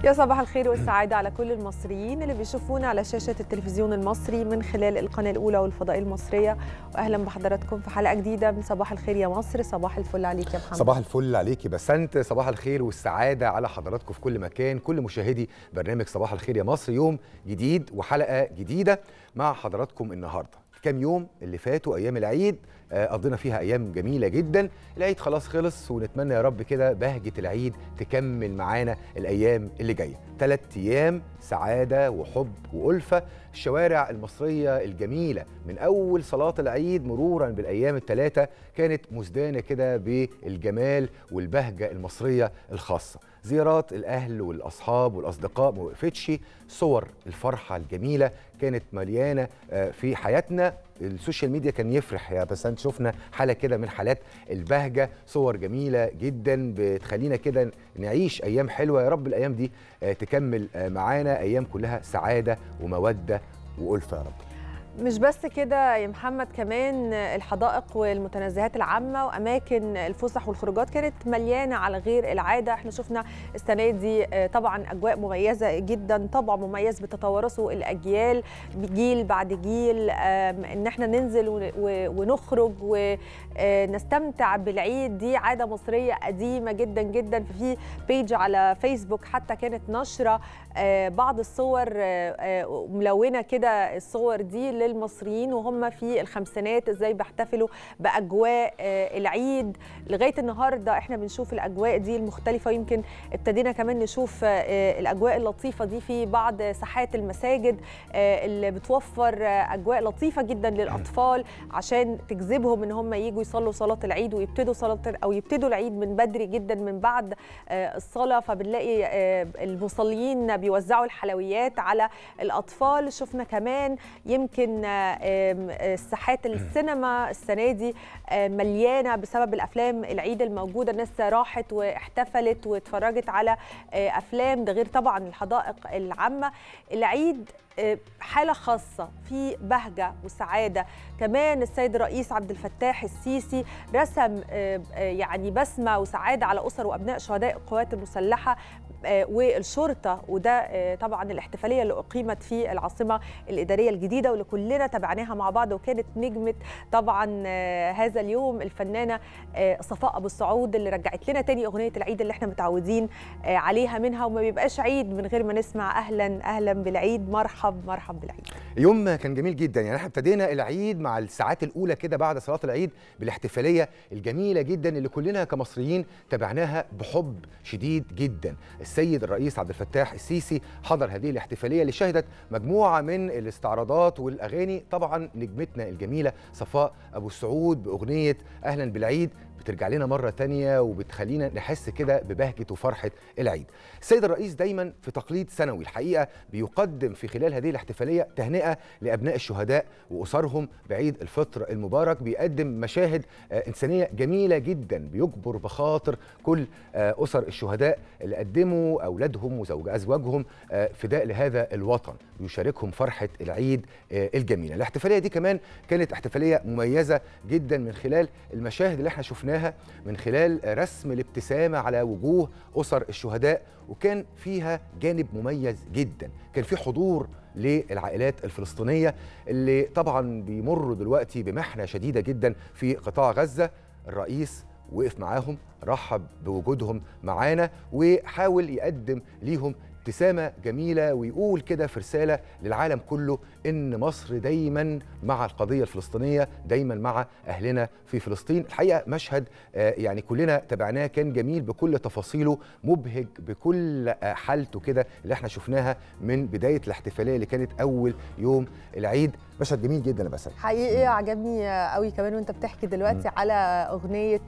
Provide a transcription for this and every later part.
يا صباح الخير والسعادة على كل المصريين اللي بيشوفونا على شاشة التلفزيون المصري من خلال القناة الأولى والفضائية المصرية وأهلا بحضراتكم في حلقة جديدة من صباح الخير يا مصر صباح الفل عليك يا محمد صباح الفل عليكي بسنت صباح الخير والسعادة على حضراتكم في كل مكان كل مشاهدي برنامج صباح الخير يا مصر يوم جديد وحلقة جديدة مع حضراتكم النهاردة كام يوم اللي فاتوا أيام العيد قضينا فيها ايام جميله جدا العيد خلاص خلص ونتمنى يا رب كده بهجه العيد تكمل معانا الايام اللي جايه ثلاث ايام سعاده وحب والفه الشوارع المصريه الجميله من اول صلاه العيد مرورا بالايام الثلاثه كانت مزدانه كده بالجمال والبهجه المصريه الخاصه زيارات الاهل والاصحاب والاصدقاء ما وقفتش صور الفرحه الجميله كانت مليانه في حياتنا السوشيال ميديا كان يفرح يا بس انت شفنا حاله كده من حالات البهجه صور جميله جدا بتخلينا كده نعيش ايام حلوه يا رب الايام دي تكمل معانا ايام كلها سعاده وموده والفه يا رب مش بس كده يا محمد كمان الحدائق والمتنزهات العامة وأماكن الفسح والخروجات كانت مليانة على غير العادة احنا شفنا السنة دي طبعا أجواء مميزة جدا طبع مميز بتتوارثه الأجيال جيل بعد جيل إن احنا ننزل ونخرج ونستمتع بالعيد دي عادة مصرية قديمة جدا جدا في بيج على فيسبوك حتى كانت نشرة بعض الصور ملونة كده الصور دي للمصريين وهم في الخمسينات ازاي بيحتفلوا باجواء العيد لغايه النهارده احنا بنشوف الاجواء دي المختلفه ويمكن ابتدينا كمان نشوف الاجواء اللطيفه دي في بعض ساحات المساجد اللي بتوفر اجواء لطيفه جدا للاطفال عشان تجذبهم ان هم يجوا يصلوا صلاه العيد ويبتدوا صلاه او يبتدوا العيد من بدري جدا من بعد الصلاه فبنلاقي المصلين بيوزعوا الحلويات على الاطفال شفنا كمان يمكن ساحات السينما السنه دي مليانه بسبب الافلام العيد الموجوده الناس راحت واحتفلت واتفرجت على افلام ده غير طبعا الحدائق العامه العيد حاله خاصه في بهجه وسعاده كمان السيد الرئيس عبد الفتاح السيسي رسم يعني بسمه وسعاده على اسر وابناء شهداء القوات المسلحه والشرطه وده طبعا الاحتفاليه اللي اقيمت في العاصمه الاداريه الجديده واللي كلنا تابعناها مع بعض وكانت نجمه طبعا هذا اليوم الفنانه صفاء ابو السعود اللي رجعت لنا تاني اغنيه العيد اللي احنا متعودين عليها منها وما بيبقاش عيد من غير ما نسمع اهلا اهلا بالعيد مرحب مرحب بالعيد يوم كان جميل جدا يعني احنا ابتدينا العيد مع الساعات الاولى كده بعد صلاه العيد بالاحتفاليه الجميله جدا اللي كلنا كمصريين تابعناها بحب شديد جدا السيد الرئيس عبد الفتاح السيسي حضر هذه الاحتفاليه اللي شهدت مجموعه من الاستعراضات والاغاني طبعا نجمتنا الجميله صفاء ابو السعود باغنيه اهلا بالعيد بترجع لنا مرة تانية وبتخلينا نحس كده ببهجة وفرحة العيد السيد الرئيس دايما في تقليد سنوي الحقيقة بيقدم في خلال هذه الاحتفالية تهنئة لأبناء الشهداء وأسرهم بعيد الفطر المبارك بيقدم مشاهد إنسانية جميلة جدا بيجبر بخاطر كل أسر الشهداء اللي قدموا أولادهم وأزواجهم فداء لهذا الوطن بيشاركهم فرحة العيد الجميلة الاحتفالية دي كمان كانت احتفالية مميزة جدا من خلال المشاهد اللي احنا شفناها من خلال رسم الابتسامة على وجوه أسر الشهداء وكان فيها جانب مميز جدا كان في حضور للعائلات الفلسطينية اللي طبعا بيمروا دلوقتي بمحنة شديدة جدا في قطاع غزة الرئيس وقف معاهم رحب بوجودهم معانا وحاول يقدم ليهم ابتسامه جميله ويقول كده في رساله للعالم كله ان مصر دايما مع القضيه الفلسطينيه دايما مع اهلنا في فلسطين الحقيقه مشهد يعني كلنا تابعناه كان جميل بكل تفاصيله مبهج بكل حالته كده اللي احنا شفناها من بدايه الاحتفاليه اللي كانت اول يوم العيد مشهد جميل جدا يا بسل حقيقي عجبني قوي كمان وانت بتحكي دلوقتي م. على اغنيه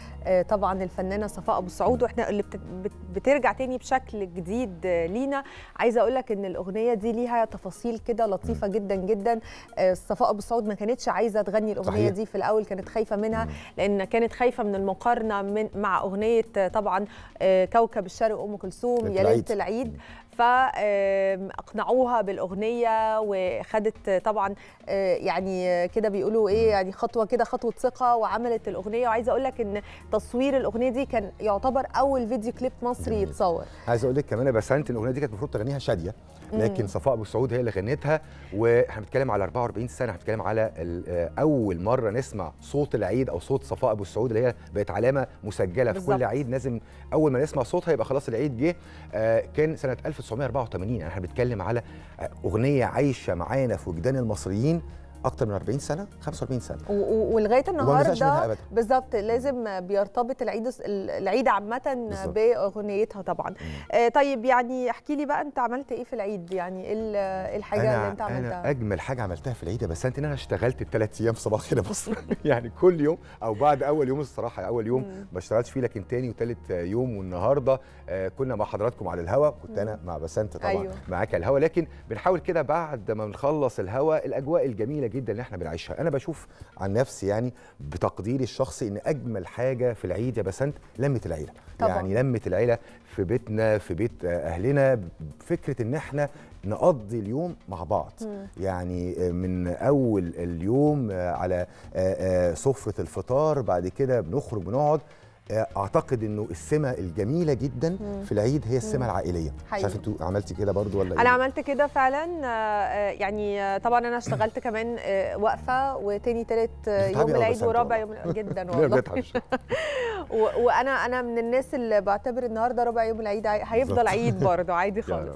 طبعا الفنانه صفاء ابو السعود واحنا اللي بترجع تاني بشكل جديد لينا عايزه اقول لك ان الاغنيه دي ليها تفاصيل كده لطيفه م. جدا جدا صفاء ابو السعود ما كانتش عايزه تغني الاغنيه صحيح. دي في الاول كانت خايفه منها م. لان كانت خايفه من المقارنه من مع اغنيه طبعا كوكب الشرق ام كلثوم يا ليله العيد فاقنعوها بالاغنيه وخدت طبعا آه، يعني كده بيقولوا ايه يعني خطوه كده خطوه ثقه وعملت الاغنيه وعايزه اقول لك ان تصوير الاغنيه دي كان يعتبر اول فيديو كليب مصري جميل. يتصور عايز اقول لك كمان يا بسنت الاغنيه دي كانت المفروض تغنيها شاديه لكن صفاء ابو سعود هي اللي غنتها واحنا بنتكلم على 44 سنه احنا بنتكلم على ال- آه، اول مره نسمع صوت العيد او صوت صفاء ابو سعود اللي هي بقت علامه مسجله في بالظبط. كل عيد لازم اول ما نسمع صوتها يبقى خلاص العيد جه آه، كان سنه 1984 يعني احنا بنتكلم على آه، اغنيه عايشه معانا في وجدان المصريين اكتر من 40 سنه 45 سنه و- و- ولغايه وما بنزهقش منها النهارده ابدا بالظبط لازم بيرتبط العيد العيد عامه بالظبط. باغنيتها طبعا آه، طيب يعني احكي لي بقى انت عملت ايه في العيد يعني ايه ال- إيه الحاجه اللي انا انت انا عملتها اجمل حاجه عملتها في العيد يا بسنت ان انا اشتغلت الثلاث ايام في صباح خير يا مصر يعني كل يوم او بعد اول يوم الصراحه اول يوم مم. ما اشتغلتش فيه لكن تاني وثالث يوم والنهارده آه كنا مع حضراتكم على الهوا كنت انا مع بسنت طبعا أيوة. معاك على الهوا لكن بنحاول كده بعد ما بنخلص الهوا الاجواء الجميله جدا اللي احنا بنعيشها انا بشوف عن نفسي يعني بتقديري الشخصي ان اجمل حاجه في العيد يا بسنت لمه العيله طبعاً. يعني لمه العيله في بيتنا في بيت آه، اهلنا فكره ان احنا نقضي اليوم مع بعض مم. يعني من اول اليوم على سفره الفطار بعد كده بنخرج بنقعد اعتقد انه السمه الجميله جدا مم. في العيد هي السمه مم. العائليه مش حقيقي. عارف انتوا عملتي كده برضو ولا انا إيه؟ عملت كده فعلا آه، آه، يعني آه، طبعا انا اشتغلت كمان آه، واقفه وتاني تالت آه، بتتعبي يوم أوي العيد بس أنت ورابع والله. يوم جدا لا، والله بنتعب شوية. و- وانا انا من الناس اللي بعتبر النهارده ربع يوم العيد عي- هيفضل بالظبط. عيد برضه عادي يا خالص رب.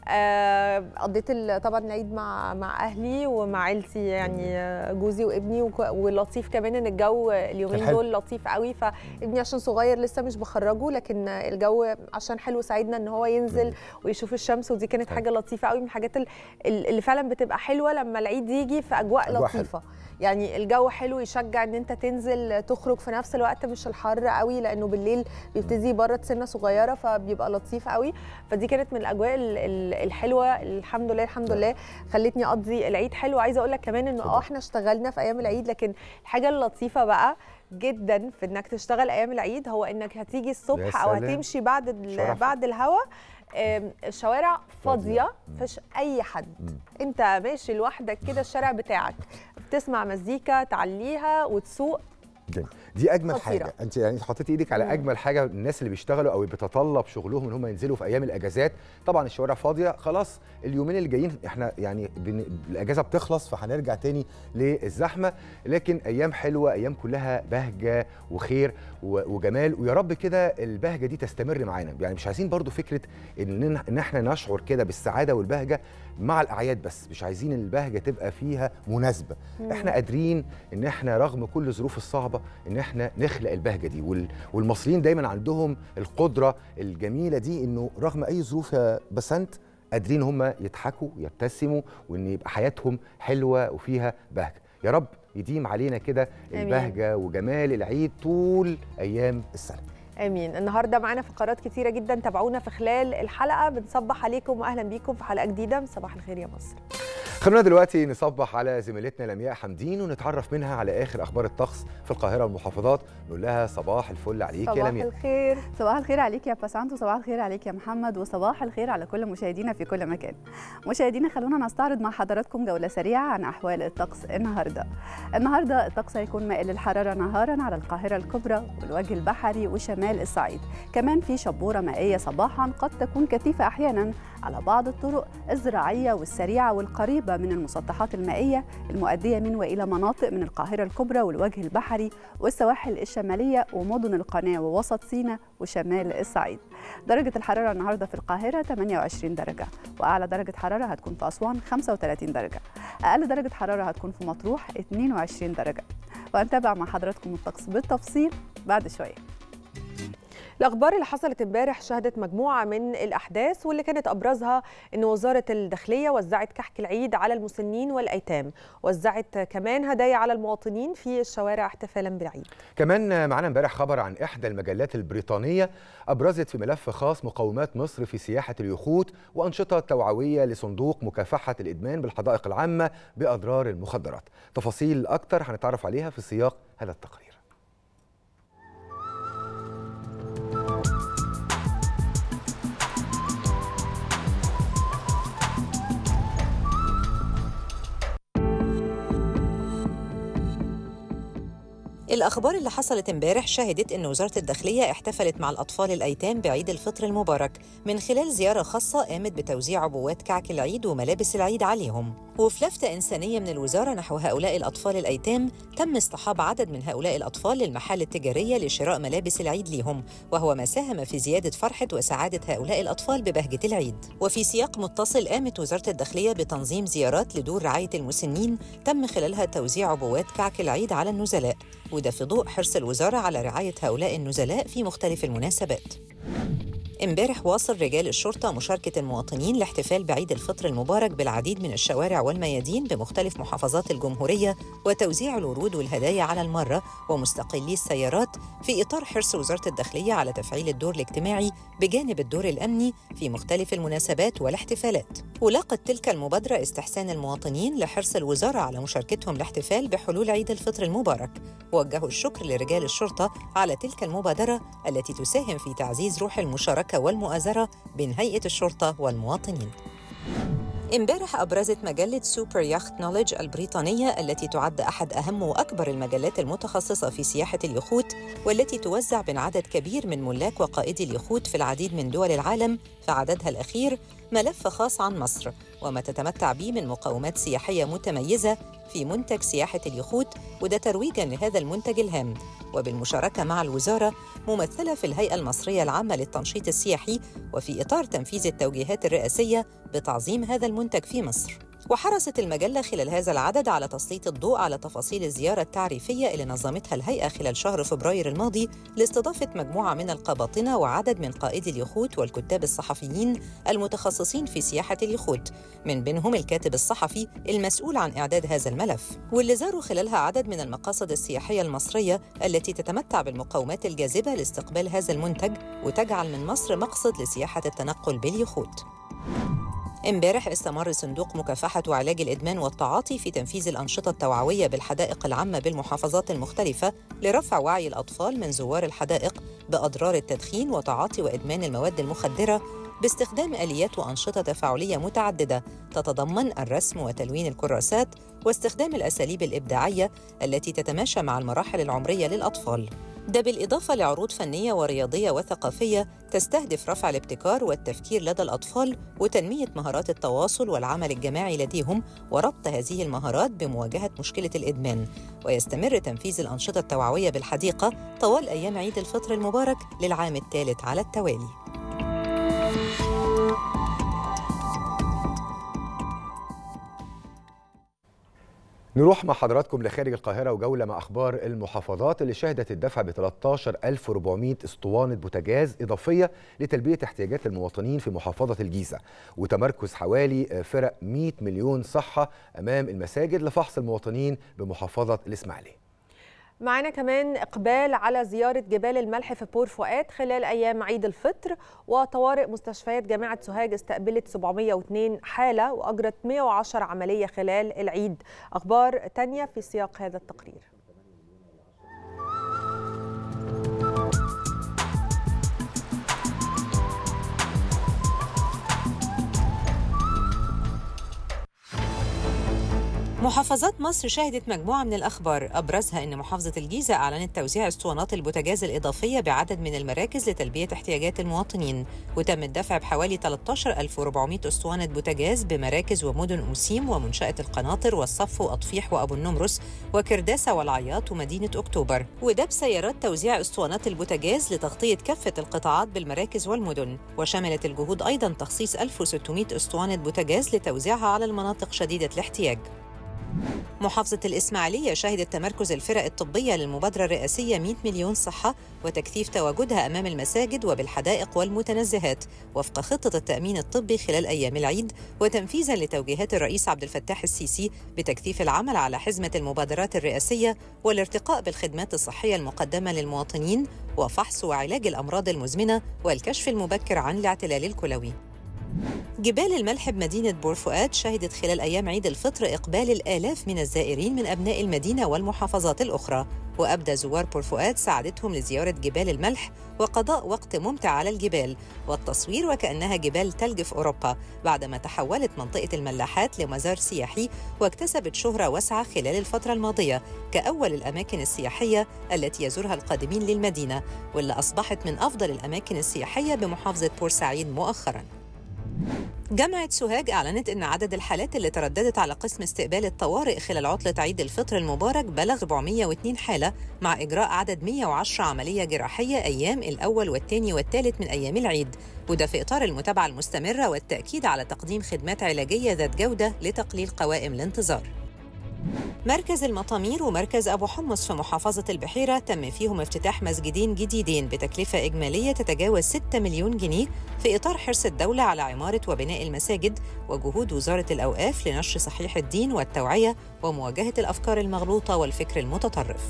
آه، قضيت ال- طبعا العيد مع مع اهلي ومع عيلتي يعني آه، جوزي وابني وك- واللطيف كمان ان الجو اليومين كان حلو. دول لطيف قوي فابني عشان صغير لسه مش بخرجه لكن الجو عشان حلو ساعدنا ان هو ينزل جميل. ويشوف الشمس ودي كانت حلو. حاجه لطيفه قوي من الحاجات ال- ال- اللي فعلا بتبقى حلوه لما العيد يجي في اجواء, أجواء حلوة. لطيفه يعني الجو حلو يشجع ان انت تنزل تخرج في نفس الوقت مش الحر قوي لانه بالليل بيبتدي يبرد سنه صغيره فبيبقى لطيف قوي فدي كانت من الاجواء ال- ال- الحلوه الحمد لله الحمد لله خلتني اقضي العيد حلو عايزه اقول لك كمان انه اه اتفضل. احنا اشتغلنا في ايام العيد لكن الحاجه اللطيفه بقى جدا في انك تشتغل ايام العيد هو انك هتيجي الصبح او سلام. هتمشي بعد شرف. ال- بعد الهوا آم، الشوارع فاضيه فاضية. مفيش اي حد مم. انت ماشي لوحدك كده الشارع بتاعك بتسمع مزيكا تعليها وتسوق جميل. دي اجمل خطيرة. حاجه انت يعني حطيتي ايدك على مم. اجمل حاجه الناس اللي بيشتغلوا او بيتطلب شغلهم ان هم ينزلوا في ايام الاجازات طبعا الشوارع فاضيه خلاص اليومين اللي جايين احنا يعني بن... الاجازه بتخلص فهنرجع تاني للزحمه لكن ايام حلوه ايام كلها بهجه وخير و... وجمال ويا رب كده البهجه دي تستمر معانا يعني مش عايزين برضو فكره ان ان احنا نشعر كده بالسعاده والبهجه مع الاعياد بس مش عايزين البهجه تبقى فيها مناسبه مم. احنا قادرين ان احنا رغم كل الظروف الصعبه ان احنا نخلق البهجه دي وال... والمصريين دايما عندهم القدره الجميله دي انه رغم اي ظروف يا بسنت قادرين هم يضحكوا يبتسموا وان يبقى حياتهم حلوه وفيها بهجه يا رب يديم علينا كده آمين. البهجه وجمال العيد طول ايام السنه امين النهارده معانا فقرات كتيره جدا تابعونا في خلال الحلقه بنصبح عليكم واهلا بيكم في حلقه جديده من صباح الخير يا مصر خلونا دلوقتي نصبح على زميلتنا لمياء حمدين ونتعرف منها على اخر اخبار الطقس في القاهره والمحافظات نقول لها صباح الفل عليك يا صباح لمياء الخير صباح الخير عليك يا باسانت وصباح الخير عليك يا محمد وصباح الخير على كل مشاهدينا في كل مكان مشاهدينا خلونا نستعرض مع حضراتكم جولة سريعة عن أحوال الطقس النهاردة النهاردة الطقس هيكون مائل للحرارة نهارا على القاهرة الكبرى والوجه البحري وشمال الصعيد كمان في شبورة مائية صباحا قد تكون كثيفة أحيانا على بعض الطرق الزراعية والسريعة والقريبة من المسطحات المائية المؤدية من وإلى مناطق من القاهرة الكبرى والوجه البحري والسواحل الشمالية ومدن القناة ووسط سيناء وشمال الصعيد درجة الحرارة النهاردة في القاهرة 28 درجة وأعلى درجة حرارة هتكون في أسوان 35 درجة أقل درجة حرارة هتكون في مطروح 22 درجة وهنتابع مع حضراتكم الطقس بالتفصيل بعد شوية الاخبار اللي حصلت امبارح شهدت مجموعه من الاحداث واللي كانت ابرزها ان وزاره الداخليه وزعت كحك العيد على المسنين والايتام وزعت كمان هدايا على المواطنين في الشوارع احتفالا بالعيد كمان معانا امبارح خبر عن احدى المجلات البريطانيه ابرزت في ملف خاص مقومات مصر في سياحه اليخوت وانشطه توعويه لصندوق مكافحه الادمان بالحدائق العامه باضرار المخدرات تفاصيل اكتر هنتعرف عليها في سياق هذا التقرير الأخبار اللي حصلت امبارح شهدت أن وزارة الداخلية احتفلت مع الأطفال الأيتام بعيد الفطر المبارك من خلال زيارة خاصة قامت بتوزيع عبوات كعك العيد وملابس العيد عليهم وفي لفتة إنسانية من الوزارة نحو هؤلاء الأطفال الأيتام تم اصطحاب عدد من هؤلاء الأطفال للمحال التجارية لشراء ملابس العيد ليهم وهو ما ساهم في زيادة فرحة وسعادة هؤلاء الأطفال ببهجة العيد وفي سياق متصل قامت وزارة الداخلية بتنظيم زيارات لدور رعاية المسنين تم خلالها توزيع عبوات كعك العيد على النزلاء وده في ضوء حرص الوزارة على رعاية هؤلاء النزلاء في مختلف المناسبات امبارح واصل رجال الشرطة مشاركة المواطنين لاحتفال بعيد الفطر المبارك بالعديد من الشوارع والميادين بمختلف محافظات الجمهورية وتوزيع الورود والهدايا على المرة ومستقلي السيارات في إطار حرص وزارة الداخلية على تفعيل الدور الاجتماعي بجانب الدور الأمني في مختلف المناسبات والاحتفالات ولاقت تلك المبادرة استحسان المواطنين لحرص الوزارة على مشاركتهم الاحتفال بحلول عيد الفطر المبارك وجهوا الشكر لرجال الشرطة على تلك المبادرة التي تساهم في تعزيز روح المشاركة والمؤازرة بين هيئة الشرطة والمواطنين امبارح أبرزت مجلة سوبر ياخت نوليدج البريطانية التي تعد أحد أهم وأكبر المجلات المتخصصة في سياحة اليخوت والتي توزع بين عدد كبير من ملاك وقائدي اليخوت في العديد من دول العالم في عددها الأخير ملف خاص عن مصر وما تتمتع به من مقومات سياحية متميزة في منتج سياحة اليخوت وده ترويجا لهذا المنتج الهام وبالمشاركة مع الوزارة ممثلة في الهيئة المصرية العامة للتنشيط السياحي وفي إطار تنفيذ التوجيهات الرئاسية بتعظيم هذا المنتج في مصر وحرصت المجلة خلال هذا العدد على تسليط الضوء على تفاصيل الزيارة التعريفية اللي نظمتها الهيئة خلال شهر فبراير الماضي لاستضافة مجموعة من القباطنة وعدد من قائدي اليخوت والكتاب الصحفيين المتخصصين في سياحة اليخوت من بينهم الكاتب الصحفي المسؤول عن إعداد هذا الملف واللي زاروا خلالها عدد من المقاصد السياحية المصرية التي تتمتع بالمقومات الجاذبة لاستقبال هذا المنتج وتجعل من مصر مقصد لسياحة التنقل باليخوت امبارح استمر صندوق مكافحة وعلاج الإدمان والتعاطي في تنفيذ الأنشطة التوعوية بالحدائق العامة بالمحافظات المختلفة لرفع وعي الأطفال من زوار الحدائق بأضرار التدخين وتعاطي وإدمان المواد المخدرة باستخدام آليات وأنشطة تفاعلية متعددة تتضمن الرسم وتلوين الكراسات واستخدام الأساليب الإبداعية التي تتماشى مع المراحل العمرية للأطفال. ده بالإضافة لعروض فنية ورياضية وثقافية تستهدف رفع الابتكار والتفكير لدى الأطفال وتنمية مهارات التواصل والعمل الجماعي لديهم وربط هذه المهارات بمواجهة مشكلة الإدمان ويستمر تنفيذ الأنشطة التوعوية بالحديقة طوال أيام عيد الفطر المبارك للعام الثالث على التوالي نروح مع حضراتكم لخارج القاهرة وجولة مع أخبار المحافظات اللي شهدت الدفع ب 13400 اسطوانة بوتاجاز إضافية لتلبية احتياجات المواطنين في محافظة الجيزة وتمركز حوالي فرق 100 مليون صحة أمام المساجد لفحص المواطنين بمحافظة الإسماعيلية معانا كمان إقبال على زيارة جبال الملح في بور فؤاد خلال أيام عيد الفطر وطوارئ مستشفيات جامعة سوهاج استقبلت 702 حالة وأجرت 110 عملية خلال العيد أخبار تانية في سياق هذا التقرير محافظات مصر شهدت مجموعة من الأخبار أبرزها أن محافظة الجيزة أعلنت توزيع اسطوانات البوتاجاز الإضافية بعدد من المراكز لتلبية احتياجات المواطنين وتم الدفع بحوالي 13400 اسطوانة بوتاجاز بمراكز ومدن أوسيم ومنشأة القناطر والصف وأطفيح وأبو النمرس وكرداسة والعياط ومدينة أكتوبر وده بسيارات توزيع اسطوانات البوتاجاز لتغطية كافة القطاعات بالمراكز والمدن وشملت الجهود أيضا تخصيص 1600 اسطوانة بوتاجاز لتوزيعها على المناطق شديدة الاحتياج محافظة الإسماعيلية شهدت تمركز الفرق الطبية للمبادرة الرئاسية 100 مليون صحة وتكثيف تواجدها أمام المساجد وبالحدائق والمتنزهات وفق خطة التأمين الطبي خلال أيام العيد وتنفيذا لتوجيهات الرئيس عبد الفتاح السيسي بتكثيف العمل على حزمة المبادرات الرئاسية والارتقاء بالخدمات الصحية المقدمة للمواطنين وفحص وعلاج الأمراض المزمنة والكشف المبكر عن الاعتلال الكلوي جبال الملح بمدينة بور فؤاد شهدت خلال أيام عيد الفطر إقبال الآلاف من الزائرين من أبناء المدينة والمحافظات الأخرى وأبدى زوار بور فؤاد سعادتهم لزيارة جبال الملح وقضاء وقت ممتع على الجبال والتصوير وكأنها جبال تلج في أوروبا بعدما تحولت منطقة الملاحات لمزار سياحي واكتسبت شهرة واسعة خلال الفترة الماضية كأول الأماكن السياحية التي يزورها القادمين للمدينة واللي أصبحت من أفضل الأماكن السياحية بمحافظة بورسعيد مؤخراً جامعة سوهاج أعلنت أن عدد الحالات اللي ترددت على قسم استقبال الطوارئ خلال عطلة عيد الفطر المبارك بلغ 402 حالة مع إجراء عدد 110 عملية جراحية أيام الأول والثاني والثالث من أيام العيد وده في إطار المتابعة المستمرة والتأكيد على تقديم خدمات علاجية ذات جودة لتقليل قوائم الانتظار مركز المطامير ومركز أبو حمص في محافظة البحيرة تم فيهم افتتاح مسجدين جديدين بتكلفة إجمالية تتجاوز 6 مليون جنيه في إطار حرص الدولة على عمارة وبناء المساجد وجهود وزارة الأوقاف لنشر صحيح الدين والتوعية ومواجهة الأفكار المغلوطة والفكر المتطرف.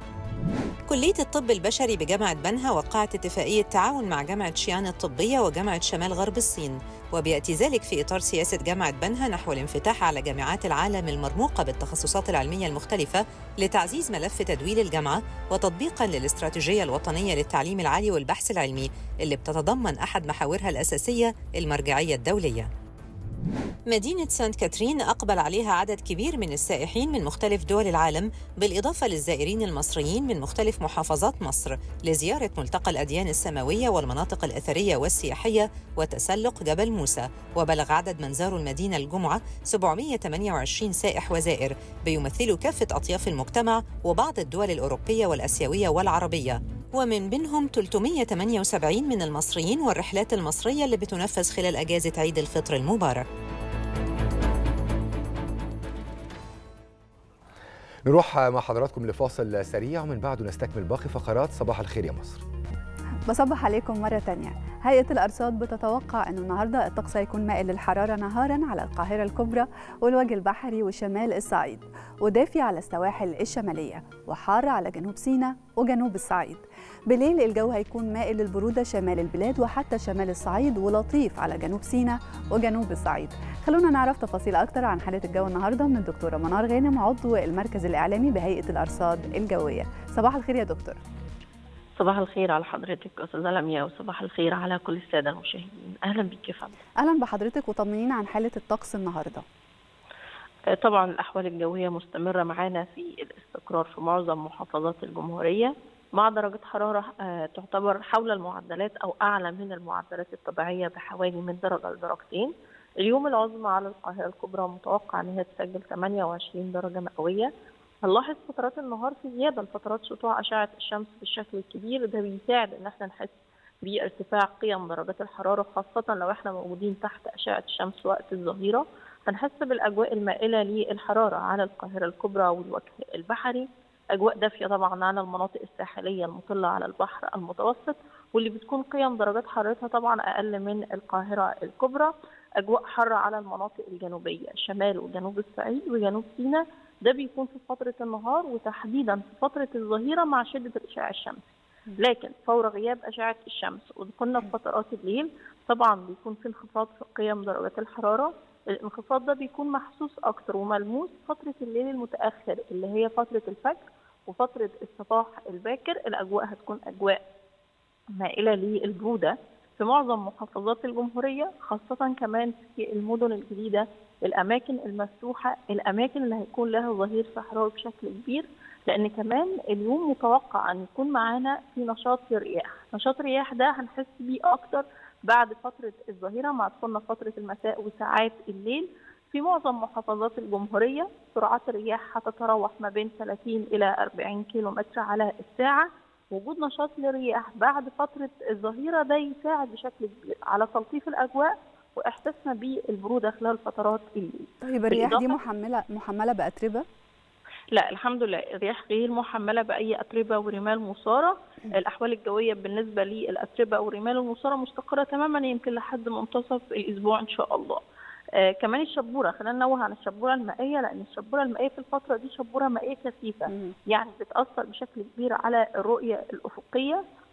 كلية الطب البشري بجامعة بنها وقعت اتفاقية تعاون مع جامعة شيان الطبية وجامعة شمال غرب الصين وبيأتي ذلك في إطار سياسة جامعة بنها نحو الانفتاح على جامعات العالم المرموقة بالتخصصات العلمية المختلفة لتعزيز ملف تدوير الجامعة وتطبيقاً للاستراتيجية الوطنية للتعليم العالي والبحث العلمي اللي بتتضمن أحد محاورها الأساسية المرجعية الدولية مدينة سانت كاترين أقبل عليها عدد كبير من السائحين من مختلف دول العالم بالإضافة للزائرين المصريين من مختلف محافظات مصر لزيارة ملتقى الأديان السماوية والمناطق الأثرية والسياحية وتسلق جبل موسى وبلغ عدد من زاروا المدينة الجمعة 728 سائح وزائر بيمثلوا كافة أطياف المجتمع وبعض الدول الأوروبية والأسيوية والعربية ومن بينهم 378 من المصريين والرحلات المصرية اللي بتنفذ خلال أجازة عيد الفطر المبارك نروح مع حضراتكم لفاصل سريع ومن بعده نستكمل باقي فقرات صباح الخير يا مصر بصبح عليكم مرة تانية هيئة الأرصاد بتتوقع أن النهاردة الطقس هيكون مائل للحرارة نهارا على القاهرة الكبرى والوجه البحري وشمال الصعيد ودافي على السواحل الشمالية وحار على جنوب سيناء وجنوب الصعيد بالليل الجو هيكون مائل للبرودة شمال البلاد وحتى شمال الصعيد ولطيف على جنوب سيناء وجنوب الصعيد خلونا نعرف تفاصيل أكتر عن حالة الجو النهاردة من الدكتورة منار غانم عضو المركز الإعلامي بهيئة الأرصاد الجوية صباح الخير يا دكتور صباح الخير على حضرتك استاذه لميا وصباح الخير على كل الساده المشاهدين اهلا بك يا فندم اهلا بحضرتك وطمنينا عن حاله الطقس النهارده طبعا الاحوال الجويه مستمره معانا في الاستقرار في معظم محافظات الجمهوريه مع درجة حرارة تعتبر حول المعدلات أو أعلى من المعدلات الطبيعية بحوالي من درجة لدرجتين اليوم العظمى على القاهرة الكبرى متوقع أن هي تسجل 28 درجة مئوية هنلاحظ فترات النهار في زياده لفترات سطوع اشعه الشمس بالشكل الكبير ده بيساعد ان احنا نحس بارتفاع قيم درجات الحراره خاصه لو احنا موجودين تحت اشعه الشمس وقت الظهيره هنحس بالاجواء المائله للحراره على القاهره الكبرى والوجه البحري اجواء دافيه طبعا على المناطق الساحليه المطله على البحر المتوسط واللي بتكون قيم درجات حرارتها طبعا اقل من القاهره الكبرى اجواء حاره على المناطق الجنوبيه شمال وجنوب الصعيد وجنوب سيناء ده بيكون في فترة النهار وتحديدا في فترة الظهيرة مع شدة الإشعاع الشمسي لكن فور غياب أشعة الشمس ودخولنا في فترات الليل طبعا بيكون في انخفاض في قيم درجات الحرارة الانخفاض ده بيكون محسوس أكتر وملموس فترة الليل المتأخر اللي هي فترة الفجر وفترة الصباح الباكر الأجواء هتكون أجواء مائلة للبرودة في معظم محافظات الجمهورية خاصة كمان في المدن الجديدة الأماكن المفتوحة الأماكن اللي هيكون لها ظهير صحراوي بشكل كبير لأن كمان اليوم متوقع أن يكون معانا في نشاط للرياح نشاط الرياح ده هنحس بيه أكتر بعد فترة الظهيرة مع دخولنا فترة المساء وساعات الليل في معظم محافظات الجمهورية سرعات الرياح هتتراوح ما بين 30 إلى 40 كيلو متر على الساعة وجود نشاط للرياح بعد فترة الظهيرة ده يساعد بشكل كبير على تلطيف الأجواء واحساسنا بالبروده خلال فترات الليل. طيب الرياح دي محمله محمله باتربه؟ لا الحمد لله الرياح غير محمله باي اتربه ورمال مثاره، الاحوال الجويه بالنسبه للاتربه والرمال المثاره مستقره تماما يمكن لحد منتصف الاسبوع ان شاء الله. آه كمان الشبوره خلينا ننوه عن الشبوره المائيه لان الشبوره المائيه في الفتره دي شبوره مائيه كثيفه يعني بتاثر بشكل كبير على الرؤيه الافقيه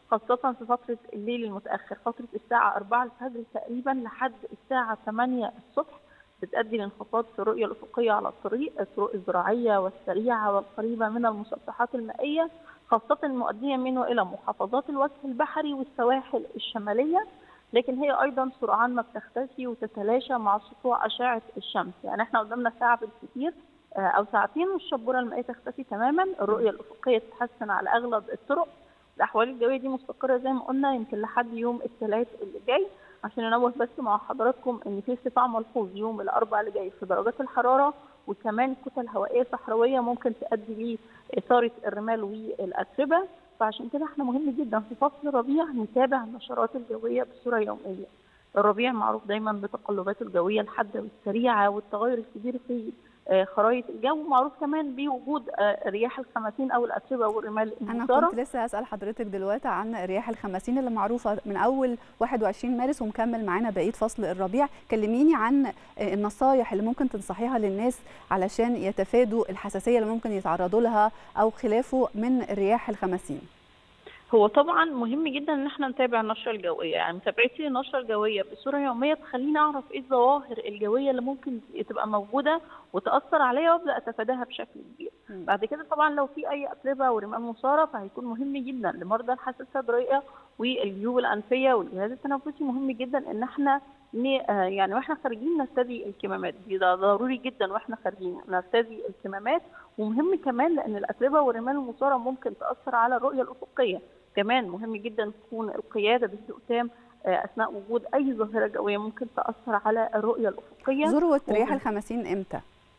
خاصة في فترة الليل المتأخر فترة الساعة 4 الفجر تقريبا لحد الساعة 8 الصبح بتؤدي لانخفاض في الرؤية الأفقية على الطريق الطرق الزراعية والسريعة والقريبة من المسطحات المائية خاصة المؤدية منه إلى محافظات الوجه البحري والسواحل الشمالية لكن هي أيضا سرعان ما بتختفي وتتلاشى مع سطوع أشعة الشمس يعني احنا قدامنا ساعة بالكثير أو ساعتين والشبورة المائية تختفي تماما الرؤية الأفقية تتحسن على أغلب الطرق الأحوال الجوية دي مستقرة زي ما قلنا يمكن لحد يوم الثلاث اللي جاي عشان ننوه بس مع حضراتكم ان في ارتفاع ملحوظ يوم الاربعاء اللي جاي في درجات الحراره وكمان كتل هوائيه صحراويه ممكن تؤدي لاثاره الرمال والاتربه فعشان كده احنا مهم جدا في فصل الربيع نتابع النشرات الجويه بصوره يوميه. الربيع معروف دايما بتقلباته الجويه الحاده والسريعه والتغير الكبير في خرائط الجو معروف كمان بوجود رياح الخماسين او الاتربه والرمال المثاره انا كنت لسه هسال حضرتك دلوقتي عن رياح الخماسين اللي معروفه من اول 21 مارس ومكمل معانا بقيه فصل الربيع كلميني عن النصايح اللي ممكن تنصحيها للناس علشان يتفادوا الحساسيه اللي ممكن يتعرضوا لها او خلافه من الرياح الخماسين هو طبعا مهم جدا ان احنا نتابع النشره الجويه يعني متابعتي للنشره الجويه بصوره يوميه تخليني اعرف ايه الظواهر الجويه اللي ممكن تبقى موجوده وتاثر عليا وابدا اتفاداها بشكل كبير م. بعد كده طبعا لو في اي اتربه ورمال مثاره فهيكون مهم جدا لمرضى الحساسيه الصدريه والجيوب الانفيه والجهاز التنفسي مهم جدا ان احنا يعني واحنا خارجين نرتدي الكمامات دي ده ضروري جدا واحنا خارجين نرتدي الكمامات ومهم كمان لان الاتربه والرمال المثاره ممكن تاثر على الرؤيه الافقيه كمان مهم جدا تكون القياده بهدوء تام اثناء وجود اي ظاهره جويه ممكن تاثر على الرؤيه الافقيه ذروه رياح الخمسين امتى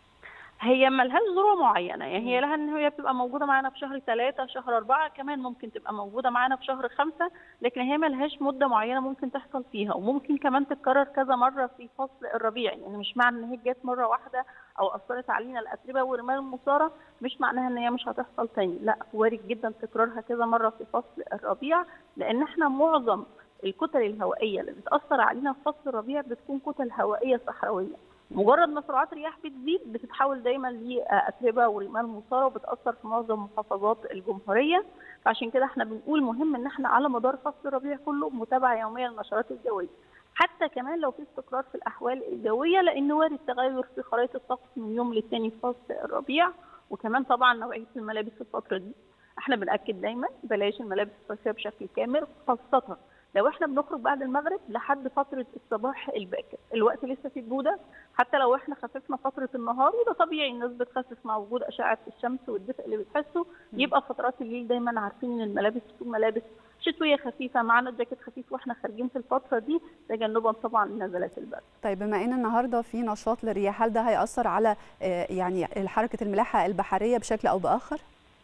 هي ملهاش ذروه معينه يعني هي لها ان هي بتبقى موجوده معانا في شهر ثلاثة شهر أربعة كمان ممكن تبقى موجوده معانا في شهر خمسة لكن هي ملهاش مده معينه ممكن تحصل فيها وممكن كمان تتكرر كذا مره في فصل الربيع يعني مش معنى ان هي جت مره واحده او اثرت علينا الاتربه والرمال المثاره مش معناها ان هي مش هتحصل تاني لا وارد جدا تكرارها كذا مره في فصل الربيع لان احنا معظم الكتل الهوائيه اللي بتاثر علينا في فصل الربيع بتكون كتل هوائيه صحراويه مجرد ما سرعات الرياح بتزيد بتتحول دايما لاتربه ورمال مثاره وبتاثر في معظم محافظات الجمهوريه فعشان كده احنا بنقول مهم ان احنا على مدار فصل الربيع كله متابعه يوميه للنشرات الجويه حتى كمان لو في استقرار في الاحوال الجويه لان وارد تغير في خرائط الطقس من يوم للتاني في فصل الربيع وكمان طبعا نوعيه الملابس في الفتره دي احنا بناكد دايما بلاش الملابس الصيفيه بشكل كامل خاصه لو احنا بنخرج بعد المغرب لحد فتره الصباح الباكر الوقت لسه فيه بروده حتى لو احنا خففنا فتره النهار وده طبيعي الناس بتخفف مع وجود اشعه الشمس والدفء اللي بتحسه يبقى فترات الليل دايما عارفين ان الملابس تكون ملابس شتويه خفيفه معانا جاكيت خفيف واحنا خارجين في الفتره دي تجنبا طبعا لنزلات البرد. طيب بما ان النهارده في نشاط للرياح هل ده هياثر على يعني حركه الملاحه البحريه بشكل او باخر؟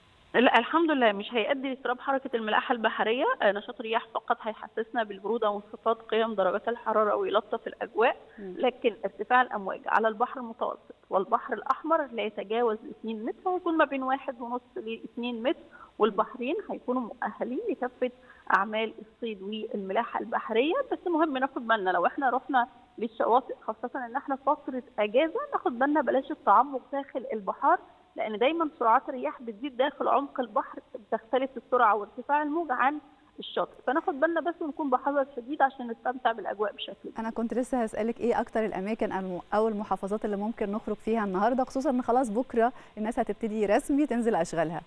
لا الحمد لله مش هيؤدي لاضطراب حركه الملاحه البحريه نشاط الرياح فقط هيحسسنا بالبروده وانخفاض قيم درجات الحراره ويلطف الاجواء لكن ارتفاع الامواج على البحر المتوسط والبحر الاحمر لا يتجاوز 2 متر هيكون ما بين 1.5 ل 2 متر والبحرين هيكونوا مؤهلين لكافه اعمال الصيد والملاحه البحريه بس مهم ناخد بالنا لو احنا رحنا للشواطئ خاصه ان احنا فتره اجازه ناخد بالنا بلاش التعمق داخل البحار لان دايما سرعات الرياح بتزيد داخل عمق البحر بتختلف السرعه وارتفاع الموج عن الشاطئ فناخد بالنا بس ونكون بحذر شديد عشان نستمتع بالاجواء بشكل انا كنت لسه هسالك ايه اكتر الاماكن او المحافظات اللي ممكن نخرج فيها النهارده خصوصا ان خلاص بكره الناس هتبتدي رسمي تنزل اشغالها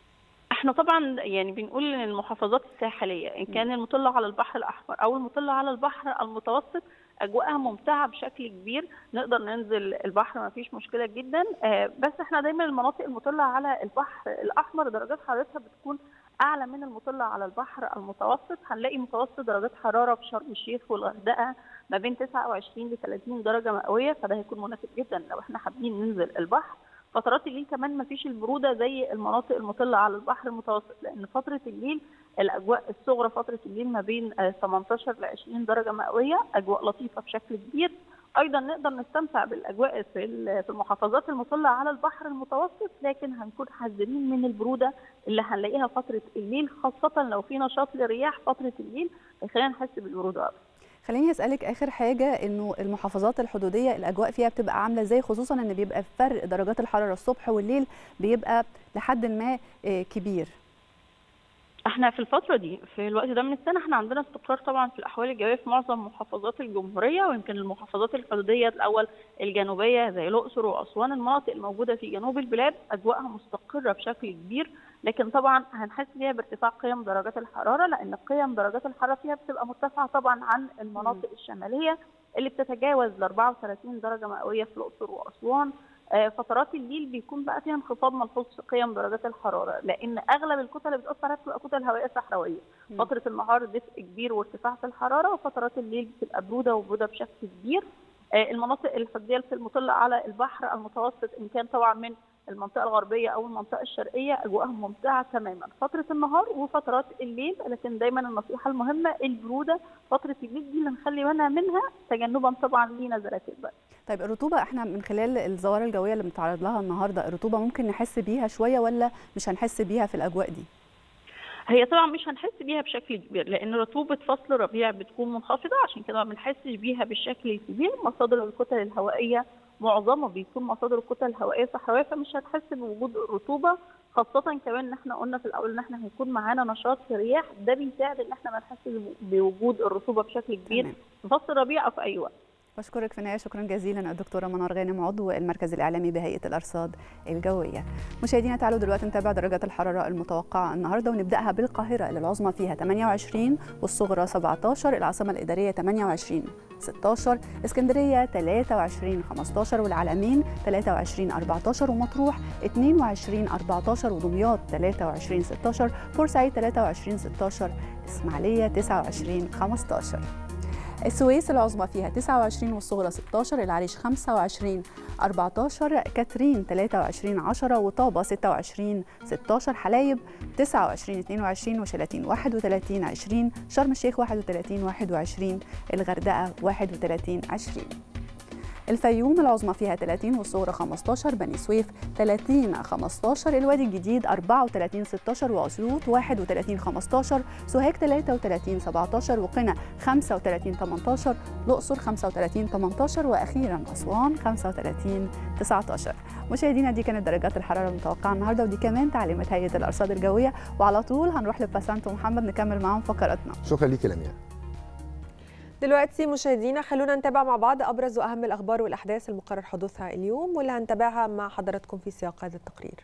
احنا طبعا يعني بنقول ان المحافظات الساحليه ان كان المطله على البحر الاحمر او المطله على البحر المتوسط اجواءها ممتعه بشكل كبير نقدر ننزل البحر ما فيش مشكله جدا بس احنا دايما المناطق المطله على البحر الاحمر درجات حرارتها بتكون اعلى من المطله على البحر المتوسط هنلاقي متوسط درجات حراره في شرم الشيخ والغردقه ما بين 29 ل 30 درجه مئويه فده هيكون مناسب جدا لو احنا حابين ننزل البحر فترات الليل كمان ما فيش البروده زي المناطق المطله على البحر المتوسط لان فتره الليل الاجواء الصغرى فتره الليل ما بين 18 ل 20 درجه مئويه اجواء لطيفه بشكل كبير ايضا نقدر نستمتع بالاجواء في في المحافظات المطله على البحر المتوسط لكن هنكون حذرين من البروده اللي هنلاقيها فتره الليل خاصه لو في نشاط للرياح فتره الليل خلينا نحس بالبروده اكتر خليني اسالك اخر حاجه انه المحافظات الحدوديه الاجواء فيها بتبقى عامله ازاي خصوصا ان بيبقى فرق درجات الحراره الصبح والليل بيبقى لحد ما كبير احنا في الفترة دي في الوقت ده من السنة احنا عندنا استقرار طبعا في الأحوال الجوية في معظم محافظات الجمهورية ويمكن المحافظات الحدودية الأول الجنوبية زي الأقصر وأسوان المناطق الموجودة في جنوب البلاد أجواءها مستقرة بشكل كبير لكن طبعا هنحس بيها بارتفاع قيم درجات الحرارة لأن قيم درجات الحرارة فيها بتبقى مرتفعة طبعا عن المناطق الشمالية اللي بتتجاوز ل 34 درجة مئوية في الأقصر وأسوان آه، فترات الليل بيكون بقى فيها انخفاض ملحوظ في قيم درجات الحراره لان اغلب الكتل اللي بتاثر عليها بتبقى كتل هوائيه صحراويه مم. فتره النهار دفء كبير وارتفاع في الحراره وفترات الليل بتبقى بروده وبروده بشكل كبير آه، المناطق الحدوديه المطله على البحر المتوسط ان كان طبعا من المنطقه الغربيه او المنطقه الشرقيه اجواءها ممتعه تماما فتره النهار وفترات الليل لكن دايما النصيحه المهمه البروده فتره الليل دي اللي نخلي بالنا منها تجنبا طبعا لنزلات البرد طيب الرطوبة احنا من خلال الظواهر الجوية اللي بنتعرض لها النهاردة الرطوبة ممكن نحس بيها شوية ولا مش هنحس بيها في الأجواء دي؟ هي طبعا مش هنحس بيها بشكل كبير لان رطوبه فصل الربيع بتكون منخفضه عشان كده ما بنحسش بيها بالشكل الكبير مصادر الكتل الهوائيه معظمها بيكون مصادر الكتل الهوائيه صحراويه فمش هتحس بوجود الرطوبه خاصة كمان ان احنا قلنا في الاول ان احنا هيكون معانا نشاط في الرياح ده بيساعد ان احنا ما نحسش بوجود الرطوبة بشكل كبير تمام. في فصل الربيع او في اي وقت. بشكرك في النهاية شكرا جزيلا الدكتورة منار غانم عضو المركز الإعلامي بهيئة الأرصاد الجوية مشاهدينا تعالوا دلوقتي نتابع درجات الحرارة المتوقعة النهاردة ونبدأها بالقاهرة اللي العظمى فيها 28 والصغرى 17 العاصمة الإدارية 28 16 اسكندرية 23 15 والعلمين 23 14 ومطروح 22 14 ودمياط 23 16 بورسعيد 23 16 اسماعيلية 29 15 السويس العظمى فيها 29 والصغرى 16 العريش 25 14 كاترين 23 10 وطابة 26 16 حلايب 29 22 وشلاتين 31 20 شرم الشيخ 31 21 الغردقة 31 20 الفيوم العظمى فيها 30 والصغرى 15 بني سويف 30 15 الوادي الجديد 34 16 واسيوط 31 15 سوهاج 33 17 وقنا 35 18 الاقصر 35 18 واخيرا اسوان 35 19 مشاهدينا دي كانت درجات الحراره المتوقعه النهارده ودي كمان تعليمات هيئه الارصاد الجويه وعلى طول هنروح لباسانت ومحمد نكمل معاهم فقراتنا شكرا ليك يا لمياء دلوقتي مشاهدينا خلونا نتابع مع بعض ابرز واهم الاخبار والاحداث المقرر حدوثها اليوم واللي هنتابعها مع حضراتكم في سياق هذا التقرير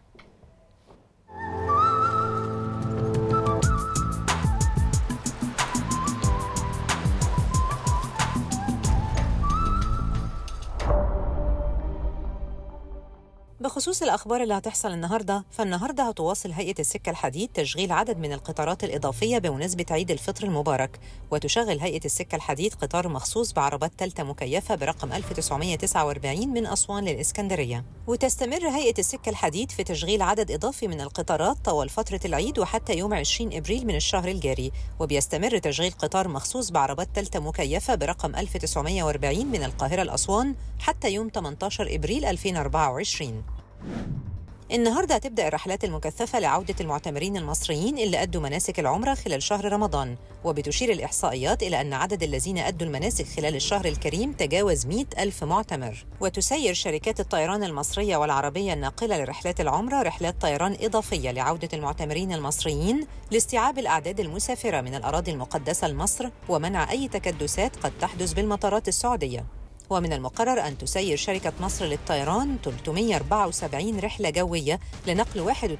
بخصوص الأخبار اللي هتحصل النهاردة فالنهاردة هتواصل هيئة السكة الحديد تشغيل عدد من القطارات الإضافية بمناسبة عيد الفطر المبارك وتشغل هيئة السكة الحديد قطار مخصوص بعربات تالتة مكيفة برقم 1949 من أسوان للإسكندرية وتستمر هيئة السكة الحديد في تشغيل عدد إضافي من القطارات طوال فترة العيد وحتى يوم 20 إبريل من الشهر الجاري وبيستمر تشغيل قطار مخصوص بعربات تالتة مكيفة برقم 1940 من القاهرة لأسوان حتى يوم 18 إبريل 2024 النهارده هتبدا الرحلات المكثفه لعوده المعتمرين المصريين اللي ادوا مناسك العمره خلال شهر رمضان وبتشير الاحصائيات الى ان عدد الذين ادوا المناسك خلال الشهر الكريم تجاوز 100 الف معتمر وتسير شركات الطيران المصريه والعربيه الناقله لرحلات العمره رحلات طيران اضافيه لعوده المعتمرين المصريين لاستيعاب الاعداد المسافره من الاراضي المقدسه لمصر ومنع اي تكدسات قد تحدث بالمطارات السعوديه ومن المقرر أن تسير شركة مصر للطيران 374 رحلة جوية لنقل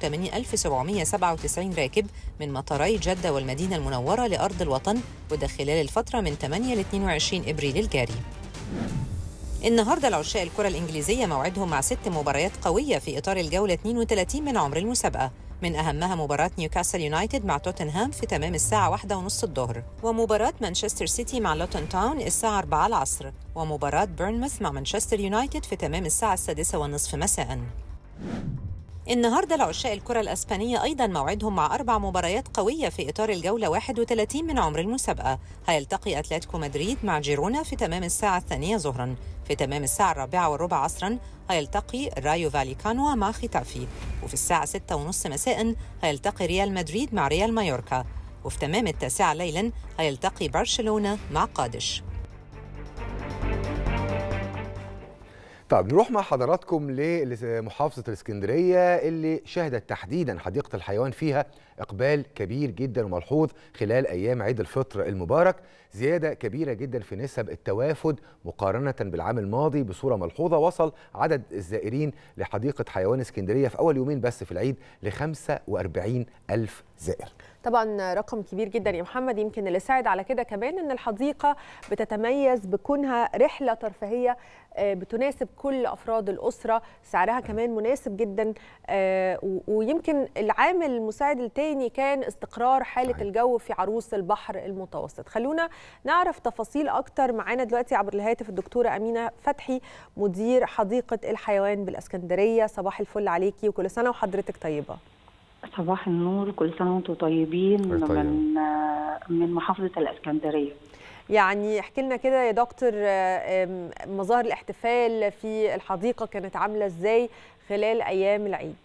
81797 راكب من مطاري جدة والمدينة المنورة لأرض الوطن وده خلال الفترة من 8 ل 22 إبريل الجاري النهارده العشاء الكرة الإنجليزية موعدهم مع ست مباريات قوية في إطار الجولة 32 من عمر المسابقة من أهمها مباراة نيوكاسل يونايتد مع توتنهام في تمام الساعة واحدة ونص الظهر ومباراة مانشستر سيتي مع لوتون تاون الساعة 4 العصر ومباراة بيرنموث مع مانشستر يونايتد في تمام الساعة السادسة والنصف مساءً النهارده العشاء الكرة الأسبانية أيضا موعدهم مع أربع مباريات قوية في إطار الجولة 31 من عمر المسابقة هيلتقي أتلتيكو مدريد مع جيرونا في تمام الساعة الثانية ظهرا في تمام الساعة الرابعة والربع عصرا هيلتقي رايو فاليكانوا مع ختافي وفي الساعة ستة ونص مساء هيلتقي ريال مدريد مع ريال مايوركا وفي تمام التاسعة ليلا هيلتقي برشلونة مع قادش طب نروح مع حضراتكم لمحافظة الإسكندرية اللي شهدت تحديدا حديقة الحيوان فيها إقبال كبير جدا وملحوظ خلال أيام عيد الفطر المبارك زيادة كبيرة جدا في نسب التوافد مقارنة بالعام الماضي بصورة ملحوظة وصل عدد الزائرين لحديقة حيوان اسكندرية في أول يومين بس في العيد ل 45 ألف زائر طبعا رقم كبير جدا يا محمد يمكن اللي ساعد على كده كمان ان الحديقه بتتميز بكونها رحله ترفيهيه بتناسب كل افراد الاسره سعرها كمان مناسب جدا ويمكن العامل المساعد الثاني كان استقرار حاله صحيح. الجو في عروس البحر المتوسط خلونا نعرف تفاصيل اكتر معانا دلوقتي عبر الهاتف الدكتوره امينه فتحي مدير حديقه الحيوان بالاسكندريه صباح الفل عليكي وكل سنه وحضرتك طيبه صباح النور كل سنه وانتم طيبين من من محافظه الاسكندريه يعني احكي لنا كده يا دكتور مظاهر الاحتفال في الحديقه كانت عامله ازاي خلال ايام العيد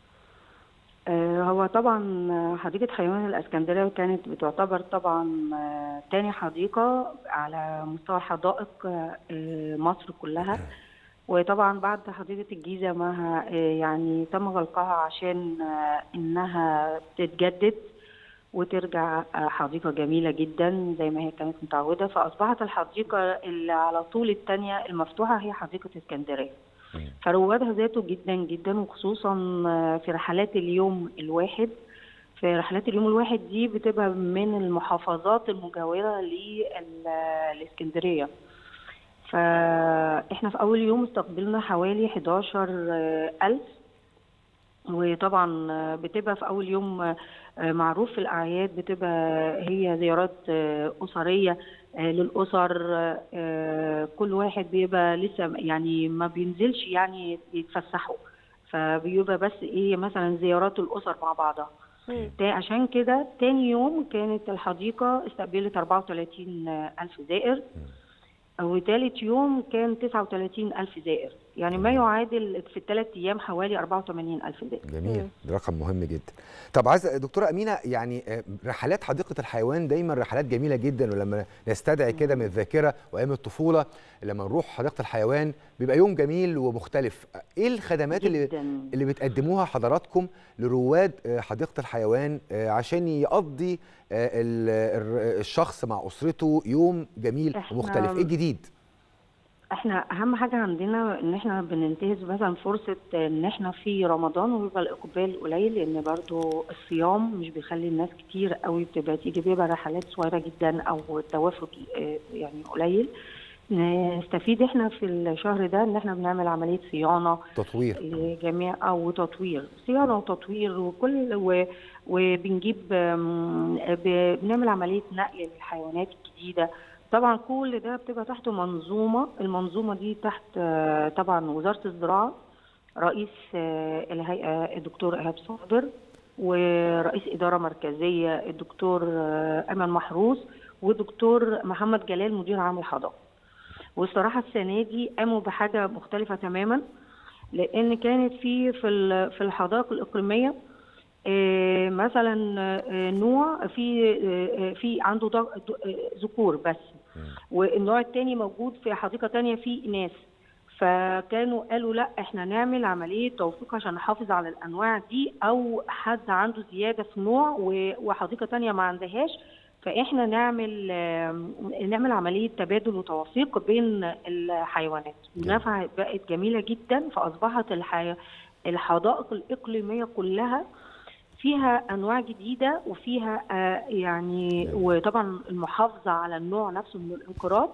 هو طبعا حديقه حيوان الاسكندريه كانت بتعتبر طبعا تاني حديقه على مستوى حدائق مصر كلها وطبعا بعد حديقه الجيزه ما يعني تم غلقها عشان انها تتجدد وترجع حديقه جميله جدا زي ما هي كانت متعوده فاصبحت الحديقه اللي على طول الثانيه المفتوحه هي حديقه اسكندريه فروادها زادوا جدا جدا وخصوصا في رحلات اليوم الواحد في رحلات اليوم الواحد دي بتبقى من المحافظات المجاوره للاسكندريه فاحنا في اول يوم استقبلنا حوالي 11000 وطبعا بتبقى في اول يوم معروف في الاعياد بتبقى هي زيارات اسريه للاسر كل واحد بيبقى لسه يعني ما بينزلش يعني يتفسحوا فبيبقى بس ايه مثلا زيارات الاسر مع بعضها عشان كده تاني يوم كانت الحديقه استقبلت 34 ألف زائر وثالث يوم كان 39 ألف زائر يعني ما يعادل في الثلاث أيام حوالي 84 ألف زائر جميل ده رقم مهم جدا طب عايز دكتورة أمينة يعني رحلات حديقة الحيوان دايما رحلات جميلة جدا ولما نستدعي كده من الذاكرة وأيام الطفولة لما نروح حديقة الحيوان بيبقى يوم جميل ومختلف إيه الخدمات اللي اللي بتقدموها حضراتكم لرواد حديقة الحيوان عشان يقضي الشخص مع أسرته يوم جميل ومختلف إيه الجديد؟ احنا اهم حاجه عندنا ان احنا بننتهز مثلا فرصه ان احنا في رمضان وبيبقى الاقبال قليل لان برضو الصيام مش بيخلي الناس كتير قوي بتبقى تيجي بيبقى رحلات صغيره جدا او التوافد يعني قليل نستفيد احنا في الشهر ده ان احنا بنعمل عمليه صيانه تطوير لجميع او تطوير صيانه وتطوير وكل و وبنجيب بنعمل عمليه نقل للحيوانات الجديده طبعا كل ده بتبقى تحت منظومه المنظومه دي تحت طبعا وزاره الزراعه رئيس الهيئه الدكتور ايهاب صابر ورئيس اداره مركزيه الدكتور امل محروس ودكتور محمد جلال مدير عام الحدائق والصراحه السنه دي قاموا بحاجه مختلفه تماما لان كانت في في في الحدائق الاقليميه مثلا نوع في في عنده ذكور بس والنوع الثاني موجود في حديقه ثانيه فيه اناث فكانوا قالوا لا احنا نعمل عمليه توثيق عشان نحافظ على الانواع دي او حد عنده زياده في نوع وحديقه ثانيه ما عندهاش فاحنا نعمل نعمل عمليه تبادل وتوثيق بين الحيوانات المنافعه بقت جميله جدا فاصبحت الحي... الحدائق الاقليميه كلها فيها انواع جديده وفيها آه يعني وطبعا المحافظه على النوع نفسه من الانقراض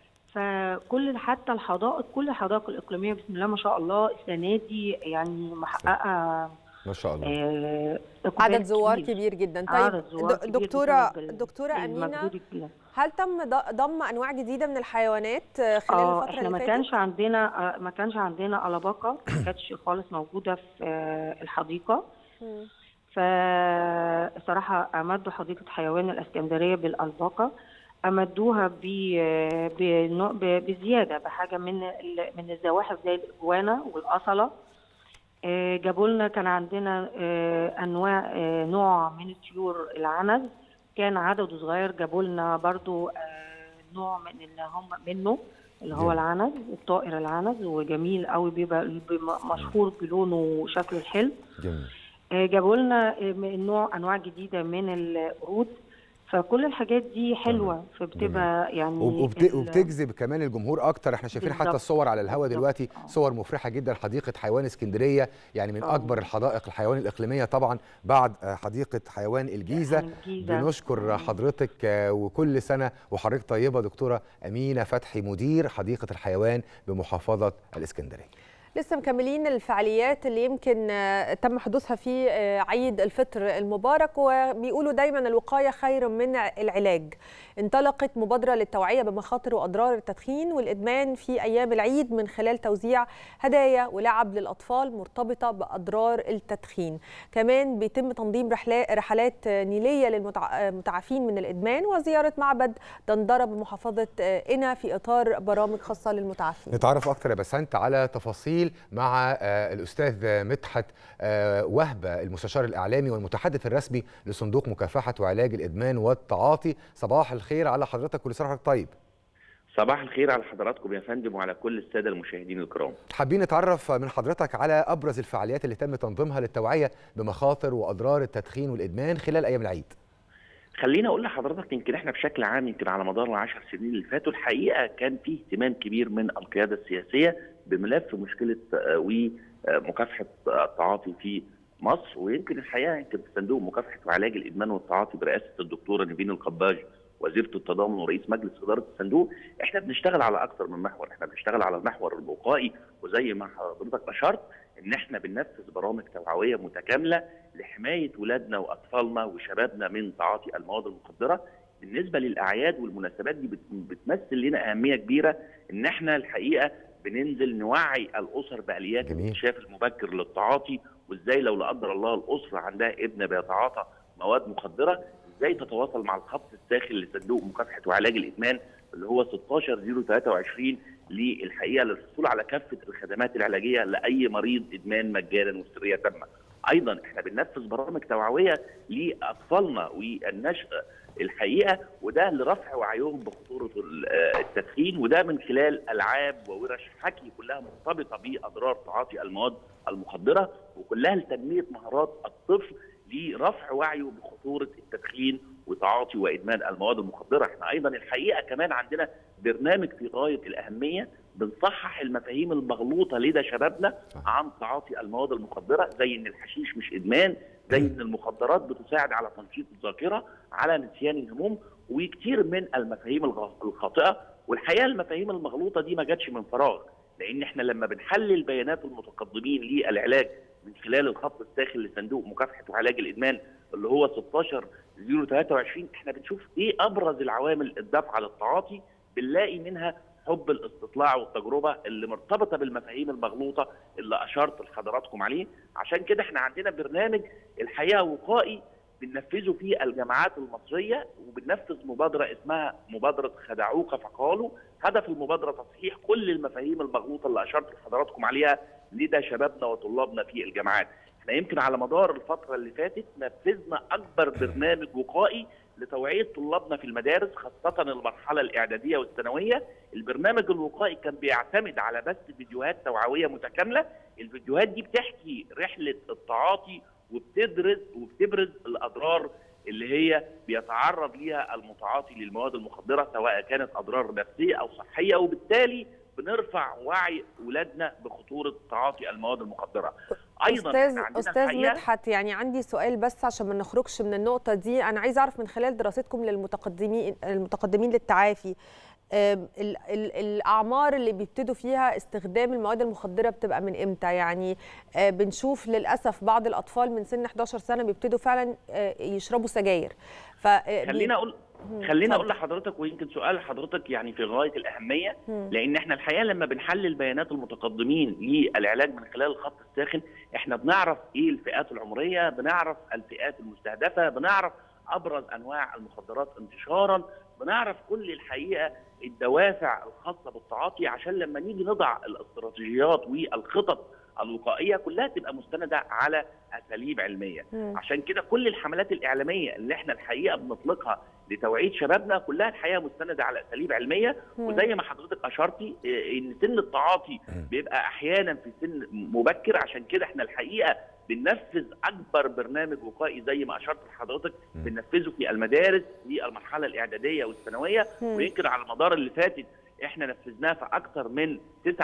فكل حتى الحدائق كل الحدائق الاقليميه بسم الله ما شاء الله السنه دي يعني محققه ما شاء الله آه عدد زوار كبير, كبير جدا طيب دكتوره دكتوره امينه هل تم ضم انواع جديده من الحيوانات خلال الفتره احنا اللي ما كانش عندنا ما كانش عندنا الباقه ما كانتش خالص موجوده في الحديقه فصراحة أمدوا حديقة حيوان الإسكندرية بالألباقة أمدوها بزيادة بحاجة من من الزواحف زي الإجوانا والأصلة جابوا لنا كان عندنا أنواع نوع من الطيور العنز كان عدده صغير جابوا لنا برضو نوع من اللي هم منه اللي هو جميل. العنز الطائر العنز وجميل قوي بيبقى بيبقى مشهور بلونه وشكله الحلو جميل آه، جابوا لنا آه، من نوع انواع جديده من القرود فكل الحاجات دي حلوه فبتبقى يعني وب- وبت... ال- وبتجذب كمان الجمهور اكتر احنا شايفين حتى بالظبط. الصور على الهواء بالظبط. دلوقتي آه. صور مفرحه جدا حديقه حيوان اسكندريه يعني من آه. اكبر الحدائق الحيوان الاقليميه طبعا بعد آه، حديقه حيوان الجيزه يعني الجيزة. بنشكر حضرتك آه، وكل سنه وحضرتك طيبه دكتوره امينه فتحي مدير حديقه الحيوان بمحافظه الاسكندريه لسه مكملين الفعاليات اللي يمكن آه، تم حدوثها في آه، عيد الفطر المبارك وبيقولوا دايما الوقايه خير من العلاج. انطلقت مبادره للتوعيه بمخاطر واضرار التدخين والادمان في ايام العيد من خلال توزيع هدايا ولعب للاطفال مرتبطه باضرار التدخين. كمان بيتم تنظيم رحلا- رحلات آه، نيليه للمتعافين من الادمان وزياره معبد دندره بمحافظه آه، قنا في اطار برامج خاصه للمتعافين. نتعرف اكتر يا بسنت على تفاصيل مع آه، الاستاذ مدحت آه، وهبه المستشار الاعلامي والمتحدث الرسمي لصندوق مكافحه وعلاج الادمان والتعاطي صباح الخير على حضرتك كل سنه وحضرتك طيب صباح الخير على حضراتكم يا فندم وعلى كل الساده المشاهدين الكرام. حابين نتعرف من حضرتك على ابرز الفعاليات اللي تم تنظيمها للتوعيه بمخاطر واضرار التدخين والادمان خلال ايام العيد خليني اقول لحضرتك يمكن احنا بشكل عام يمكن على مدار العشر سنين اللي فاتوا الحقيقه كان في اهتمام كبير من القياده السياسيه بملف مشكله آه، ومكافحه آه، التعاطي في مصر ويمكن الحقيقه يمكن صندوق مكافحه وعلاج الادمان والتعاطي برئاسه الدكتوره نيفين القباج وزيره التضامن ورئيس مجلس اداره الصندوق احنا بنشتغل على اكثر من محور احنا بنشتغل على المحور الوقائي وزي ما حضرتك اشرت ان احنا بننفذ برامج توعويه متكامله لحمايه ولادنا واطفالنا وشبابنا من تعاطي المواد المخدره بالنسبه للاعياد والمناسبات دي بت- بتمثل لنا اهميه كبيره ان احنا الحقيقه بننزل نوعي الاسر باليات جميل. الاكتشاف المبكر للتعاطي وازاي لو لا قدر الله الاسره عندها ابن بيتعاطى مواد مخدره ازاي تتواصل مع الخط الداخل لصندوق مكافحه وعلاج الادمان اللي هو 16023 للحقيقه للحصول على كافه الخدمات العلاجيه لاي مريض ادمان مجانا وسريه تامه. ايضا احنا بننفذ برامج توعويه لاطفالنا والنشء الحقيقه وده لرفع وعيهم بخطوره ال- آه التدخين وده من خلال العاب وورش حكي كلها مرتبطه باضرار تعاطي المواد المخدره وكلها لتنميه مهارات الطفل لرفع وعيه بخطوره التدخين وتعاطي وادمان المواد المخدره، احنا ايضا الحقيقه كمان عندنا برنامج في غايه الاهميه بنصحح المفاهيم المغلوطه لدى شبابنا عن تعاطي المواد المخدره زي ان الحشيش مش ادمان، زي ان المخدرات بتساعد على تنشيط الذاكره، على نسيان الهموم وكتير من المفاهيم الغ- الخاطئه والحقيقه المفاهيم المغلوطه دي ما جاتش من فراغ لان احنا لما بنحلل بيانات المتقدمين للعلاج من خلال الخط الداخل لصندوق مكافحه وعلاج الادمان اللي هو 16 023 احنا بنشوف ايه ابرز العوامل الدافعه للتعاطي بنلاقي منها حب الاستطلاع والتجربه اللي مرتبطه بالمفاهيم المغلوطه اللي اشرت لحضراتكم عليه عشان كده احنا عندنا برنامج الحقيقه وقائي بننفذه في الجامعات المصريه وبننفذ مبادره اسمها مبادره خدعوك فقالوا هدف المبادره تصحيح كل المفاهيم المغلوطه اللي اشرت لحضراتكم عليها لدى شبابنا وطلابنا في الجامعات احنا يمكن على مدار الفتره اللي فاتت نفذنا اكبر برنامج وقائي لتوعيه طلابنا في المدارس خاصه المرحله الاعداديه والثانويه البرنامج الوقائي كان بيعتمد على بث فيديوهات توعويه متكامله الفيديوهات دي بتحكي رحله التعاطي وبتدرس وبتبرز الاضرار اللي هي بيتعرض ليها المتعاطي للمواد المخدره سواء كانت اضرار نفسيه او صحيه وبالتالي بنرفع وعي اولادنا بخطوره تعاطي المواد المخدره. ايضا استاذ إحنا عندنا استاذ الحقيقة- مدحت يعني عندي سؤال بس عشان ما نخرجش من النقطه دي انا عايزه اعرف من خلال دراستكم للمتقدمين المتقدمين للتعافي آم، ال- ال- الاعمار اللي بيبتدوا فيها استخدام المواد المخدره بتبقى من امتى يعني آه، بنشوف للاسف بعض الاطفال من سن 11 سنه بيبتدوا فعلا آه، يشربوا سجاير ف خلينا اقول خلينا اقول لحضرتك ويمكن سؤال حضرتك يعني في غايه الاهميه مم. لان احنا الحقيقه لما بنحلل بيانات المتقدمين للعلاج من خلال الخط الساخن احنا بنعرف ايه الفئات العمريه بنعرف الفئات المستهدفه بنعرف ابرز انواع المخدرات انتشارا بنعرف كل الحقيقه الدوافع الخاصه بالتعاطي عشان لما نيجي نضع الاستراتيجيات والخطط الوقائيه كلها تبقى مستنده على اساليب علميه مم. عشان كده كل الحملات الاعلاميه اللي احنا الحقيقه بنطلقها لتوعيه شبابنا كلها الحقيقه مستنده على اساليب علميه مم. وزي ما حضرتك اشرتي إيه، ان سن التعاطي بيبقى احيانا في سن مبكر عشان كده احنا الحقيقه بننفذ اكبر برنامج وقائي زي ما اشرت لحضرتك بننفذه في المدارس في المرحله الاعداديه والثانويه مم. ويمكن على المدار اللي فاتت احنا نفذناه في اكثر من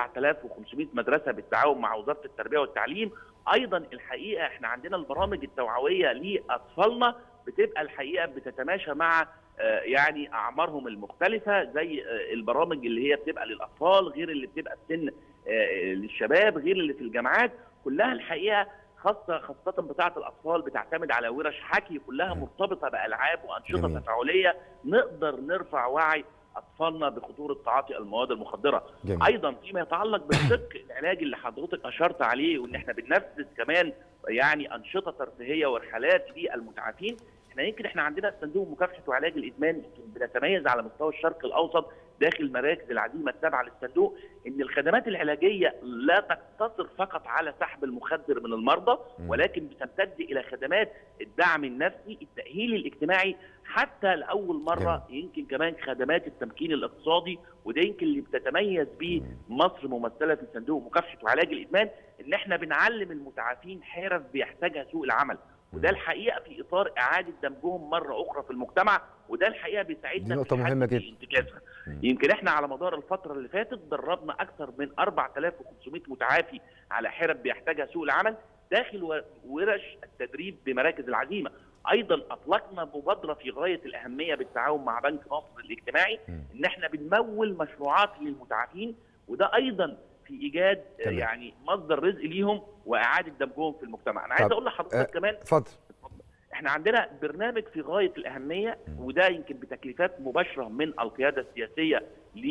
9500 مدرسه بالتعاون مع وزاره التربيه والتعليم ايضا الحقيقه احنا عندنا البرامج التوعويه لاطفالنا بتبقى الحقيقه بتتماشى مع آه، يعني اعمارهم المختلفه زي آه، البرامج اللي هي بتبقى للاطفال غير اللي بتبقى في سن آه، للشباب غير اللي في الجامعات كلها الحقيقه خاصه خاصه بتاعه الاطفال بتعتمد على ورش حكي كلها مرتبطه بالعاب وانشطه جميل. تفاعليه نقدر نرفع وعي اطفالنا بخطوره تعاطي المواد المخدره جميل. ايضا فيما يتعلق بالشق العلاجي اللي حضرتك اشرت عليه وان احنا بننفذ كمان يعني انشطه ترفيهيه ورحلات للمتعافين احنا يمكن احنا عندنا صندوق مكافحه وعلاج الادمان يمكن بنتميز على مستوى الشرق الاوسط داخل مراكز العزيمه التابعه للصندوق ان الخدمات العلاجيه لا تقتصر فقط على سحب المخدر من المرضى ولكن بتمتد الى خدمات الدعم النفسي التاهيل الاجتماعي حتى لاول مره يمكن كمان خدمات التمكين الاقتصادي وده يمكن اللي بتتميز به مصر ممثله في صندوق مكافحه وعلاج الادمان ان احنا بنعلم المتعافين حرف بيحتاجها سوق العمل وده الحقيقه في اطار اعاده دمجهم مره اخرى في المجتمع وده الحقيقه بيساعدنا دي نقطة في مهمة حد جدا. انتكاسها يمكن احنا على مدار الفتره اللي فاتت دربنا اكثر من 4500 متعافي على حرف بيحتاجها سوق العمل داخل و- ورش التدريب بمراكز العزيمه ايضا اطلقنا مبادره في غايه الاهميه بالتعاون مع بنك مصر الاجتماعي ان احنا بنمول مشروعات للمتعافين وده ايضا في ايجاد آه، تمام. يعني مصدر رزق ليهم واعاده دمجهم في المجتمع انا عايز طب، اقول لحضرتك آه، كمان اتفضل احنا عندنا برنامج في غايه الاهميه وده يمكن بتكليفات مباشره من القياده السياسيه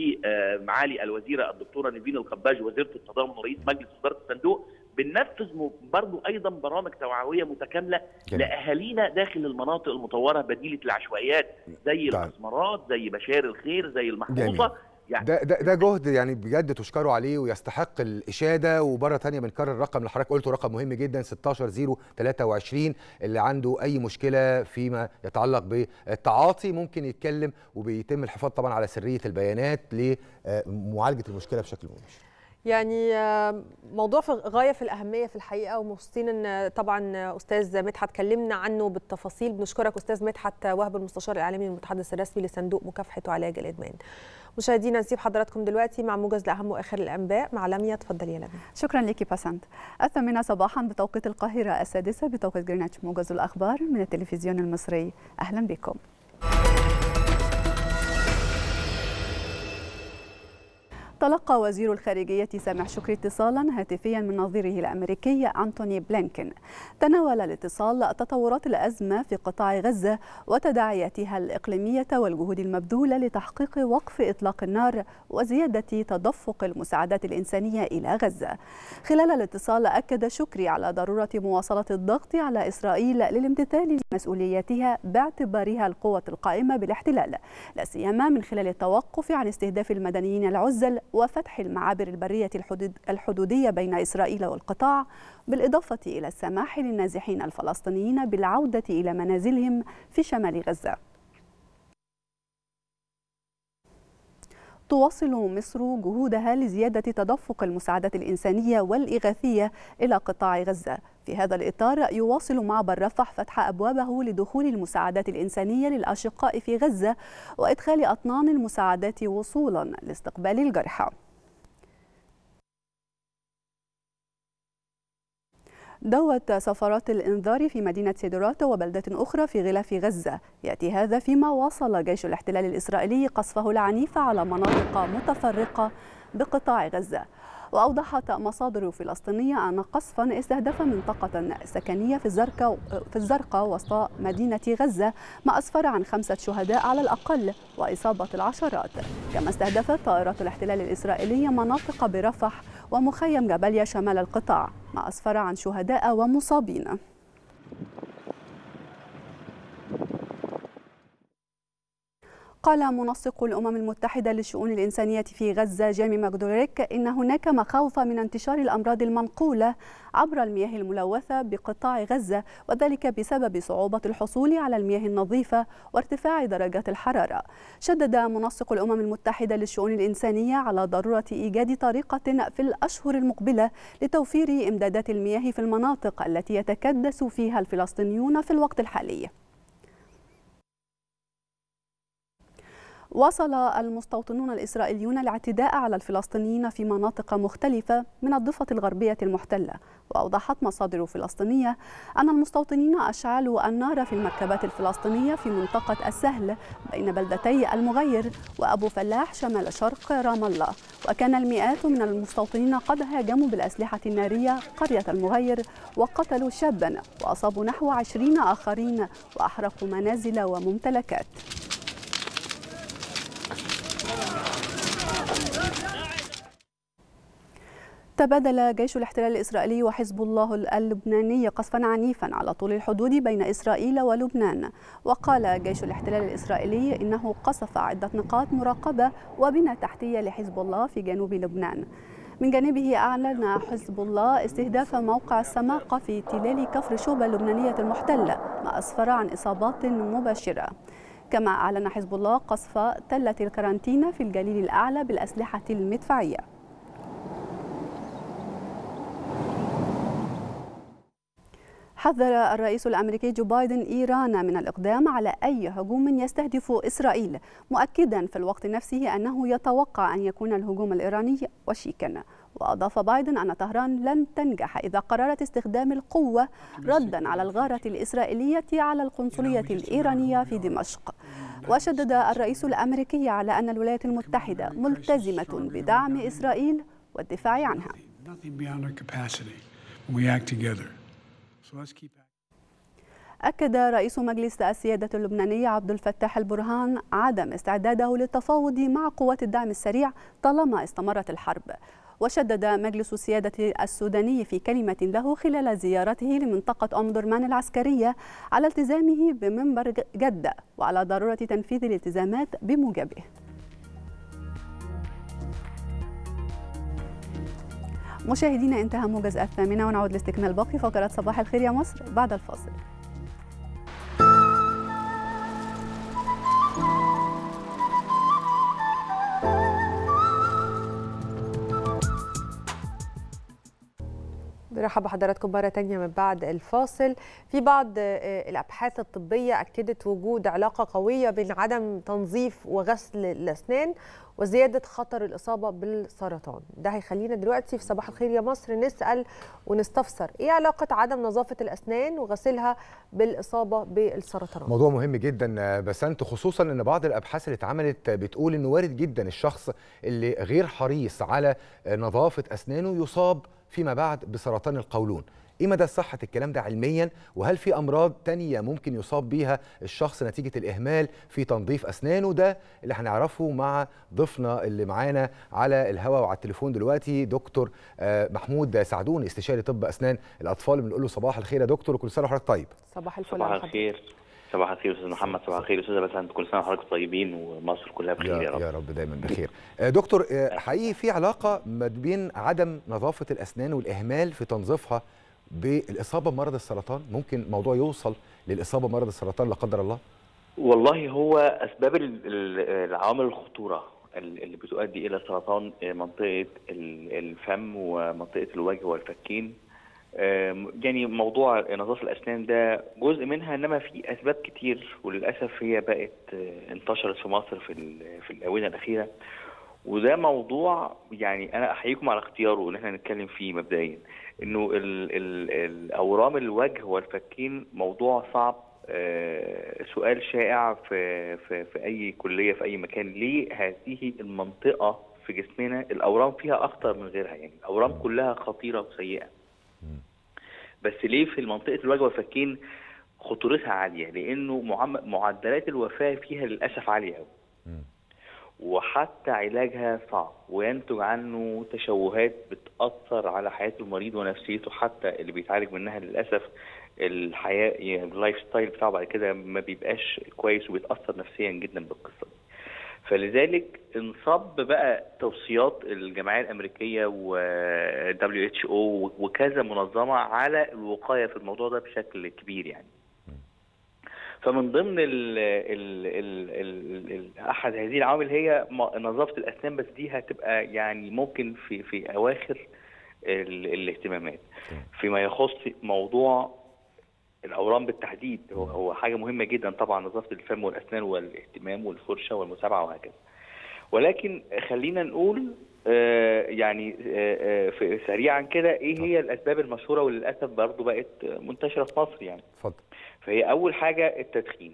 لمعالي الوزيره الدكتوره نيفين القباج وزيره التضامن ورئيس مجلس اداره الصندوق بننفذ م- برضو ايضا برامج توعويه متكامله جميل. لاهالينا داخل المناطق المطوره بديله العشوائيات زي طيب. الاسمرات زي بشار الخير زي المحفوظه يعني ده ده ده جهد يعني بجد تشكروا عليه ويستحق الاشاده ومره تانية بنكرر الرقم اللي حضرتك قلته رقم مهم جدا 16023 اللي عنده اي مشكله فيما يتعلق بالتعاطي ممكن يتكلم وبيتم الحفاظ طبعا على سريه البيانات لمعالجه المشكله بشكل مباشر يعني آه، موضوع في غايه في الاهميه في الحقيقه ومبسوطين ان طبعا استاذ مدحت كلمنا عنه بالتفاصيل بنشكرك استاذ مدحت وهب المستشار الاعلامي المتحدث الرسمي لصندوق مكافحه وعلاج الادمان مشاهدينا نسيب حضراتكم دلوقتي مع موجز لاهم واخر الانباء مع لميا اتفضلي يا لميا شكرا لك بسنت الثامنة صباحا بتوقيت القاهرة السادسة بتوقيت جرينتش موجز الأخبار من التلفزيون المصري أهلا بكم تلقى وزير الخارجية سامح شكري اتصالا هاتفيا من نظيره الأمريكي أنتوني بلينكين تناول الاتصال تطورات الأزمة في قطاع غزة وتداعياتها الإقليمية والجهود المبذولة لتحقيق وقف إطلاق النار وزيادة تدفق المساعدات الإنسانية إلى غزة خلال الاتصال أكد شكري على ضرورة مواصلة الضغط على إسرائيل للامتثال لمسؤولياتها باعتبارها القوة القائمة بالاحتلال لا سيما من خلال التوقف عن استهداف المدنيين العزل وفتح المعابر البرية الحدود الحدودية بين إسرائيل والقطاع بالإضافة إلى السماح للنازحين الفلسطينيين بالعودة إلى منازلهم في شمال غزة تواصل مصر جهودها لزيادة تدفق المساعدات الإنسانية والإغاثية إلى قطاع غزة في هذا الإطار يواصل معبر رفح فتح أبوابه لدخول المساعدات الإنسانية للأشقاء في غزة وإدخال أطنان المساعدات وصولا لاستقبال الجرحى دوت سفرات الإنذار في مدينة سيدرات وبلدة أخرى في غلاف غزة يأتي هذا فيما واصل جيش الاحتلال الإسرائيلي قصفه العنيف على مناطق متفرقة بقطاع غزة وأوضحت مصادر فلسطينية أن قصفا استهدف منطقة سكنية في الزرقاء في الزرقاء وسط مدينة غزة ما أسفر عن خمسة شهداء على الأقل وإصابة العشرات كما استهدفت طائرات الاحتلال الإسرائيلية مناطق برفح ومخيم جباليا شمال القطاع ما أسفر عن شهداء ومصابين قال منسق الأمم المتحدة للشؤون الإنسانية في غزة جيمي ماكدوريك إن هناك مخاوف من انتشار الأمراض المنقولة عبر المياه الملوثة بقطاع غزة وذلك بسبب صعوبة الحصول على المياه النظيفة وارتفاع درجات الحرارة شدد منسق الأمم المتحدة للشؤون الإنسانية على ضرورة إيجاد طريقة في الأشهر المقبلة لتوفير إمدادات المياه في المناطق التي يتكدس فيها الفلسطينيون في الوقت الحالي واصل المستوطنون الإسرائيليون الاعتداء على الفلسطينيين في مناطق مختلفة من الضفة الغربية المحتلة وأوضحت مصادر فلسطينية أن المستوطنين أشعلوا النار في المركبات الفلسطينية في منطقة السهل بين بلدتي المغير وأبو فلاح شمال شرق رام الله وكان المئات من المستوطنين قد هاجموا بالأسلحة النارية قرية المغير وقتلوا شابا وأصابوا نحو عشرين آخرين وأحرقوا منازل وممتلكات تبادل جيش الاحتلال الإسرائيلي وحزب الله اللبناني قصفا عنيفا على طول الحدود بين إسرائيل ولبنان وقال جيش الاحتلال الإسرائيلي إنه قصف عدة نقاط مراقبة وبنى تحتية لحزب الله في جنوب لبنان من جانبه أعلن حزب الله استهداف موقع السماقة في تلال كفر شوبة اللبنانية المحتلة ما أسفر عن إصابات مباشرة كما أعلن حزب الله قصف تلة الكرانتينا في الجليل الأعلى بالأسلحة المدفعية حذر الرئيس الامريكي جو بايدن ايران من الاقدام على اي هجوم يستهدف اسرائيل مؤكدا في الوقت نفسه انه يتوقع ان يكون الهجوم الايراني وشيكا واضاف بايدن ان طهران لن تنجح اذا قررت استخدام القوه ردا على الغاره الاسرائيليه على القنصليه الايرانيه في دمشق وشدد الرئيس الامريكي على ان الولايات المتحده ملتزمه بدعم اسرائيل والدفاع عنها أكد رئيس مجلس السيادة اللبناني عبد الفتاح البرهان عدم استعداده للتفاوض مع قوات الدعم السريع طالما استمرت الحرب وشدد مجلس السيادة السوداني في كلمة له خلال زيارته لمنطقة أم درمان العسكرية على التزامه بمنبر جدة وعلى ضرورة تنفيذ الالتزامات بموجبه مشاهدينا انتهى موجز الثامنة ونعود لاستكمال باقي فقرات صباح الخير يا مصر بعد الفاصل برحب بحضراتكم مرة تانية من بعد الفاصل في بعض الأبحاث الطبية أكدت وجود علاقة قوية بين عدم تنظيف وغسل الأسنان وزيادة خطر الإصابة بالسرطان ده هيخلينا دلوقتي في صباح الخير يا مصر نسأل ونستفسر إيه علاقة عدم نظافة الأسنان وغسلها بالإصابة بالسرطان موضوع مهم جدا بسنت خصوصا ان بعض الابحاث اللي اتعملت بتقول انه وارد جدا الشخص اللي غير حريص على نظافه اسنانه يصاب فيما بعد بسرطان القولون ايه مدى صحه الكلام ده علميا وهل في امراض تانية ممكن يصاب بيها الشخص نتيجه الاهمال في تنظيف اسنانه ده اللي هنعرفه مع ضيفنا اللي معانا على الهواء وعلى التليفون دلوقتي دكتور محمود سعدون استشاري طب اسنان الاطفال بنقول له صباح الخير يا دكتور وكل سنه وحضرتك طيب صباح الفل صباح الخير صباح الخير استاذ محمد صباح الخير استاذه بسنت كل سنه وحضرتك طيبين ومصر كلها بخير يا رب يا رب دايما بخير دكتور حقيقي في علاقه ما بين عدم نظافه الاسنان والاهمال في تنظيفها بالاصابه بمرض السرطان ممكن موضوع يوصل للاصابه بمرض السرطان لا قدر الله والله هو اسباب العوامل الخطوره اللي بتؤدي الى سرطان منطقه الفم ومنطقه الوجه والفكين يعني موضوع نظافه الاسنان ده جزء منها انما في اسباب كتير وللاسف هي بقت انتشرت في مصر في في الاونه الاخيره وده موضوع يعني انا احييكم على اختياره ان احنا نتكلم فيه مبدئيا انه ال ال الاورام الوجه والفكين موضوع صعب آه سؤال شائع في, في في اي كليه في اي مكان ليه هذه المنطقه في جسمنا الاورام فيها اخطر من غيرها يعني الاورام كلها خطيره وسيئه بس ليه في منطقه الوجه والفكين خطورتها عاليه لانه معدلات الوفاه فيها للاسف عاليه قوي وحتى علاجها صعب وينتج عنه تشوهات بتأثر على حياة المريض ونفسيته حتى اللي بيتعالج منها للأسف الحياة يعني اللايف ستايل بتاعه بعد كده ما بيبقاش كويس وبيتأثر نفسيا جدا بالقصة دي فلذلك انصب بقى توصيات الجمعيه الامريكيه و WHO وكذا منظمه على الوقايه في الموضوع ده بشكل كبير يعني فمن ضمن ال ال ال ال ال احد هذه العوامل هي م- نظافه الاسنان بس دي هتبقى يعني ممكن في في اواخر ال الاهتمامات فيما يخص موضوع الاورام بالتحديد هو هو حاجه مهمه جدا طبعا نظافه الفم والاسنان والاهتمام والفرشه والمتابعه وهكذا ولكن خلينا نقول آه، يعني آه، آه، في- سريعا كده ايه هي الاسباب المشهوره وللاسف برضو بقت منتشره في مصر يعني اتفضل فهي اول حاجه التدخين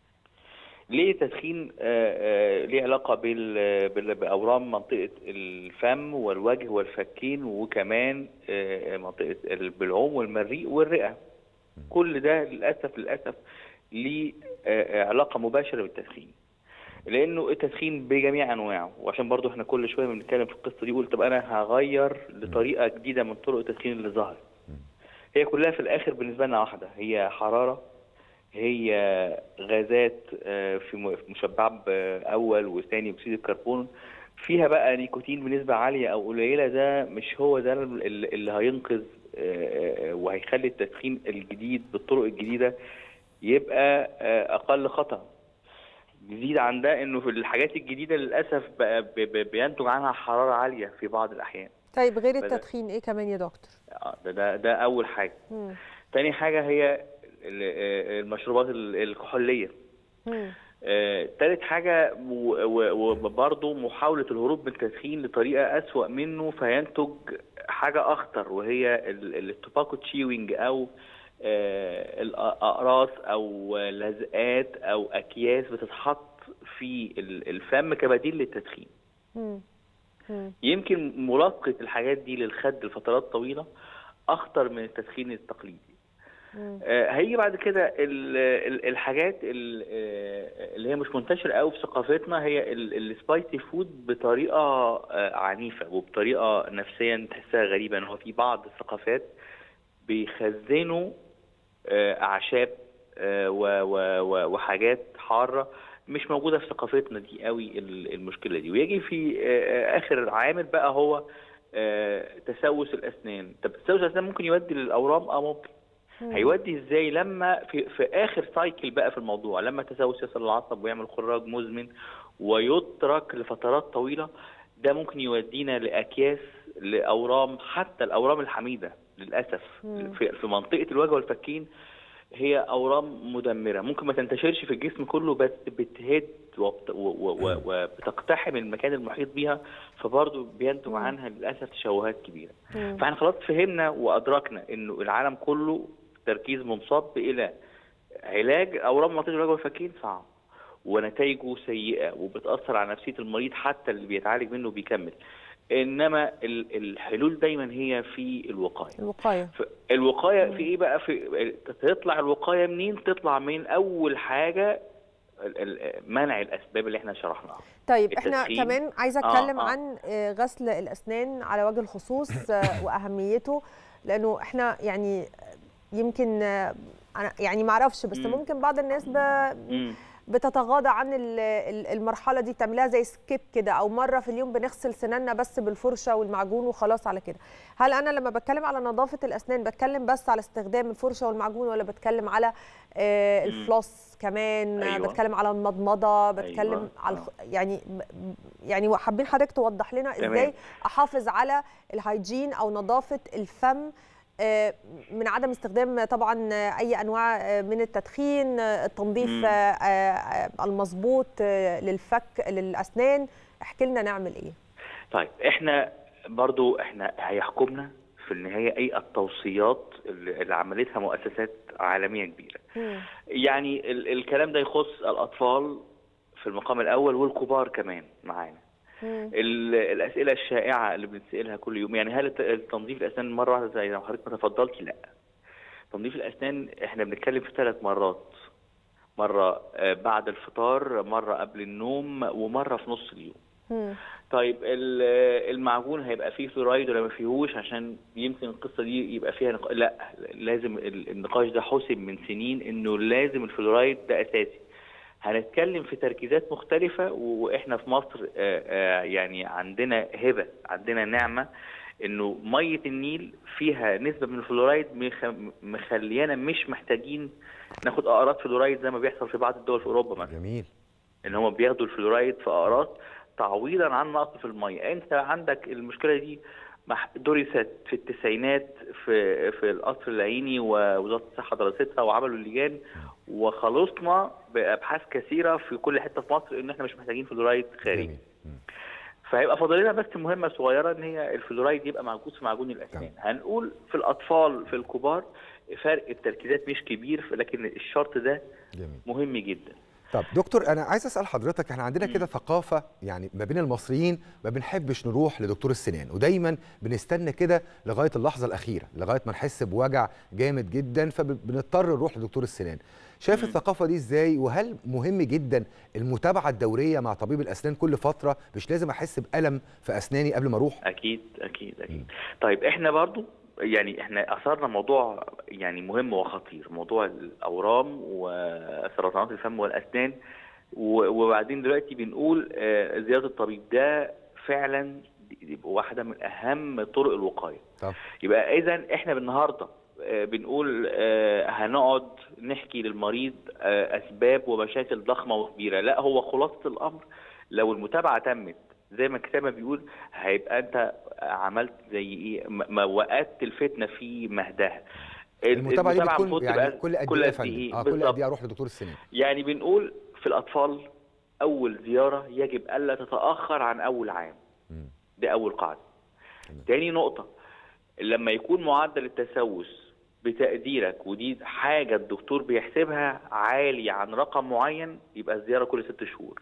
ليه التدخين آه، آه، ليه علاقه بال- بال- باورام منطقه الفم والوجه والفكين وكمان آه، منطقه البلعوم والمريء والرئه كل ده للاسف للاسف ليه آه، آه، علاقه مباشره بالتدخين لانه التدخين بجميع انواعه وعشان برضو احنا كل شويه بنتكلم في القصه دي قلت طب انا هغير لطريقه جديده من طرق التدخين اللي ظهرت هي كلها في الاخر بالنسبه لنا واحده هي حراره هي غازات آه، في م- في مشبعه باول وثاني اكسيد الكربون فيها بقى نيكوتين بنسبه عاليه او قليله ده مش هو ده ال- اللي هينقذ آه، آه، وهيخلي التدخين الجديد بالطرق الجديده يبقى آه، اقل خطر جديد عن ده انه في الحاجات الجديده للاسف بقى ب- ب- بينتج عنها حراره عاليه في بعض الاحيان طيب غير بدأ- التدخين ايه كمان يا دكتور آه، ده ده, ده اول حاجه مم. تاني حاجه هي ال- آه، المشروبات ال- الكحوليه مم. آه، تالت حاجة و- و- وبرضه محاولة الهروب من التدخين لطريقة أسوأ منه فينتج حاجة أخطر وهي ال- التوباكو تشيوينج أو آه، الأقراص أو لزقات أو أكياس بتتحط في ال- الفم كبديل للتدخين مم. مم. يمكن ملاقة الحاجات دي للخد لفترات طويلة أخطر من التدخين التقليدي مم. آه، هيجي بعد كده ال- ال- الحاجات ال- آه، اللي هي مش منتشره قوي في ثقافتنا هي ال- السبايسي فود بطريقه آه، عنيفه وبطريقه نفسيا تحسها غريبه ان هو في بعض الثقافات بيخزنوا آه، اعشاب آه، و- و- و- وحاجات حاره مش موجوده في ثقافتنا دي قوي ال- المشكله دي ويجي في آه، آه، اخر العامل بقى هو آه، تسوس الاسنان طب تسوس الاسنان ممكن يؤدي للاورام اه ممكن هيودي ازاي لما في في اخر سايكل بقى في الموضوع لما التسوس يصل للعصب ويعمل خراج مزمن ويترك لفترات طويله ده ممكن يودينا لاكياس لاورام حتى الاورام الحميده للاسف في في منطقه الوجه والفكين هي اورام مدمره ممكن ما تنتشرش في الجسم كله بس بتهد وبت- و- و- و- وبتقتحم المكان المحيط بيها فبرضه بينتج عنها للاسف تشوهات كبيره فاحنا خلاص فهمنا وادركنا انه العالم كله تركيز منصب الى علاج اورام منطقه الوجه والفكين صعب ونتائجه سيئه وبتاثر على نفسيه المريض حتى اللي بيتعالج منه بيكمل انما ال- الحلول دايما هي في الوقايه الوقايه ف- الوقايه في ايه بقى في تطلع الوقايه منين تطلع من اول حاجه ال- ال- منع الاسباب اللي احنا شرحناها طيب احنا التدخين. كمان عايزه آه، اتكلم آه. عن آه، غسل الاسنان على وجه الخصوص آه، واهميته لانه احنا يعني يمكن آه، انا يعني ما اعرفش بس مم. ممكن بعض الناس ب... مم. بتتغاضى عن ال- ال- المرحله دي بتعملها زي سكيب كده او مره في اليوم بنغسل سناننا بس بالفرشه والمعجون وخلاص على كده هل انا لما بتكلم على نظافه الاسنان بتكلم بس على استخدام الفرشه والمعجون ولا بتكلم على آه، الفلوس كمان أيوة. بتكلم على المضمضه بتكلم أيوة. على آه. الخ- يعني يعني حابين حضرتك توضح لنا تمام. ازاي احافظ على الهايجين او نظافه الفم آه، من عدم استخدام طبعا آه، اي انواع آه، من التدخين آه، التنظيف مم. آه، آه، المظبوط آه، للفك للاسنان احكي لنا نعمل ايه طيب احنا برضو احنا هيحكمنا في النهايه اي التوصيات اللي اللي عملتها مؤسسات عالميه كبيره يعني ال الكلام ده يخص الاطفال في المقام الاول والكبار كمان معانا مم. ال- الاسئله الشائعه اللي بنسالها كل يوم يعني هل الت- تنظيف الاسنان مره واحده زي ما حضرتك ما تفضلتي لا تنظيف الاسنان احنا بنتكلم في ثلاث مرات مره آه، بعد الفطار مره قبل النوم ومره في نص اليوم مم. طيب ال- المعجون هيبقى فيه فلورايد ولا ما فيهوش عشان يمكن القصه دي يبقى فيها نق... لا لازم ال- النقاش ده حسم من سنين انه لازم الفلورايد ده اساسي هنتكلم في تركيزات مختلفة واحنا في مصر آه، آه، يعني عندنا هبة عندنا نعمة انه مية النيل فيها نسبة من الفلورايد مخ- مخليانا مش محتاجين ناخد اقراط فلورايد زي ما بيحصل في بعض الدول في اوروبا مثلا جميل ان هم بياخدوا الفلورايد في اقراط تعويضا عن نقص في الميه انت عندك المشكله دي مح- درست في التسعينات في في القصر العيني ووزاره الصحه دراستها وعملوا اللجان وخلصنا بابحاث كثيره في كل حته في مصر ان احنا مش محتاجين فلورايد خارجي جميل مم. فهيبقى فاضل لنا بس مهمه صغيره ان هي الفلورايد يبقى موجود في معجون الاسنان هنقول في الاطفال في الكبار فرق التركيزات مش كبير لكن الشرط ده جميل مهم جدا طب دكتور انا عايز اسال حضرتك احنا عندنا كده ثقافه يعني ما بين المصريين ما بنحبش نروح لدكتور السنان ودايما بنستنى كده لغايه اللحظه الاخيره لغايه ما نحس بوجع جامد جدا فبنضطر نروح لدكتور السنان شايف الثقافه دي ازاي وهل مهم جدا المتابعه الدوريه مع طبيب الاسنان كل فتره مش لازم احس بالم في اسناني قبل ما اروح اكيد اكيد اكيد طيب احنا برضو يعني احنا اثرنا موضوع يعني مهم وخطير موضوع الاورام وسرطانات الفم والاسنان و- وبعدين دلوقتي بنقول آه، زياره الطبيب ده فعلا دي واحده من اهم طرق الوقايه طب يبقى اذا احنا النهارده آه، بنقول آه، هنقعد نحكي للمريض آه، اسباب ومشاكل ضخمه وكبيره لا هو خلاصه الامر لو المتابعه تمت زي ما الكتاب ما بيقول هيبقى انت عملت زي ايه م- ما وقدت الفتنه في مهدها المتابعه دي بتكون المفروض يعني تبقى كل قد كل ايه يا قد فندم ايه اه كل بالظبط. قد ايه اروح لدكتور السنان يعني بنقول في الأطفال أول زيارة يجب ألا تتأخر عن أول عام مم. دي أول قاعدة تاني نقطة لما يكون معدل التسوس بتقديرك ودي حاجة الدكتور بيحسبها عالي عن رقم معين يبقى الزيارة كل ست شهور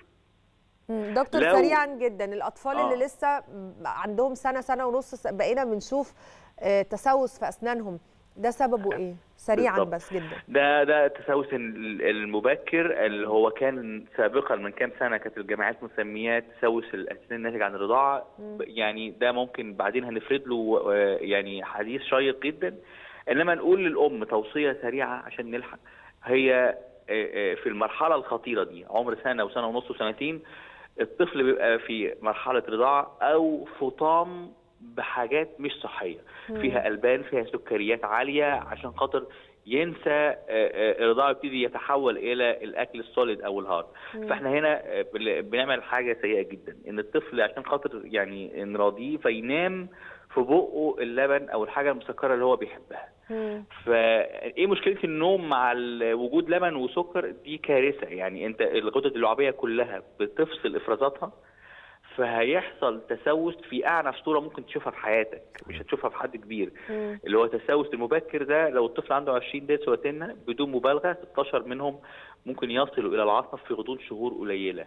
مم. دكتور لو- سريعا جدا الاطفال آه. اللي لسه عندهم سنه سنه ونص بقينا بنشوف آه، تسوس في اسنانهم ده سببه ايه سريعا بالظبط. بس جدا ده ده التسوس ال- المبكر اللي هو كان سابقا من كام سنه كانت الجامعات مسمياه تسوس الاسنان الناتج عن الرضاعه يعني ده ممكن بعدين هنفرد له آه، يعني حديث شيق جدا انما نقول للام توصيه سريعه عشان نلحق هي آه، آه، في المرحله الخطيره دي عمر سنه وسنه ونص وسنتين الطفل بيبقى في مرحله رضاعه او فطام بحاجات مش صحيه فيها البان فيها سكريات عاليه عشان خاطر ينسى آه، آه، الرضاعه يبتدي يتحول الى الاكل السوليد او الهارد فاحنا هنا آه، بل- بنعمل حاجه سيئه جدا ان الطفل عشان خاطر يعني نراضيه فينام في بقه اللبن او الحاجه المسكره اللي هو بيحبها مم. فايه مشكله النوم مع ال- وجود لبن وسكر دي كارثه يعني انت الغدد اللعابيه كلها بتفصل افرازاتها فهيحصل تسوس في اعنف صوره ممكن تشوفها في حياتك مش هتشوفها في حد كبير مم. اللي هو التسوس المبكر ده لو الطفل عنده 20 ديس وسنه بدون مبالغه 16 منهم ممكن يصلوا الى العصب في غضون شهور قليله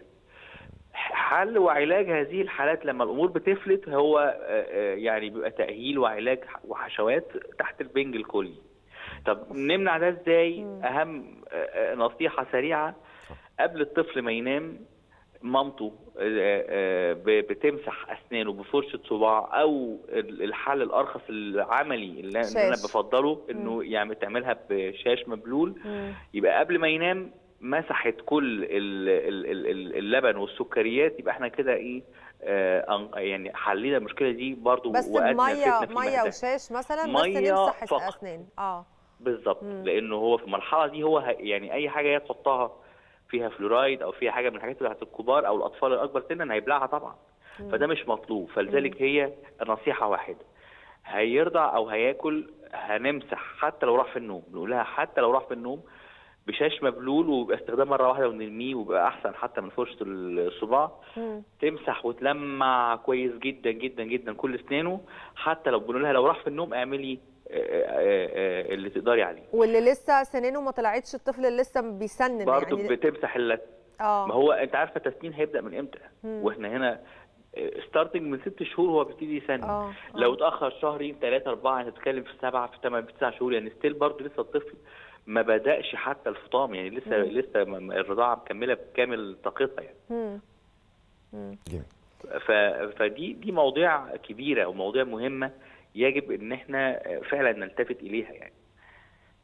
حل وعلاج هذه الحالات لما الامور بتفلت هو آه، آه، يعني بيبقى تاهيل وعلاج وحشوات تحت البنج الكلي طب نمنع ده ازاي اهم آه، آه، نصيحه سريعه قبل الطفل ما ينام مامته آه، آه، ب- بتمسح اسنانه بفرشه صباع او ال- الحل الارخص العملي اللي اللي انا شاش. بفضله انه يعني تعملها بشاش مبلول مم. يبقى قبل ما ينام مسحت كل ال- ال- ال- ال- اللبن والسكريات يبقى احنا كده ايه آه أن- يعني حلينا المشكله دي برضو بس وقدنا بميه الفتنة في ميه مهدها. وشاش مثلا بس مية نمسح فقط. الاسنان اه بالظبط لانه هو في المرحله دي هو ه- يعني اي حاجه هي تحطها فيها فلورايد او فيها حاجه من الحاجات بتاعت الكبار او الاطفال الاكبر سنا هيبلعها طبعا فده مش مطلوب فلذلك هي نصيحه واحده هيرضع او هياكل هنمسح حتى لو راح في النوم نقولها حتى لو راح في النوم بشاش مبلول ويبقى استخدام مره واحده ونرميه ويبقى احسن حتى من فرشه الصباع مم. تمسح وتلمع كويس جدا جدا جدا كل اسنانه حتى لو بنقول لها لو راح في النوم اعملي آه، آه، آه، اللي تقدري عليه واللي لسه سنانه ما طلعتش الطفل اللي لسه بيسنن برضه يعني بتمسح اللت اه ما هو انت عارفه التسنين هيبدا من امتى مم. واحنا هنا ستارتنج من ست شهور هو بيبتدي يسنن اه آه. لو اتاخر شهرين ثلاثه اربعه هتتكلم في سبعه في ثمان في تسع شهور يعني ستيل برضه لسه الطفل ما بداش حتى الفطام يعني لسه مم. لسه م- م- الرضاعه مكمله بكامل طاقتها يعني مم. مم. جميل ف... فدي دي مواضيع كبيره ومواضيع مهمه يجب ان احنا فعلا نلتفت اليها يعني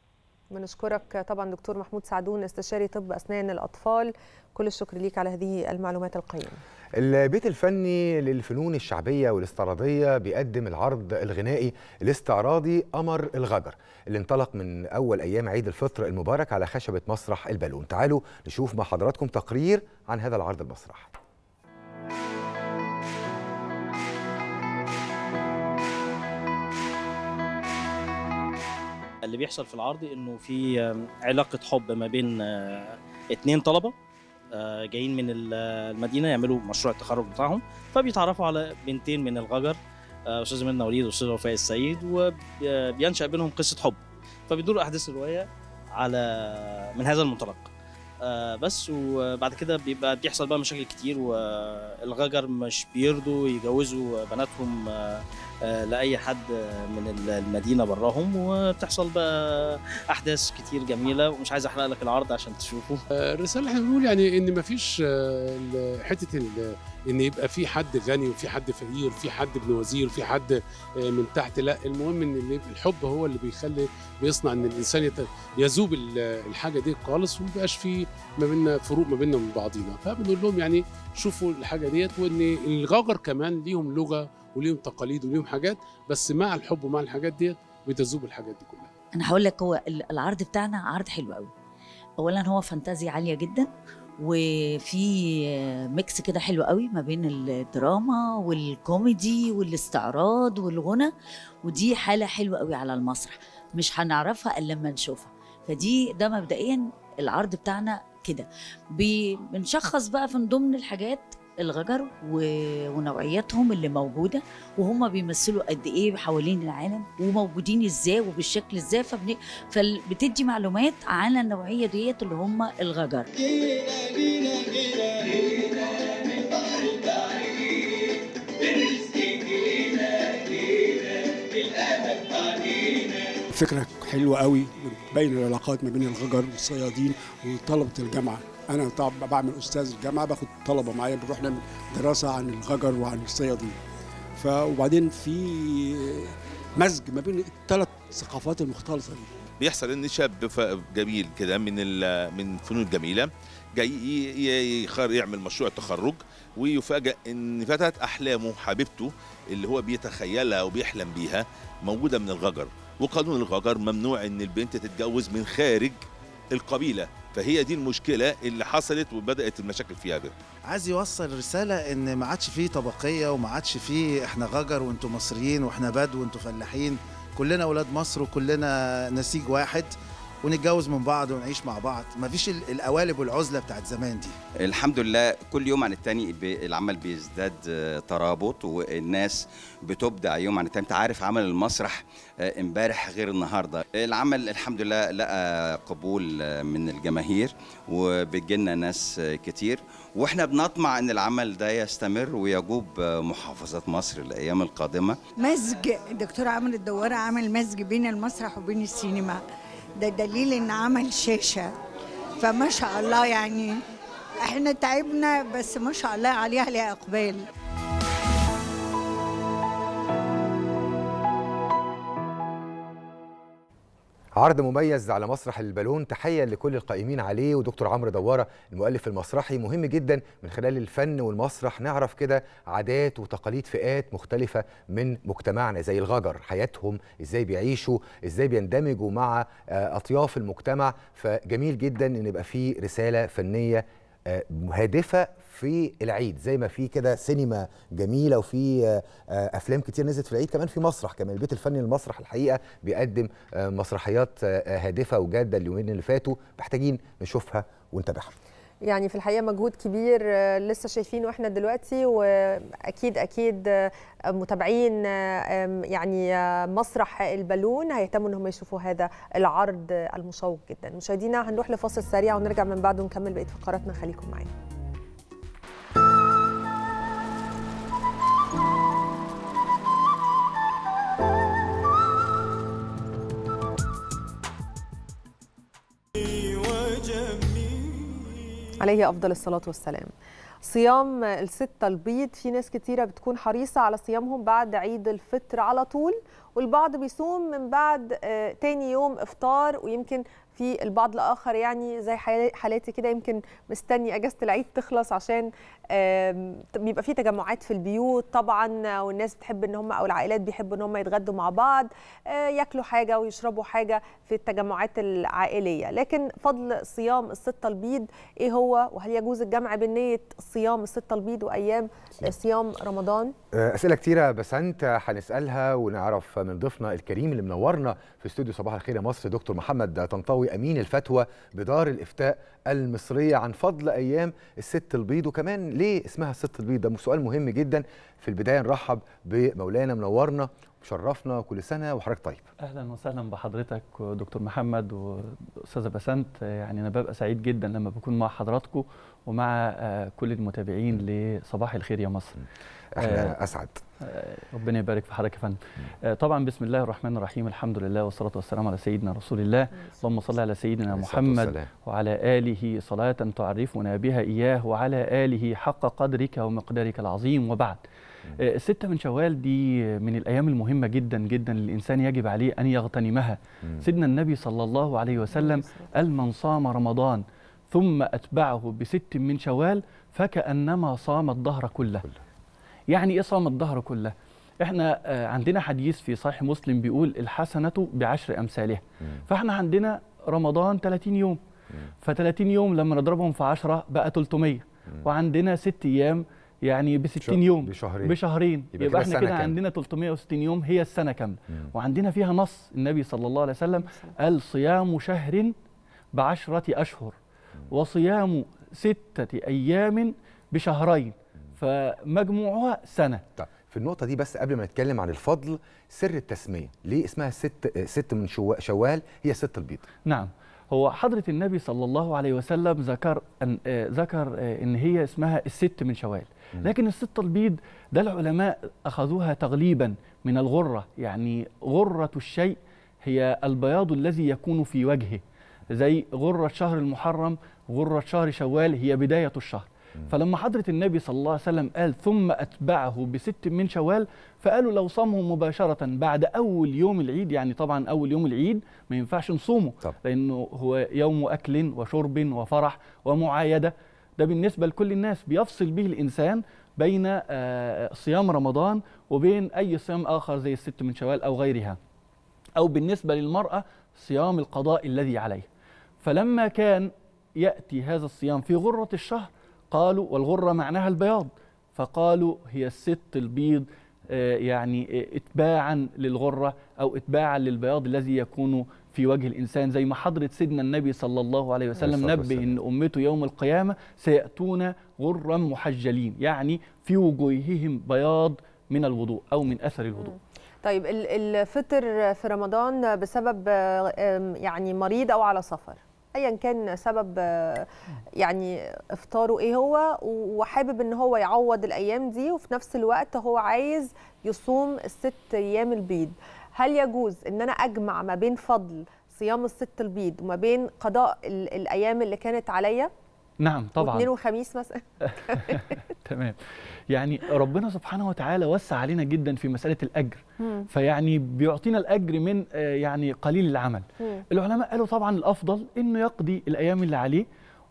بنشكرك طبعا دكتور محمود سعدون استشاري طب اسنان الاطفال كل الشكر ليك على هذه المعلومات القيمه البيت الفني للفنون الشعبية والاستعراضية بيقدم العرض الغنائي الاستعراضي قمر الغجر اللي انطلق من أول أيام عيد الفطر المبارك على خشبة مسرح البالون تعالوا نشوف مع حضراتكم تقرير عن هذا العرض المسرحي اللي بيحصل في العرض انه في علاقه حب ما بين اتنين طلبه جايين من المدينه يعملوا مشروع التخرج بتاعهم فبيتعرفوا على بنتين من الغجر استاذه منى وليد واستاذه وفاء السيد وبينشا بينهم قصه حب فبيدور احداث الروايه على من هذا المنطلق بس وبعد كده بيبقى بيحصل بقى مشاكل كتير والغجر مش بيرضوا يجوزوا بناتهم لاي حد من المدينه براهم وبتحصل بقى احداث كتير جميله ومش عايز احرق لك العرض عشان تشوفه الرساله احنا بنقول يعني ان مفيش حته ان يبقى في حد غني وفي حد فقير وفي حد ابن وزير وفي حد من تحت لا المهم ان الحب هو اللي بيخلي بيصنع ان الانسان يذوب الحاجه دي خالص وما بيبقاش في ما بيننا فروق ما بيننا ومن بعضينا فبنقول لهم يعني شوفوا الحاجه ديت وان الغجر كمان ليهم لغه وليهم تقاليد وليهم حاجات بس مع الحب ومع الحاجات ديت بتذوب الحاجات دي كلها انا هقول لك هو العرض بتاعنا عرض حلو قوي اولا هو فانتازيا عاليه جدا وفي ميكس كده حلو قوي ما بين الدراما والكوميدي والاستعراض والغنى ودي حاله حلوه قوي على المسرح مش هنعرفها الا لما نشوفها فدي ده مبدئيا العرض بتاعنا كده بنشخص بقى من ضمن الحاجات الغجر ونوعياتهم اللي موجوده وهم بيمثلوا قد ايه حوالين العالم وموجودين ازاي وبالشكل ازاي فبن... فبتدي معلومات عن النوعيه ديت اللي هم الغجر فكرة حلوة قوي بين العلاقات ما بين الغجر والصيادين وطلبة الجامعة انا طبعا بعمل استاذ الجامعه باخد طلبه معايا بنروح نعمل دراسه عن الغجر وعن الصيادين ف وبعدين في مزج ما بين الثلاث ثقافات المختلطه دي بيحصل ان شاب جميل كده من من الفنون الجميله جاي يعمل مشروع تخرج ويفاجئ ان فتاه احلامه حبيبته اللي هو بيتخيلها وبيحلم بيها موجوده من الغجر وقانون الغجر ممنوع ان البنت تتجوز من خارج القبيله فهي دي المشكله اللي حصلت وبدات المشاكل فيها بقى. عايز يوصل رساله ان ما عادش فيه طبقيه وما عادش فيه احنا غجر وانتم مصريين واحنا بدو وانتم فلاحين كلنا اولاد مصر وكلنا نسيج واحد ونتجوز من بعض ونعيش مع بعض مفيش القوالب والعزله بتاعت زمان دي الحمد لله كل يوم عن التاني العمل بيزداد ترابط والناس بتبدع يوم عن التاني انت عارف عمل المسرح امبارح غير النهارده العمل الحمد لله لقى قبول من الجماهير وبتجيلنا ناس كتير واحنا بنطمع ان العمل ده يستمر ويجوب محافظات مصر الايام القادمه مزج الدكتور عمرو الدواره عمل مزج بين المسرح وبين السينما ده دليل ان عمل شاشه فما شاء الله يعني احنا تعبنا بس ما شاء الله عليه عليه اقبال عرض مميز على مسرح البالون تحيه لكل القائمين عليه ودكتور عمرو دواره المؤلف المسرحي مهم جدا من خلال الفن والمسرح نعرف كده عادات وتقاليد فئات مختلفه من مجتمعنا زي الغجر حياتهم ازاي بيعيشوا ازاي بيندمجوا مع اطياف المجتمع فجميل جدا ان يبقى في رساله فنيه هادفه في العيد زي ما في كده سينما جميله وفي افلام كتير نزلت في العيد كمان في مسرح كمان البيت الفني للمسرح الحقيقه بيقدم مسرحيات هادفه وجاده اليومين اللي فاتوا محتاجين نشوفها ونتابعها يعني في الحقيقه مجهود كبير لسه شايفينه احنا دلوقتي واكيد اكيد متابعين يعني مسرح البالون هيهتموا انهم يشوفوا هذا العرض المشوق جدا مشاهدينا هنروح لفاصل سريع ونرجع من بعده ونكمل بقيه فقراتنا خليكم معانا عليه افضل الصلاه والسلام صيام الستة البيض في ناس كتيرة بتكون حريصة على صيامهم بعد عيد الفطر على طول والبعض بيصوم من بعد آه، تاني يوم افطار ويمكن في البعض الاخر يعني زي حال- حالاتي كده يمكن مستني اجازه العيد تخلص عشان آم، بيبقى في تجمعات في البيوت طبعا والناس بتحب ان هم او العائلات بيحبوا ان هم يتغدوا مع بعض آه، ياكلوا حاجه ويشربوا حاجه في التجمعات العائليه لكن فضل صيام الستة البيض ايه هو وهل يجوز الجمع بين نيه صيام الستة البيض وايام صيام رمضان اسئله كتيره بس انت هنسالها ونعرف من ضيفنا الكريم اللي منورنا في استوديو صباح الخير يا مصر دكتور محمد طنطاوي امين الفتوى بدار الافتاء المصريه عن فضل ايام الست البيض وكمان ليه اسمها الست البيض ده سؤال مهم جدا في البدايه نرحب بمولانا منورنا وشرفنا كل سنه وحضرتك طيب اهلا وسهلا بحضرتك ودكتور محمد واستاذه بسنت يعني انا ببقى سعيد جدا لما بكون مع حضراتكم ومع آه، كل المتابعين لصباح الخير يا مصر احنا اسعد آه، ربنا يبارك في حضرتك يا فندم آه، طبعا بسم الله الرحمن الرحيم الحمد لله والصلاه والسلام على سيدنا رسول الله اللهم صل على سيدنا عليه الصلاة محمد والسلام. وعلى اله صلاه تعرفنا بها اياه وعلى اله حق قدرك ومقدارك العظيم وبعد آه، الستة من شوال دي من الأيام المهمة جدا جدا للإنسان يجب عليه أن يغتنمها سيدنا النبي صلى الله عليه وسلم قال من صام رمضان ثم أتبعه بست من شوال فكأنما صام الدهر كله يعني إيه صام الدهر كله؟ إحنا آه، عندنا حديث في صحيح مسلم بيقول الحسنة بعشر أمثالها فإحنا عندنا رمضان 30 يوم ف 30 يوم لما نضربهم في 10 بقى 300 وعندنا ست أيام يعني ب 60 يوم بشهرين. بشهرين يبقى يبقى, كده احنا السنة كده كاملة. عندنا 360 يوم هي السنة كاملة وعندنا فيها نص النبي صلى الله عليه وسلم قال صيام شهر بعشرة أشهر وصيام ستة أيام بشهرين فمجموعها سنة طيب في النقطه دي بس قبل ما نتكلم عن الفضل سر التسميه ليه اسمها ست ست من شوا- شوال هي ست البيض نعم هو حضرة النبي صلى الله عليه وسلم ذكر أن آه، ذكر آه، ان هي اسمها الست من شوال لكن الست البيض ده العلماء اخذوها تغليبا من الغرة يعني غرة الشيء هي البياض الذي يكون في وجهه زي غرة شهر المحرم غرة شهر شوال هي بداية الشهر فلما حضرة النبي صلى الله عليه وسلم قال ثم أتبعه بست من شوال فقالوا لو صامه مباشرة بعد أول يوم العيد يعني طبعا أول يوم العيد ما ينفعش نصومه طب. لأنه هو يوم أكل وشرب وفرح ومعايدة ده بالنسبة لكل الناس بيفصل به الإنسان بين آه، صيام رمضان وبين أي صيام آخر زي الست من شوال أو غيرها أو بالنسبة للمرأة صيام القضاء الذي عليه فلما كان يأتي هذا الصيام في غرة الشهر قالوا والغرة معناها البياض فقالوا هي الست البيض آه، يعني آه، اتباعا للغرة أو اتباعا للبياض الذي يكون في وجه الإنسان زي ما حضرة سيدنا النبي صلى الله عليه وسلم الصلاة نبه والسلام. أن أمته يوم القيامة سيأتون غرا محجلين يعني في وجوههم بياض من الوضوء أو من أثر الوضوء طيب ال- الفطر في رمضان بسبب آه، آم، يعني مريض او على سفر ايا كان سبب آه، يعني افطاره ايه هو وحابب ان هو يعوض الايام دي وفي نفس الوقت هو عايز يصوم الست ايام البيض هل يجوز ان انا اجمع ما بين فضل صيام الست البيض وما بين قضاء ال- الايام اللي كانت عليا نعم طبعا واثنين وخميس مثلا تمام يعني ربنا سبحانه وتعالى وسع علينا جدا في مسألة الأجر مم. فيعني بيعطينا الأجر من آه، يعني قليل العمل مم. العلماء قالوا طبعا الأفضل إنه يقضي الأيام اللي عليه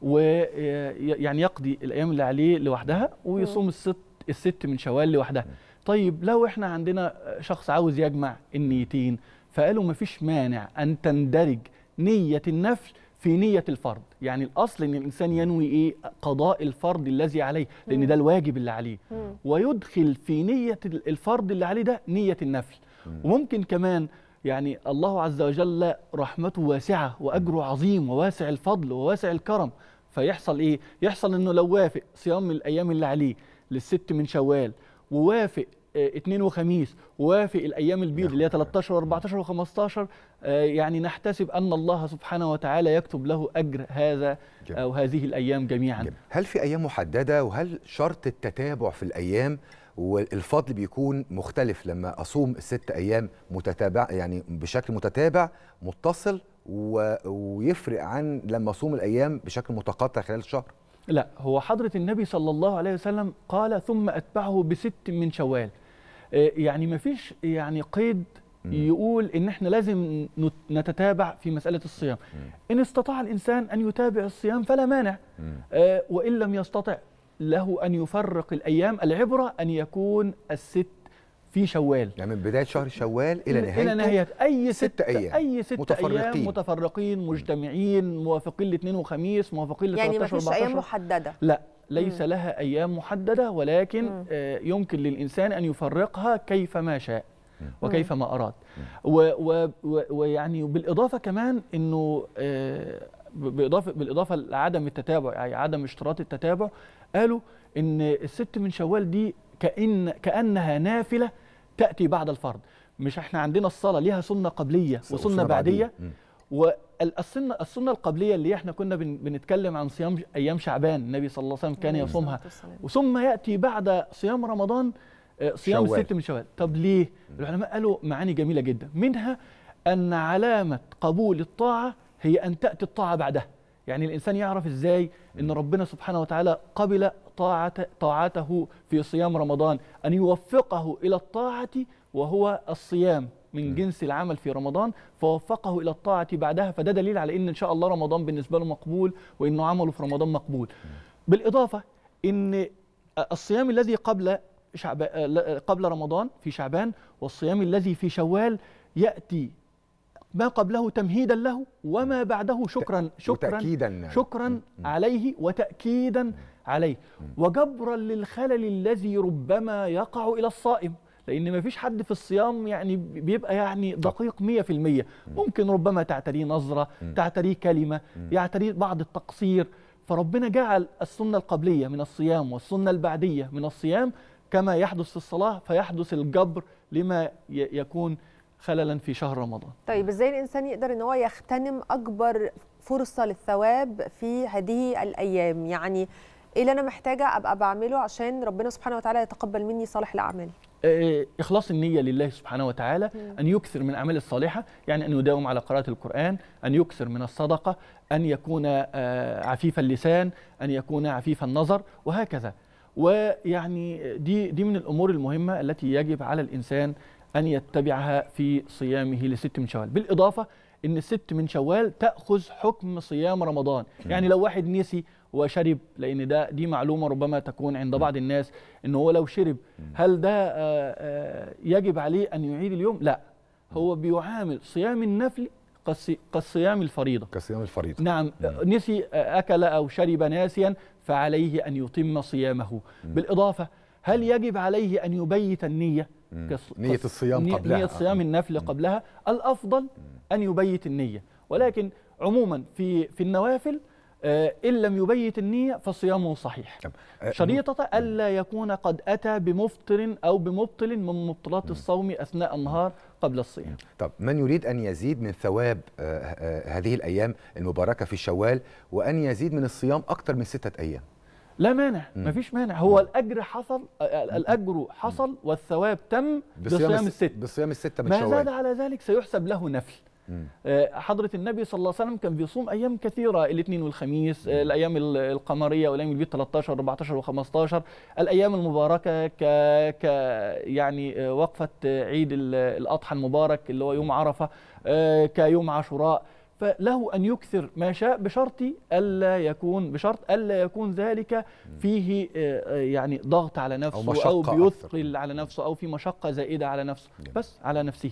ويعني يقضي الأيام اللي عليه لوحدها ويصوم الست الست من شوال لوحدها طيب لو احنا عندنا شخص عاوز يجمع النيتين فقالوا مفيش مانع أن تندرج نية النفل في نية الفرض يعني الأصل إن الإنسان ينوي إيه قضاء الفرض الذي عليه لأن ده الواجب اللي عليه ويدخل في نية الفرض اللي عليه ده نية النفل وممكن كمان يعني الله عز وجل رحمته واسعة وأجره عظيم وواسع الفضل وواسع الكرم فيحصل إيه؟ يحصل إنه لو وافق صيام الأيام اللي عليه للست من شوال ووافق آه، اثنين وخميس ووافق الايام البيض اللي هي 13 و14 و15 يعني نحتسب ان الله سبحانه وتعالى يكتب له اجر هذا او هذه الايام جميعا هل في ايام محدده وهل شرط التتابع في الايام والفضل بيكون مختلف لما اصوم الست ايام متتابع يعني بشكل متتابع متصل و... ويفرق عن لما اصوم الايام بشكل متقطع خلال الشهر لا هو حضرة النبي صلى الله عليه وسلم قال ثم أتبعه بست من شوال آه، يعني ما فيش يعني قيد يقول ان احنا لازم نت- نتتابع في مساله الصيام ان استطاع الانسان ان يتابع الصيام فلا مانع آه، وان لم يستطع له ان يفرق الايام العبره ان يكون الست في شوال يعني من بدايه شهر شوال الى نهايته الى نهايه اي ست, ست أيام. اي ست متفرقين. ايام متفرقين مجتمعين موافقين لاثنين وخميس موافقين ل يعني ما 13 فيش ايام 14 محدده لا ليس مم. لها ايام محدده ولكن آه، يمكن للانسان ان يفرقها كيفما شاء وكيفما اراد و- و- و- ويعني بالاضافه كمان انه آه، ب- بالاضافه بالاضافه لعدم التتابع يعني عدم اشتراط التتابع قالوا ان الست من شوال دي كان كانها نافله تاتي بعد الفرض مش احنا عندنا الصلاه ليها سنه قبليه وسنه وسنة بعدية. بعديه والسنه السنه القبليه اللي احنا كنا بن- بنتكلم عن صيام ايام شعبان النبي صلى الله عليه وسلم كان عليه يصومها الصلاة والسلام. وثم ياتي بعد صيام رمضان آه، صيام شوال. الست من شوال طب ليه العلماء قالوا معاني جميله جدا منها ان علامه قبول الطاعه هي ان تاتي الطاعه بعدها يعني الانسان يعرف ازاي ان ربنا سبحانه وتعالى قبل طاعة طاعته في صيام رمضان ان يوفقه الى الطاعه وهو الصيام من جنس العمل في رمضان فوفقه الى الطاعه بعدها فده دليل على ان ان شاء الله رمضان بالنسبه له مقبول وانه عمله في رمضان مقبول بالاضافه ان الصيام الذي قبل شعبان قبل رمضان في شعبان والصيام الذي في شوال ياتي ما قبله تمهيدا له وما بعده شكرا شكرا وتأكيداً. شكرا عليه وتاكيدا عليه وجبرا للخلل الذي ربما يقع الى الصائم لان ما فيش حد في الصيام يعني بيبقى يعني دقيق 100% ممكن ربما تعتريه نظره تعتريه كلمه يعتريه بعض التقصير فربنا جعل السنه القبليه من الصيام والسنه البعديه من الصيام كما يحدث في الصلاه فيحدث الجبر لما ي- يكون خللا في شهر رمضان طيب ازاي الانسان يقدر ان هو يغتنم اكبر فرصه للثواب في هذه الايام يعني ايه اللي انا محتاجه ابقى بعمله عشان ربنا سبحانه وتعالى يتقبل مني صالح الاعمال آه، إخلاص النية لله سبحانه وتعالى أن يكثر من الأعمال الصالحة يعني أن يداوم على قراءة القرآن أن يكثر من الصدقة أن يكون آه، عفيف اللسان أن يكون عفيف النظر وهكذا ويعني دي دي من الأمور المهمة التي يجب على الإنسان أن يتبعها في صيامه لست من شوال بالإضافة أن الست من شوال تأخذ حكم صيام رمضان يعني لو واحد نسي وشرب لأن ده دي معلومة ربما تكون عند بعض الناس أن هو لو شرب هل ده آه، آه، يجب عليه أن يعيد اليوم؟ لا هو بيعامل صيام النفل كالصي- كالصيام الفريضة كصيام الفريضه نعم نسي أكل أو شرب ناسيا فعليه أن يتم صيامه بالإضافة هل يجب عليه أن يبيت النية كص- نية كص- الصيام نية- قبلها. نية صيام النفل قبلها الأفضل أن يبيت النية ولكن عموما في في النوافل آه، إن لم يبيت النية فصيامه صحيح آه، شريطة ألا يكون قد أتى بمفطر أو بمبطل من مبطلات الصوم أثناء النهار قبل الصيام طب من يريد ان يزيد من ثواب آه، آه، هذه الايام المباركه في شوال وان يزيد من الصيام اكثر من سته ايام لا مانع مم. مفيش مانع هو الاجر حصل آه، الاجر حصل والثواب تم بصيام الس- الست بصيام السته من ما زاد شوال على ذلك سيحسب له نفل مم. آه، حضرة النبي صلى الله عليه وسلم كان بيصوم أيام كثيرة الاثنين والخميس آه، الأيام ال- القمرية والأيام البيت 13 14 و15 الأيام المباركة ك, ك يعني آه، وقفة آه، عيد ال- الأضحى المبارك اللي هو يوم عرفة آه، كيوم عاشوراء فله أن يكثر ما شاء بشرط ألا يكون بشرط ألا يكون ذلك فيه آه، آه، يعني ضغط على نفسه مشقة أو أكثر. بيثقل على نفسه أو في مشقة زائدة على نفسه بس على نفسه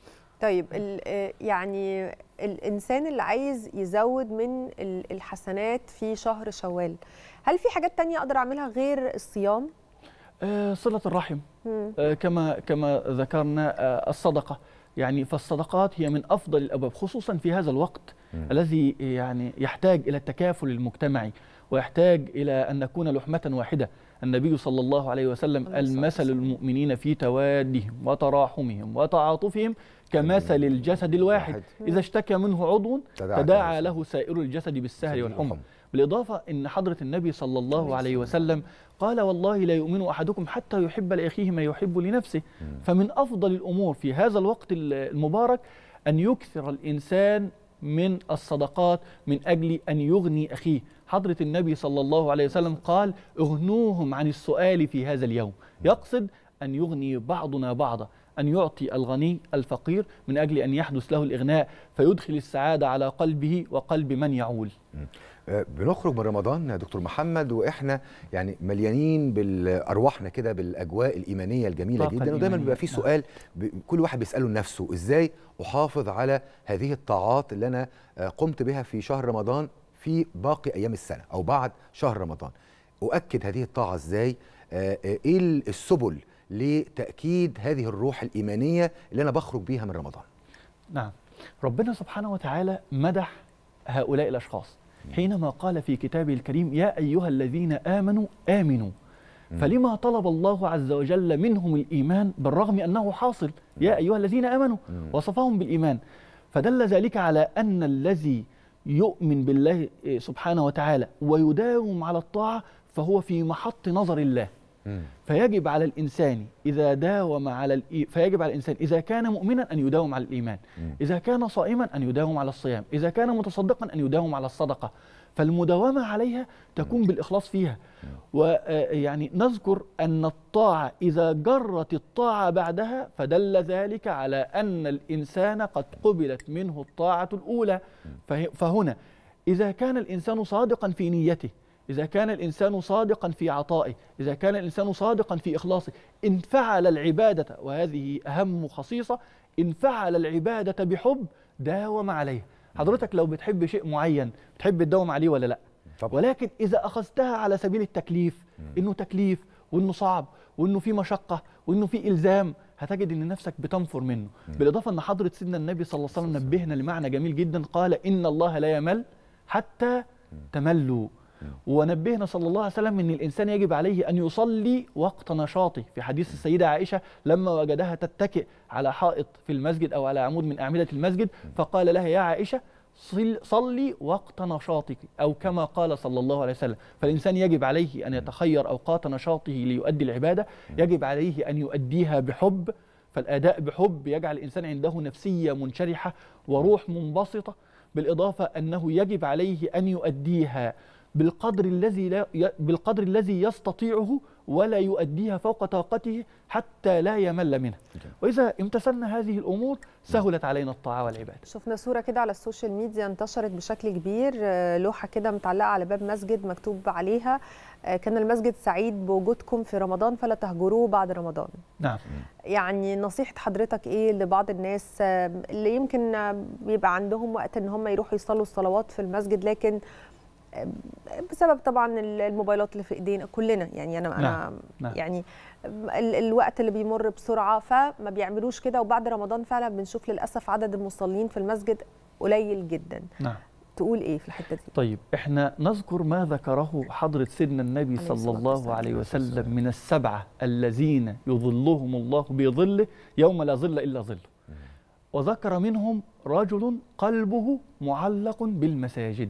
طيب ال- آه، يعني الانسان اللي عايز يزود من ال- الحسنات في شهر شوال هل في حاجات تانية اقدر اعملها غير الصيام آه، صلة الرحم مم. آه، كما كما ذكرنا آه، الصدقة يعني فالصدقات هي من أفضل الأبواب خصوصا في هذا الوقت الذي يعني يحتاج إلى التكافل المجتمعي ويحتاج إلى أن نكون لحمة واحدة النبي صلى الله عليه وسلم المثل المؤمنين في توادهم وتراحمهم وتعاطفهم كمثل الجسد الواحد إذا اشتكى منه عضو تداعى تداعى له سائر الجسد بالسهر والحمى بالإضافة أن حضرة النبي صلى الله عليه وسلم قال والله لا يؤمن أحدكم حتى يحب لأخيه ما يحب لنفسه فمن أفضل الأمور في هذا الوقت المبارك أن يكثر الإنسان من الصدقات من أجل أن يغني أخيه حضرة النبي صلى الله عليه وسلم قال اغنوهم عن السؤال في هذا اليوم يقصد أن يغني بعضنا بعضا أن يعطي الغني الفقير من أجل أن يحدث له الإغناء فيدخل السعادة على قلبه وقلب من يعول آه، بنخرج من رمضان يا دكتور محمد واحنا يعني مليانين بالارواحنا كده بالاجواء الايمانيه الجميله طاقة جدا ودايما الإيمانية، بيبقى في نعم. سؤال ب- كل واحد بيساله لنفسه ازاي احافظ على هذه الطاعات اللي انا آه، قمت بها في شهر رمضان في باقي ايام السنه او بعد شهر رمضان اؤكد هذه الطاعه ازاي آه، آه، ايه السبل لتاكيد هذه الروح الايمانيه اللي انا بخرج بيها من رمضان نعم ربنا سبحانه وتعالى مدح هؤلاء الأشخاص حينما قال في كتابه الكريم يا أيها الذين آمنوا آمنوا فلما طلب الله عز وجل منهم الإيمان بالرغم أنه حاصل يا أيها الذين آمنوا وصفهم بالإيمان فدل ذلك على أن الذي يؤمن بالله سبحانه وتعالى ويداوم على الطاعة فهو في محط نظر الله فيجب على الإنسان إذا داوم على الإي... فيجب على الإنسان إذا كان مؤمنا أن يداوم على الإيمان إذا كان صائما أن يداوم على الصيام إذا كان متصدقا أن يداوم على الصدقة فالمداومة عليها تكون بالإخلاص فيها ويعني نذكر أن الطاعة إذا جرت الطاعة بعدها فدل ذلك على أن الإنسان قد قبلت منه الطاعة الأولى فه- فهنا إذا كان الإنسان صادقا في نيته إذا كان الإنسان صادقا في عطائه إذا كان الإنسان صادقا في إخلاصه إن فعل العبادة وهذه أهم خصيصة إن فعل العبادة بحب داوم عليها حضرتك لو بتحب شيء معين بتحب تداوم عليه ولا لا طبعا. ولكن إذا أخذتها على سبيل التكليف إنه تكليف وإنه صعب وإنه في مشقة وإنه في إلزام هتجد إن نفسك بتنفر منه بالإضافة أن حضرة سيدنا النبي صلى الله عليه وسلم نبهنا لمعنى جميل جدا قال إن الله لا يمل حتى تملوا ونبهنا صلى الله عليه وسلم ان الانسان يجب عليه ان يصلي وقت نشاطه في حديث السيده عائشه لما وجدها تتكئ على حائط في المسجد او على عمود من اعمده المسجد فقال لها يا عائشه صل- صلي وقت نشاطك او كما قال صلى الله عليه وسلم فالانسان يجب عليه ان يتخير اوقات نشاطه ليؤدي العباده يجب عليه ان يؤديها بحب فالاداء بحب يجعل الانسان عنده نفسيه منشرحه وروح منبسطه بالاضافه انه يجب عليه ان يؤديها بالقدر الذي لا ي- بالقدر الذي يستطيعه ولا يؤديها فوق طاقته حتى لا يمل منها واذا امتثلنا هذه الامور سهلت علينا الطاعه والعباده شفنا صورة كده على السوشيال ميديا انتشرت بشكل كبير آه، لوحة كده متعلقة على باب مسجد مكتوب عليها آه، كان المسجد سعيد بوجودكم في رمضان فلا تهجروه بعد رمضان نعم يعني نصيحة حضرتك ايه لبعض الناس آه، اللي يمكن آه، بيبقى عندهم وقت ان هم يروحوا يصلوا الصلوات في المسجد لكن آه، بسبب طبعا الموبايلات اللي في ايدينا كلنا يعني انا انا نعم، نعم. يعني ال- الوقت اللي بيمر بسرعه فما بيعملوش كده وبعد رمضان فعلا بنشوف للاسف عدد المصلين في المسجد قليل جدا نعم تقول ايه في الحته دي طيب احنا نذكر ما ذكره حضرة سيدنا النبي عليه صلى الصلاة الله والسلام. عليه وسلم من السبعة الذين يظلهم الله بظله يوم لا ظل إلا ظله وذكر منهم رجل قلبه معلق بالمساجد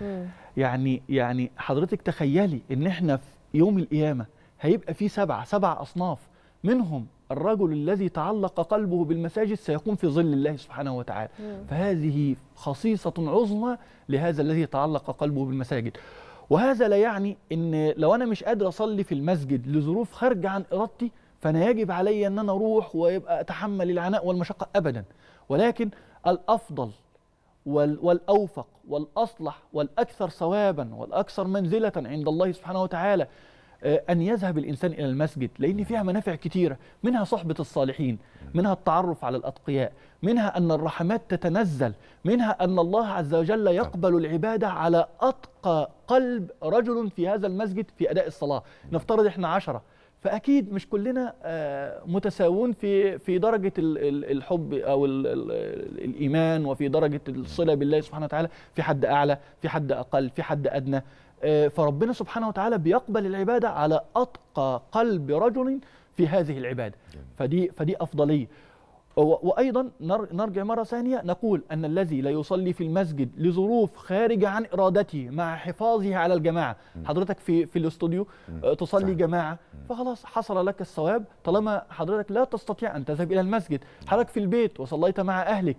يعني يعني حضرتك تخيلي ان احنا في يوم القيامة هيبقى في سبعة سبع أصناف منهم الرجل الذي تعلق قلبه بالمساجد سيكون في ظل الله سبحانه وتعالى فهذه خصيصة عظمى لهذا الذي تعلق قلبه بالمساجد وهذا لا يعني ان لو انا مش قادر اصلي في المسجد لظروف خارجه عن ارادتي فانا يجب علي ان انا اروح ويبقى اتحمل العناء والمشقه ابدا ولكن الافضل وال- والاوفق والاصلح والاكثر ثوابا والاكثر منزله عند الله سبحانه وتعالى آه، أن يذهب الإنسان إلى المسجد لأن فيها منافع كتيرة منها صحبة الصالحين منها التعرف على الأتقياء منها أن الرحمات تتنزل منها أن الله عز وجل يقبل العبادة على أتقى قلب رجل في هذا المسجد في أداء الصلاة نفترض إحنا عشرة فأكيد مش كلنا آه، متساوون في في درجة ال- ال- الحب أو ال- ال- الإيمان وفي درجة الصلة بالله سبحانه وتعالى في حد أعلى في حد أقل في حد أدنى آه، فربنا سبحانه وتعالى بيقبل العبادة على أتقى قلب رجل في هذه العبادة فدي فدي أفضلية و- وأيضا نر- نرجع مرة ثانية نقول أن الذي لا يصلي في المسجد لظروف خارجة عن إرادته مع حفاظه على الجماعة حضرتك في في الاستوديو آه، تصلي جماعة فخلاص حصل لك الثواب طالما حضرتك لا تستطيع أن تذهب إلى المسجد حضرتك في البيت وصليت مع أهلك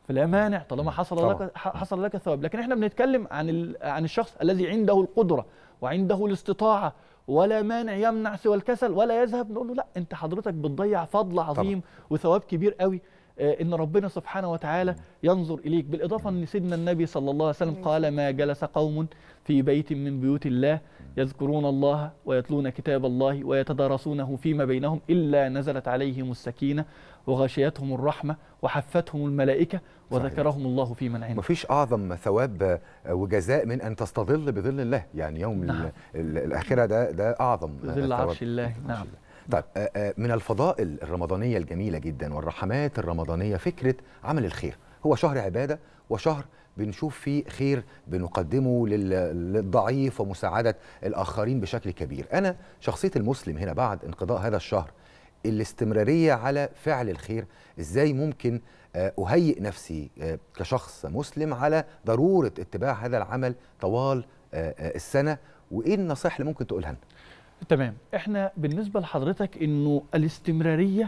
فلا مانع طالما حصل طبعاً. لك حصل لك ثواب لكن احنا بنتكلم عن ال- عن الشخص الذي عنده القدره وعنده الاستطاعه ولا مانع يمنع سوى الكسل ولا يذهب نقول له لا انت حضرتك بتضيع فضل عظيم وثواب كبير قوي آه، ان ربنا سبحانه وتعالى ينظر اليك بالاضافه ان سيدنا النبي صلى الله عليه وسلم قال ما جلس قوم في بيت من بيوت الله يذكرون الله ويتلون كتاب الله ويتدارسونه فيما بينهم الا نزلت عليهم السكينه وغشيتهم الرحمه وحفتهم الملائكه وذكرهم الله في من عنده مفيش اعظم ثواب آه، وجزاء من ان تستظل بظل الله يعني يوم نعم. نعم. الاخره ده ده اعظم آه، ظل ثواب. عرش الله نعم طيب آه، آه، من الفضائل الرمضانيه الجميله جدا والرحمات الرمضانيه فكره عمل الخير هو شهر عباده وشهر بنشوف فيه خير بنقدمه لل- للضعيف ومساعده الاخرين بشكل كبير انا شخصيه المسلم هنا بعد انقضاء هذا الشهر الاستمراريه على فعل الخير ازاي ممكن آه، اهيئ نفسي آه، كشخص مسلم على ضروره اتباع هذا العمل طوال آه، آه، السنه وايه النصائح اللي ممكن تقولها لنا تمام احنا بالنسبه لحضرتك انه الاستمراريه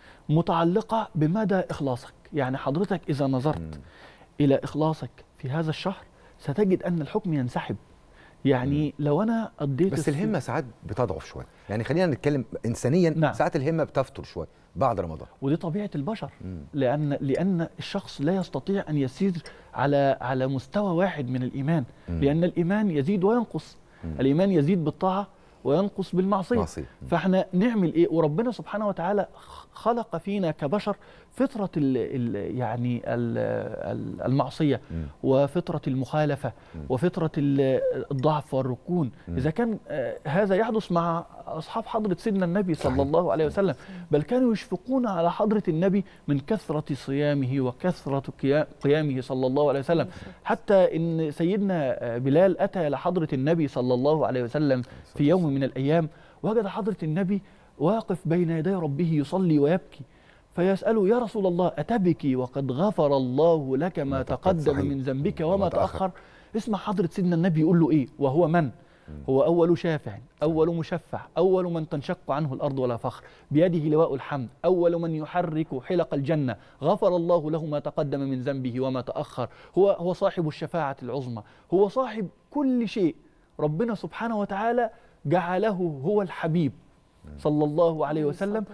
متعلقه بمدى اخلاصك يعني حضرتك اذا نظرت الى اخلاصك في هذا الشهر ستجد ان الحكم ينسحب يعني لو انا قضيت بس الصيام- الهمه ساعات بتضعف شويه يعني خلينا نتكلم انسانيا نعم. ساعات الهمه بتفتر شويه بعد رمضان ودي طبيعه البشر لان لان الشخص لا يستطيع ان يسير على على مستوى واحد من الايمان مم. لان الايمان يزيد وينقص الايمان يزيد بالطاعه وينقص بالمعصيه معصية. فاحنا نعمل ايه وربنا سبحانه وتعالى خ- خلق فينا كبشر فطره ال ال يعني ال ال المعصيه وفطره المخالفه وفطره ال- الضعف والركون اذا كان آه، هذا يحدث مع اصحاب حضره سيدنا النبي صلى الله عليه وسلم بل كانوا يشفقون على حضره النبي من كثره صيامه وكثره قيا- قيامه صلى الله عليه وسلم حتى ان سيدنا آه، بلال اتى لحضره النبي صلى الله عليه وسلم في يوم من الايام وجد حضره النبي واقف بين يدي ربه يصلي ويبكي فيسأله يا رسول الله أتبكي وقد غفر الله لك ما تقدم صحيح. من ذنبك وما تأخر اسمع حضرة سيدنا النبي يقول له إيه وهو من هو أول شافع أول مشفع أول من تنشق عنه الأرض ولا فخر بيده لواء الحمد أول من يحرك حلق الجنة غفر الله له ما تقدم من ذنبه وما تأخر هو هو صاحب الشفاعة العظمى هو صاحب كل شيء ربنا سبحانه وتعالى جعله هو الحبيب صلى الله عليه وسلم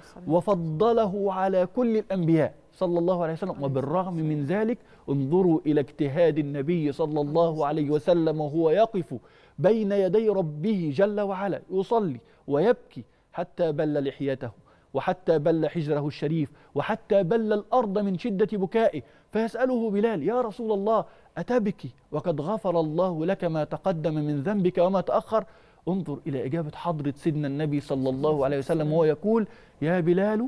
وفضله على كل الأنبياء صلى الله عليه وسلم وبالرغم من ذلك انظروا إلى اجتهاد النبي صلى الله عليه وسلم وهو يقف بين يدي ربه جل وعلا يصلي ويبكي حتى بل لحيته وحتى بل حجره الشريف وحتى بل الأرض من شدة بكائه فيسأله بلال يا رسول الله أتبكي وقد غفر الله لك ما تقدم من ذنبك وما تأخر انظر إلى إجابة حضرة سيدنا النبي صلى الله عليه وسلم وهو يقول يا بلال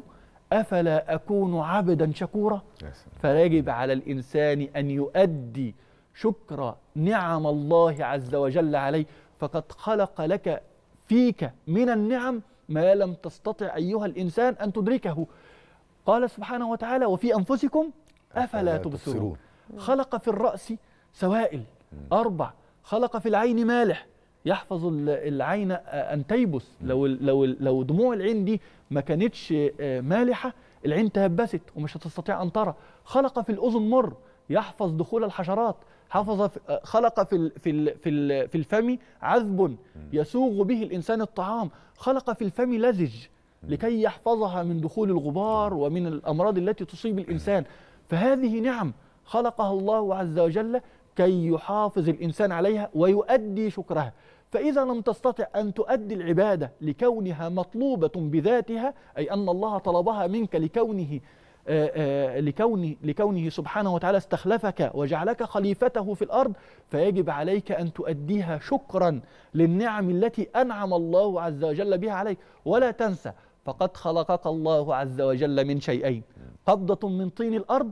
أفلا أكون عبدا شكورا فيجب على الإنسان أن يؤدي شكر نعم الله عز وجل عليه فقد خلق لك فيك من النعم ما لم تستطع أيها الإنسان أن تدركه قال سبحانه وتعالى وفي أنفسكم أفلا تبصرون خلق في الرأس سوائل أربع خلق في العين مالح يحفظ ال- العين أن تيبس لو لو لو دموع العين دي ما كانتش آه، مالحة العين تيبست ومش هتستطيع أن ترى خلق في الأذن مر يحفظ دخول الحشرات حفظ في آه، خلق في ال- في ال- في ال- في الفم عذب يسوغ به الإنسان الطعام خلق في الفم لزج لكي يحفظها من دخول الغبار ومن الأمراض التي تصيب الإنسان فهذه نعم خلقها الله عز وجل كي يحافظ الإنسان عليها ويؤدي شكرها فإذا لم تستطع أن تؤدي العبادة لكونها مطلوبة بذاتها أي أن الله طلبها منك لكونه آه، آه، لكونه لكونه سبحانه وتعالى استخلفك وجعلك خليفته في الارض فيجب عليك ان تؤديها شكرا للنعم التي انعم الله عز وجل بها عليك ولا تنسى فقد خلقك الله عز وجل من شيئين قبضة من طين الارض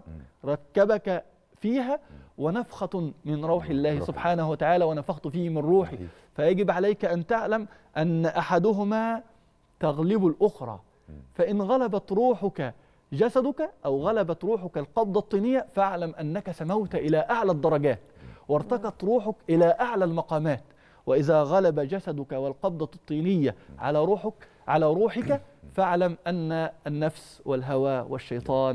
ركبك فيها ونفخة من روح الله سبحانه وتعالى ونفخت فيه من روحي فيجب عليك ان تعلم ان احدهما تغلب الاخرى فان غلبت روحك جسدك او غلبت روحك القبضه الطينيه فاعلم انك سموت الى اعلى الدرجات وارتقت روحك الى اعلى المقامات واذا غلب جسدك والقبضه الطينيه على روحك على روحك فاعلم ان النفس والهوى والشيطان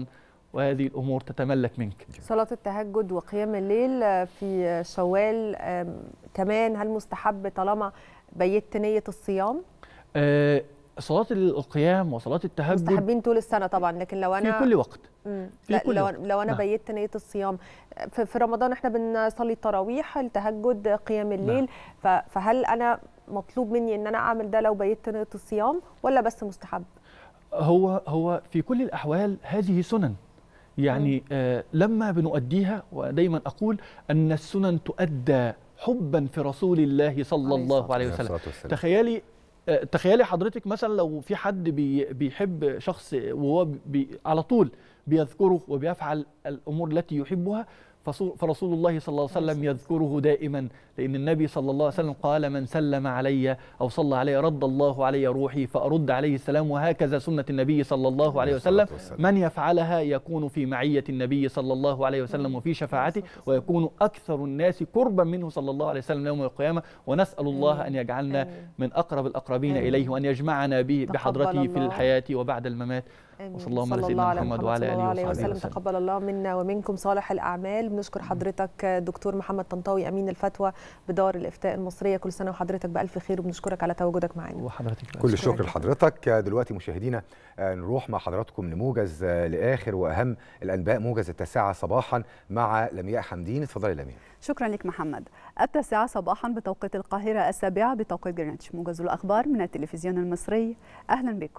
وهذه الامور تتملك منك صلاة التهجد وقيام الليل في شوال آم، كمان هل مستحب طالما بيت نية الصيام؟ آه، صلاه القيام وصلاه التهجد مستحبين طول السنة طبعا لكن لو أنا في كل وقت مم. في لا كل لو, وقت. لو انا نعم. بيت نيه الصيام في, في رمضان احنا بنصلي التراويح التهجد قيام الليل ف- فهل انا مطلوب مني ان انا اعمل ده لو بيت نيه الصيام ولا بس مستحب هو هو في كل الاحوال هذه سنن يعني آه لما بنؤديها ودايما اقول ان السنن تؤدى حبا في رسول الله صلى الله عليه وسلم الصلاة والسلام. تخيلي آه، تخيلي حضرتك مثلا لو في حد بي بيحب شخص وهو بي على طول بيذكره وبيفعل الامور التي يحبها فصو- فرسول الله صلى الله عليه وسلم يذكره دائما لان النبي صلى الله عليه وسلم قال من سلم علي او صلى علي رد الله علي روحي فارد عليه السلام وهكذا سنه النبي صلى الله عليه وسلم من يفعلها يكون في معيه النبي صلى الله عليه وسلم وفي شفاعته ويكون اكثر الناس قربا منه صلى الله عليه وسلم يوم القيامه ونسال الله ان يجعلنا من اقرب الاقربين آمين. اليه وان يجمعنا به تقبل بحضرته في الله. الحياه وبعد الممات وصلى اللهم على صلى سيدنا على محمد وعلى صلى الله اله عليه وصحبه وسلم وسلم تقبل الله منا ومنكم صالح الاعمال بنشكر حضرتك دكتور محمد طنطاوي امين الفتوى بدار الافتاء المصريه كل سنه وحضرتك بالف خير وبنشكرك على تواجدك معنا وحضرتك كل الشكر لحضرتك دلوقتي مشاهدينا آه، نروح مع حضراتكم لموجز آه، لاخر واهم الانباء موجز التاسعه صباحا مع لمياء حمدين اتفضلي يا لمياء شكرا لك محمد التاسعة صباحا بتوقيت القاهرة السابعة بتوقيت جرينتش موجز الأخبار من التلفزيون المصري أهلا بكم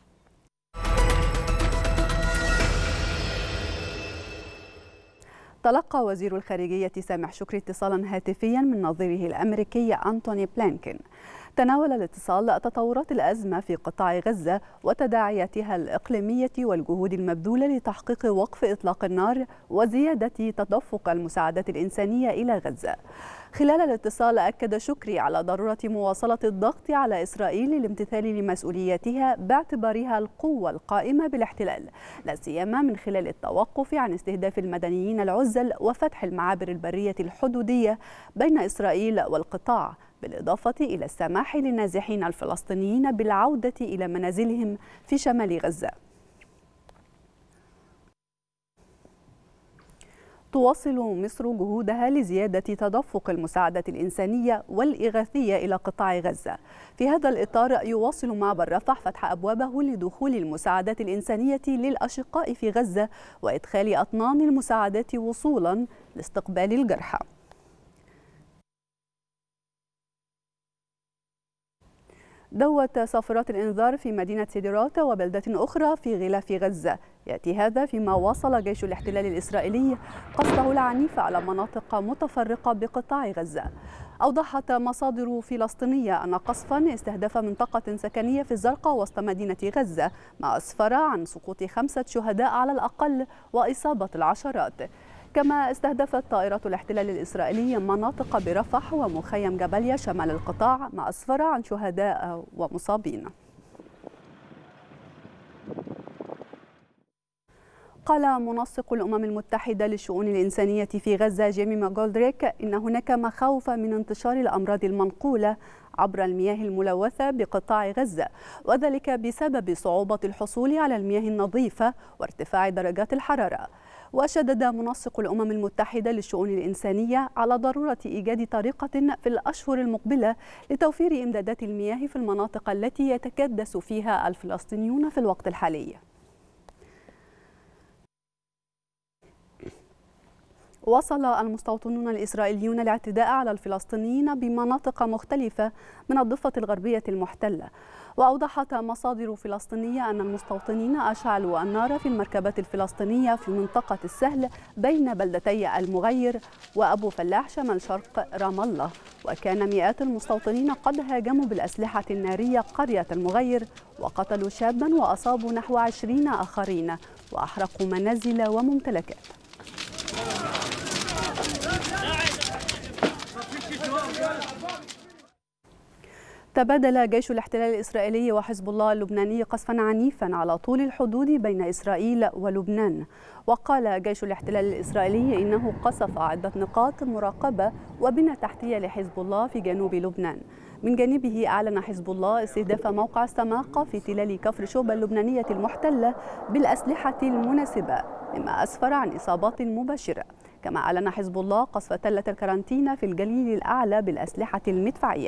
تلقى وزير الخارجية سامح شكري اتصالا هاتفيا من نظيره الأمريكي أنتوني بلينكين تناول الاتصال تطورات الأزمة في قطاع غزة وتداعياتها الإقليمية والجهود المبذولة لتحقيق وقف إطلاق النار وزيادة تدفق المساعدات الإنسانية إلى غزة خلال الاتصال أكد شكري على ضرورة مواصلة الضغط على إسرائيل للامتثال لمسؤولياتها باعتبارها القوة القائمة بالاحتلال لا سيما من خلال التوقف عن استهداف المدنيين العزل وفتح المعابر البرية الحدودية بين إسرائيل والقطاع بالإضافة إلى السماح للنازحين الفلسطينيين بالعودة إلى منازلهم في شمال غزة تواصل مصر جهودها لزيادة تدفق المساعدة الإنسانية والإغاثية إلى قطاع غزة في هذا الإطار يواصل معبر رفح فتح أبوابه لدخول المساعدات الإنسانية للأشقاء في غزة وإدخال أطنان المساعدات وصولا لاستقبال الجرحى دوت صافرات الإنذار في مدينة سيدرات وبلدة أخرى في غلاف غزة يأتي هذا فيما واصل جيش الاحتلال الإسرائيلي قصفه العنيف على مناطق متفرقة بقطاع غزة أوضحت مصادر فلسطينية أن قصفا استهدف منطقة سكنية في الزرقاء وسط مدينة غزة ما أسفر عن سقوط خمسة شهداء على الأقل وإصابة العشرات كما استهدفت طائرات الاحتلال الإسرائيلي مناطق برفح ومخيم جبليا شمال القطاع ما أسفر عن شهداء ومصابين قال منسق الأمم المتحدة للشؤون الإنسانية في غزة جيمي ماجولدريك إن هناك مخاوف من انتشار الأمراض المنقولة عبر المياه الملوثة بقطاع غزة وذلك بسبب صعوبة الحصول على المياه النظيفة وارتفاع درجات الحرارة وشدد منسق الأمم المتحدة للشؤون الإنسانية على ضرورة إيجاد طريقة في الأشهر المقبلة لتوفير إمدادات المياه في المناطق التي يتكدس فيها الفلسطينيون في الوقت الحالي وصل المستوطنون الإسرائيليون الاعتداء على الفلسطينيين بمناطق مختلفة من الضفة الغربية المحتلة وأوضحت مصادر فلسطينية أن المستوطنين أشعلوا النار في المركبات الفلسطينية في منطقة السهل بين بلدتي المغير وأبو فلاح شمال شرق رام الله وكان مئات المستوطنين قد هاجموا بالأسلحة النارية قرية المغير وقتلوا شابا وأصابوا نحو عشرين آخرين وأحرقوا منازل وممتلكات تبادل جيش الاحتلال الإسرائيلي وحزب الله اللبناني قصفا عنيفا على طول الحدود بين إسرائيل ولبنان وقال جيش الاحتلال الإسرائيلي إنه قصف عدة نقاط مراقبة وبنى تحتية لحزب الله في جنوب لبنان من جانبه أعلن حزب الله استهداف موقع السماقة في تلال كفر شوبة اللبنانية المحتلة بالأسلحة المناسبة مما أسفر عن إصابات مباشرة كما أعلن حزب الله قصف تلة الكارانتينا في الجليل الأعلى بالأسلحة المدفعية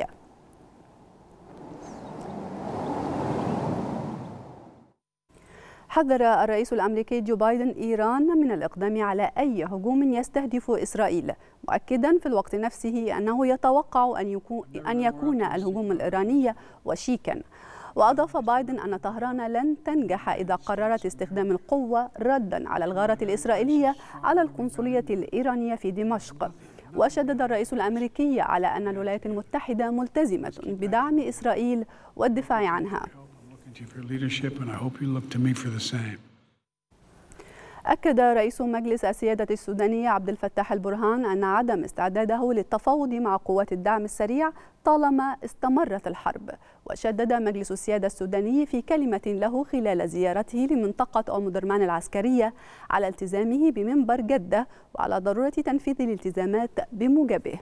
حذر الرئيس الامريكي جو بايدن ايران من الاقدام على اي هجوم يستهدف اسرائيل مؤكدا في الوقت نفسه انه يتوقع ان يكون ان يكون الهجوم الايراني وشيكا واضاف بايدن ان طهران لن تنجح اذا قررت استخدام القوه ردا على الغاره الاسرائيليه على القنصليه الايرانيه في دمشق وشدد الرئيس الامريكي على ان الولايات المتحده ملتزمه بدعم اسرائيل والدفاع عنها to you for leadership, and I hope you look to me for the same. أكد رئيس مجلس السيادة السوداني عبد الفتاح البرهان أن عدم استعداده للتفاوض مع قوات الدعم السريع طالما استمرت الحرب وشدد مجلس السيادة السوداني في كلمة له خلال زيارته لمنطقة أم درمان العسكرية على التزامه بمنبر جدة وعلى ضرورة تنفيذ الالتزامات بموجبه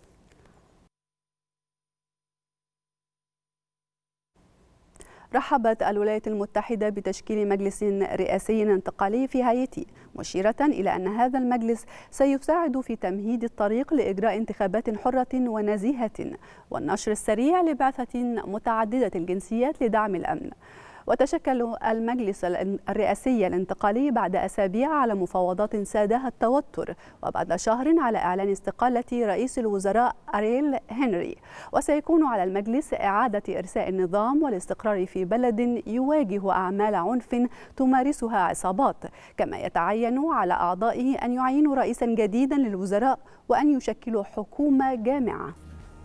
رحبت الولايات المتحدة بتشكيل مجلس رئاسي انتقالي في هايتي مشيرة إلى أن هذا المجلس سيساعد في تمهيد الطريق لإجراء انتخابات حرة ونزيهة والنشر السريع لبعثة متعددة الجنسيات لدعم الأمن وتشكل المجلس الرئاسي الانتقالي بعد أسابيع على مفاوضات سادها التوتر وبعد شهر على إعلان استقالة رئيس الوزراء أريل هنري وسيكون على المجلس إعادة إرساء النظام والاستقرار في بلد يواجه أعمال عنف تمارسها عصابات كما يتعين على أعضائه أن يعينوا رئيسا جديدا للوزراء وأن يشكلوا حكومة جامعة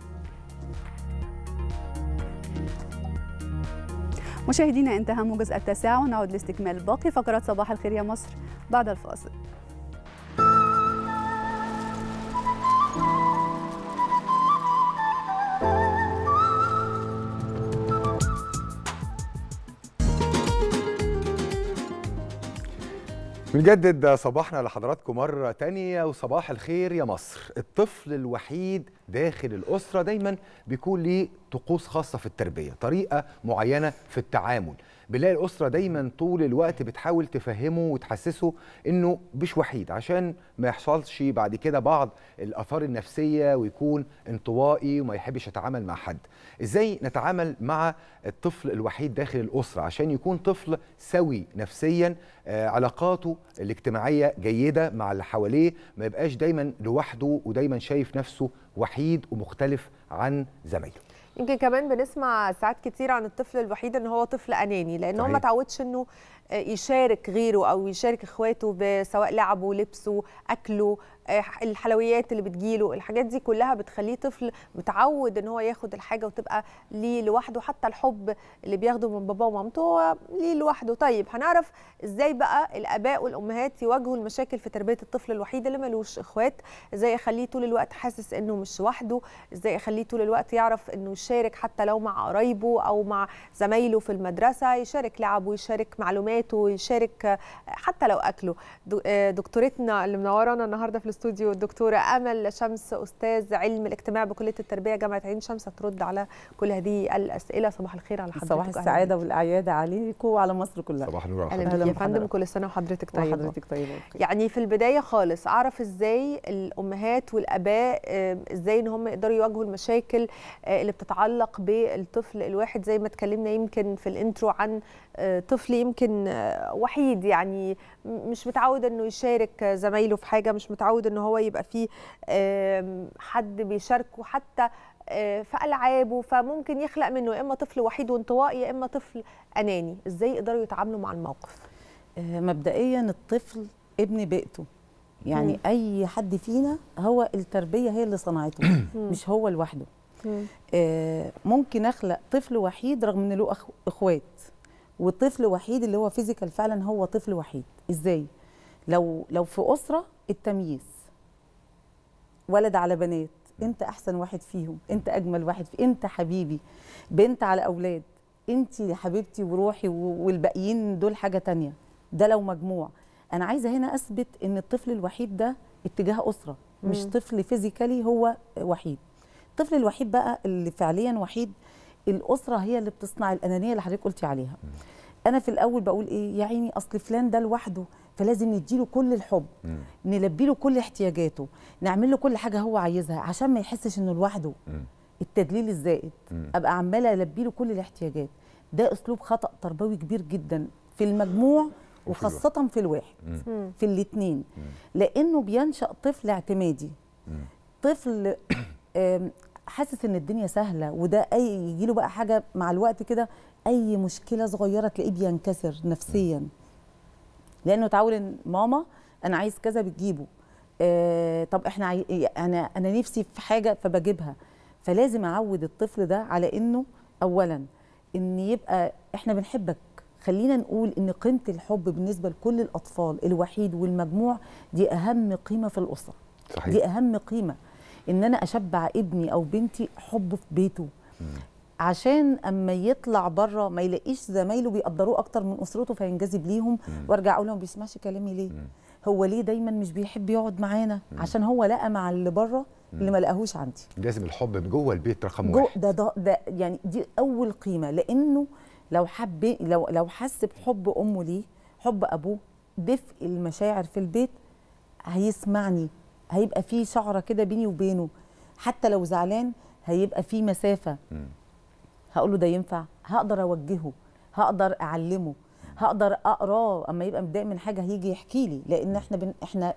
مشاهدينا انتهى موجز التاسعة ونعود لاستكمال باقي فقرات صباح الخير يا مصر بعد الفاصل بنجدد صباحنا لحضراتكم مرة تانية وصباح الخير يا مصر الطفل الوحيد داخل الأسرة دايما بيكون ليه طقوس خاصة في التربية طريقة معينة في التعامل بنلاقي الأسرة دايما طول الوقت بتحاول تفهمه وتحسسه إنه مش وحيد عشان ما يحصلش بعد كده بعض الآثار النفسية ويكون انطوائي وما يحبش يتعامل مع حد إزاي نتعامل مع الطفل الوحيد داخل الأسرة عشان يكون طفل سوي نفسيا آه علاقاته الاجتماعية جيدة مع اللي حواليه ما يبقاش دايما لوحده ودايما شايف نفسه وحيد ومختلف عن زمايله يمكن كمان بنسمع ساعات كتير عن الطفل الوحيد ان هو طفل اناني لان هو ما تعودش انه يشارك غيره او يشارك اخواته سواء لعبه لبسه اكله الحلويات اللي بتجيله الحاجات دي كلها بتخليه طفل متعود ان هو ياخد الحاجه وتبقى ليه لوحده حتى الحب اللي بياخده من باباه ومامته هو ليه لوحده طيب هنعرف ازاي بقى الاباء والامهات يواجهوا المشاكل في تربيه الطفل الوحيد اللي ملوش اخوات ازاي اخليه طول الوقت حاسس انه مش لوحده ازاي اخليه طول الوقت يعرف انه يشارك حتى لو مع قرايبه او مع زمايله في المدرسه يشارك لعبه يشارك معلوماته يشارك حتى لو اكله دكتورتنا اللي منورانا النهارده في الاستوديو الدكتوره امل شمس استاذ علم الاجتماع بكليه التربيه جامعه عين شمس ترد على كل هذه الاسئله صباح الخير على حضرتك صباح السعاده والاعياد عليكم وعلى مصر كلها صباح النور اهلا بك يا فندم كل سنه وحضرتك طيبه وحضرتك طيبه يعني في البدايه خالص اعرف ازاي الامهات والاباء ازاي ان هم يقدروا يواجهوا المشاكل اللي بتتعلق بالطفل الواحد زي ما اتكلمنا يمكن في الانترو عن طفل يمكن وحيد يعني مش متعود انه يشارك زمايله في حاجه مش متعود ان هو يبقى فيه حد بيشاركه حتى في العابه فممكن يخلق منه يا اما طفل وحيد وانطوائي يا اما طفل اناني ازاي يقدروا يتعاملوا مع الموقف مبدئيا الطفل ابن بيئته يعني مم. اي حد فينا هو التربيه هي اللي صنعته مش هو لوحده ممكن اخلق طفل وحيد رغم ان له اخوات وطفل وحيد اللي هو فيزيكال فعلا هو طفل وحيد ازاي لو لو في اسره التمييز ولد على بنات انت احسن واحد فيهم انت اجمل واحد فيه. انت حبيبي بنت على اولاد انت حبيبتي وروحي والباقيين دول حاجه تانية ده لو مجموع انا عايزه هنا اثبت ان الطفل الوحيد ده اتجاه اسره مش مم. طفل فيزيكالي هو وحيد الطفل الوحيد بقى اللي فعليا وحيد الاسره هي اللي بتصنع الانانيه اللي حضرتك قلتي عليها انا في الاول بقول ايه يا عيني اصل فلان ده لوحده فلازم نديله كل الحب نلبي له كل احتياجاته نعمل له كل حاجه هو عايزها عشان ما يحسش انه لوحده التدليل الزائد ابقى عماله البي له كل الاحتياجات ده اسلوب خطا تربوي كبير جدا في المجموع وخاصه في الواحد في الاثنين لانه بينشا طفل اعتمادي طفل آم، حاسس ان الدنيا سهله وده اي يجي له بقى حاجه مع الوقت كده اي مشكله صغيره تلاقيه بينكسر نفسيا لانه اتعود ان ماما انا عايز كذا بتجيبه آه طب احنا عاي... انا انا نفسي في حاجه فبجيبها فلازم اعود الطفل ده على انه اولا ان يبقى احنا بنحبك خلينا نقول ان قيمه الحب بالنسبه لكل الاطفال الوحيد والمجموع دي اهم قيمه في الاسره صحيح. دي اهم قيمه ان انا اشبع ابني او بنتي حب في بيته عشان اما يطلع بره ما يلاقيش زمايله بيقدروه اكتر من اسرته فينجذب ليهم وارجع اقول له ما بيسمعش كلامي ليه هو ليه دايما مش بيحب يقعد معانا عشان هو لقى مع اللي بره اللي ما لقاهوش عندي لازم الحب من جوه البيت رقم جو واحد ده, ده ده يعني دي اول قيمه لانه لو حب لو لو حس بحب امه ليه حب ابوه دفء المشاعر في البيت هيسمعني هيبقى في شعره كده بيني وبينه حتى لو زعلان هيبقى في مسافه هقول له ده ينفع هقدر اوجهه هقدر اعلمه هقدر اقراه اما يبقى متضايق من حاجه هيجي يحكي لي لان احنا بن احنا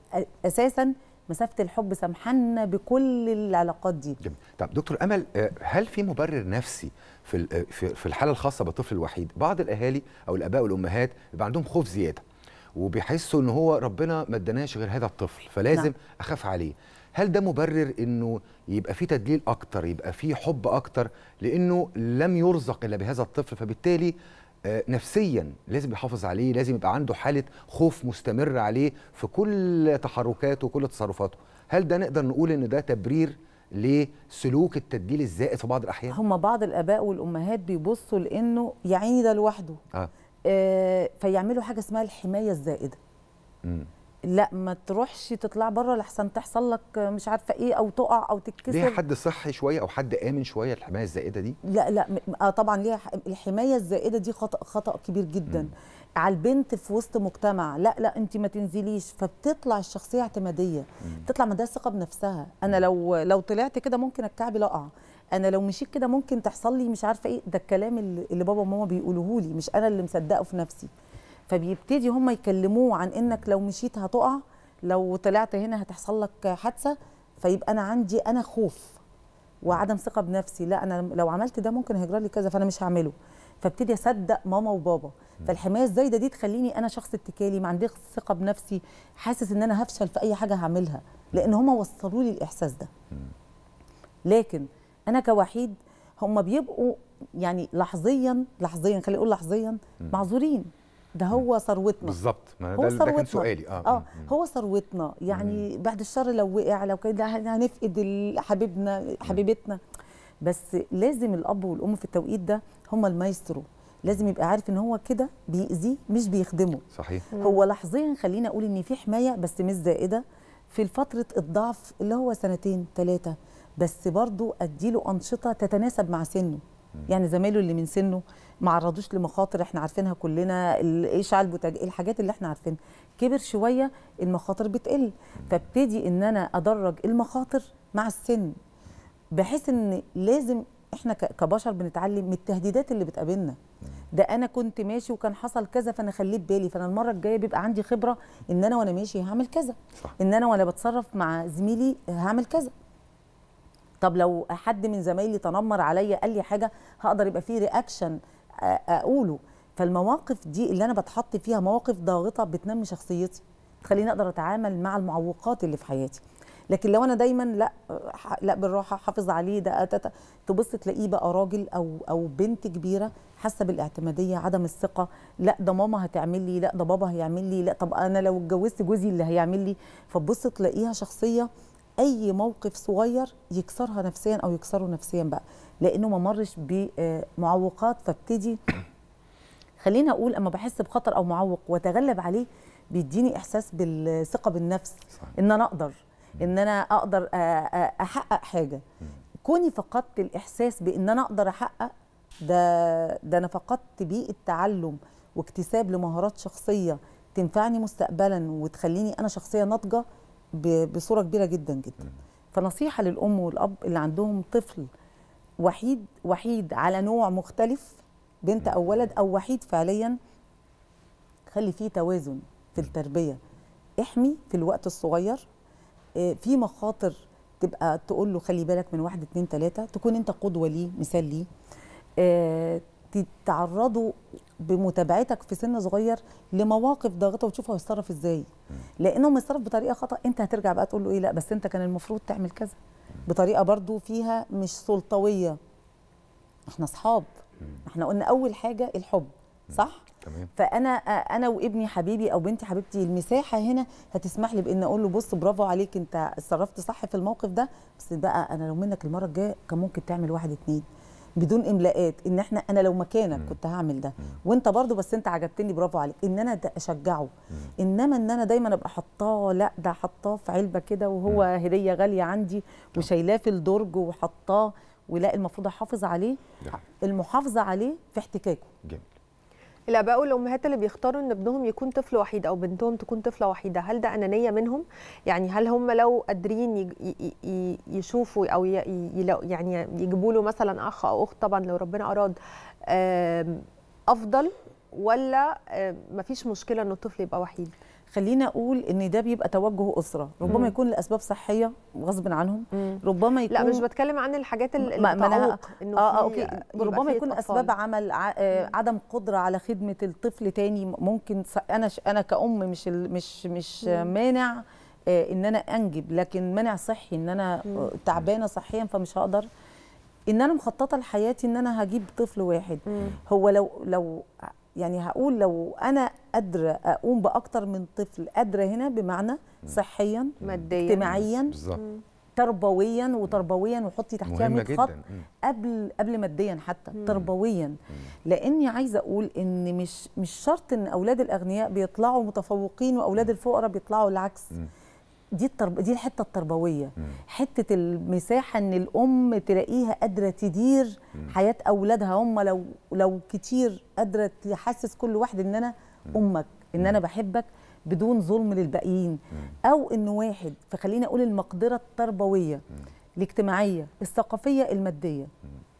اساسا مسافه الحب سامحنا بكل العلاقات دي جميل. طب دكتور امل آه، هل في مبرر نفسي في ال- آه، في في الحاله الخاصه بالطفل الوحيد بعض الاهالي او الاباء والامهات بيبقى عندهم خوف زياده وبيحسوا ان هو ربنا ما اداناش غير هذا الطفل فلازم نعم. اخاف عليه هل ده مبرر انه يبقى في تدليل اكتر يبقى في حب اكتر لانه لم يرزق الا بهذا الطفل فبالتالي آه، نفسيا لازم يحافظ عليه لازم يبقى عنده حاله خوف مستمر عليه في كل تحركاته وكل تصرفاته هل ده نقدر نقول ان ده تبرير لسلوك التدليل الزائد في بعض الاحيان هم بعض الاباء والامهات بيبصوا لانه يا عيني ده لوحده اه آه فيعملوا حاجه اسمها الحمايه الزائده مم. لا ما تروحش تطلع بره لحسن تحصل لك مش عارفه ايه او تقع او تتكسر ليها حد صحي شويه او حد امن شويه الحمايه الزائده دي لا لا م- آه طبعا ليها ح- الحمايه الزائده دي خطا خطا كبير جدا مم. على البنت في وسط مجتمع لا لا انت ما تنزليش فبتطلع الشخصيه اعتماديه بتطلع ما ده ثقه بنفسها انا لو لو طلعت كده ممكن الكعب اقع انا لو مشيت كده ممكن تحصل لي مش عارفه ايه ده الكلام اللي اللي بابا وماما بيقولوه لي مش انا اللي مصدقه في نفسي فبيبتدي هم يكلموه عن انك لو مشيت هتقع لو طلعت هنا هتحصل لك حادثه فيبقى انا عندي انا خوف وعدم ثقه بنفسي لا انا لو عملت ده ممكن هيجرى لي كذا فانا مش هعمله فابتدي اصدق ماما وبابا فالحمايه الزايده دي تخليني انا شخص اتكالي ما عنديش ثقه بنفسي حاسس ان انا هفشل في اي حاجه هعملها لان هما وصلوا لي الاحساس ده لكن انا كوحيد هم بيبقوا يعني لحظيا لحظيا خلينا نقول لحظيا معذورين ده هو ثروتنا بالظبط ما هو ده, ده كان ثروتنا. سؤالي اه, اه هو ثروتنا يعني بعد الشر لو وقع لو كده هنفقد ال- حبيبنا حبيبتنا بس لازم الاب والام في التوقيت ده هم المايسترو لازم يبقى عارف ان هو كده بيأذيه مش بيخدمه صحيح هو لحظيا خلينا اقول ان في حمايه بس مش زائده في فتره الضعف اللي هو سنتين ثلاثه بس برضو اديله انشطه تتناسب مع سنه يعني زمايله اللي من سنه ما عرضوش لمخاطر احنا عارفينها كلنا الاشعاع البوتاج الحاجات اللي احنا عارفينها كبر شويه المخاطر بتقل فابتدي ان انا ادرج المخاطر مع السن بحيث ان لازم احنا ك- كبشر بنتعلم من التهديدات اللي بتقابلنا ده انا كنت ماشي وكان حصل كذا فانا خليت بالي فانا المره الجايه بيبقى عندي خبره ان انا وانا ماشي هعمل كذا صح. ان انا وانا بتصرف مع زميلي هعمل كذا طب لو حد من زمايلي تنمر عليا قال لي حاجه هقدر يبقى فيه رياكشن اقوله فالمواقف دي اللي انا بتحط فيها مواقف ضاغطه بتنمي شخصيتي تخليني اقدر اتعامل مع المعوقات اللي في حياتي لكن لو انا دايما لا ح- لا بالراحه حافظ عليه ده أتت- تبص تلاقيه بقى راجل او او بنت كبيره حاسه بالاعتماديه عدم الثقه لا ده ماما هتعمل لي لا ده بابا هيعمل لي لا طب انا لو اتجوزت جوزي اللي هيعمل لي فتبص تلاقيها شخصيه اي موقف صغير يكسرها نفسيا او يكسره نفسيا بقى لانه ما مرش بمعوقات فابتدي خليني اقول اما بحس بخطر او معوق واتغلب عليه بيديني احساس بالثقه بالنفس صح. ان انا اقدر ان انا اقدر أ- أ- احقق حاجه كوني فقدت الاحساس بان انا اقدر احقق ده ده انا فقدت بيئه تعلم واكتساب لمهارات شخصيه تنفعني مستقبلا وتخليني انا شخصيه ناضجه ب- بصوره كبيره جدا جدا فنصيحه للام والاب اللي عندهم طفل وحيد وحيد على نوع مختلف بنت او ولد او وحيد فعليا خلي فيه توازن في التربيه احمي في الوقت الصغير آه، في مخاطر تبقى تقول له خلي بالك من واحد اتنين تلاته تكون انت قدوه ليه مثال ليه آه، تتعرضوا بمتابعتك في سن صغير لمواقف ضاغطه وتشوف هو هيتصرف ازاي لانه ما يتصرف بطريقه خطا انت هترجع بقى تقول له ايه لا بس انت كان المفروض تعمل كذا بطريقه برضو فيها مش سلطويه احنا اصحاب احنا قلنا اول حاجه الحب صح تمام فانا انا وابني حبيبي او بنتي حبيبتي المساحه هنا هتسمح لي بان اقول له بص برافو عليك انت اتصرفت صح في الموقف ده بس بقى انا لو منك المره الجايه كان ممكن تعمل واحد اتنين بدون املاءات ان احنا انا لو مكانك كنت هعمل ده وانت برضو بس انت عجبتني برافو عليك ان انا ده اشجعه انما ان انا دايما ابقى حطاه لا ده حطاه في علبه كده وهو هديه غاليه عندي وشايلاه في الدرج وحطاه ولا المفروض احافظ عليه المحافظه عليه في احتكاكه جميل الاباء والامهات اللي بيختاروا ان ابنهم يكون طفل وحيد او بنتهم تكون طفله وحيده هل ده انانيه منهم يعني هل هم لو قادرين يج- ي- ي- يشوفوا او ي- ي- يعني يجيبوا له مثلا اخ او اخت طبعا لو ربنا اراد آم، افضل ولا آم، مفيش مشكله ان الطفل يبقى وحيد خلينا اقول ان ده بيبقى توجه اسره ربما مم. يكون لاسباب صحيه غصب عنهم ربما يكون لا مش بتكلم عن الحاجات اللي ما- ما أنا- بتعوق انه اه اه في- اوكي يبقى ربما في يكون أطفال. اسباب عمل ع- آه، عدم قدره على خدمه الطفل تاني ممكن س- انا ش- انا كأم مش ال- مش مش مم. مانع آه، ان انا انجب لكن مانع صحي ان انا مم. آه، تعبانه صحيا فمش هقدر ان انا مخططه لحياتي ان انا هجيب طفل واحد هو لو لو يعني هقول لو انا قادره اقوم باكتر من طفل قادره هنا بمعنى صحيا ماديا اجتماعيا بالظبط تربويا وتربويا وحطي تحتها مهمة 100 خط جداً. مم. قبل قبل ماديا حتى مم. تربويا لاني عايزه اقول ان مش مش شرط ان اولاد الاغنياء بيطلعوا متفوقين واولاد الفقراء بيطلعوا العكس دي الترب... دي الحته التربويه حته المساحه ان الام تلاقيها قادره تدير حياه اولادها هم لو لو كتير قادره تحسس كل واحد ان انا امك ان انا بحبك بدون ظلم للباقيين او ان واحد فخليني اقول المقدره التربويه الاجتماعيه الثقافيه الماديه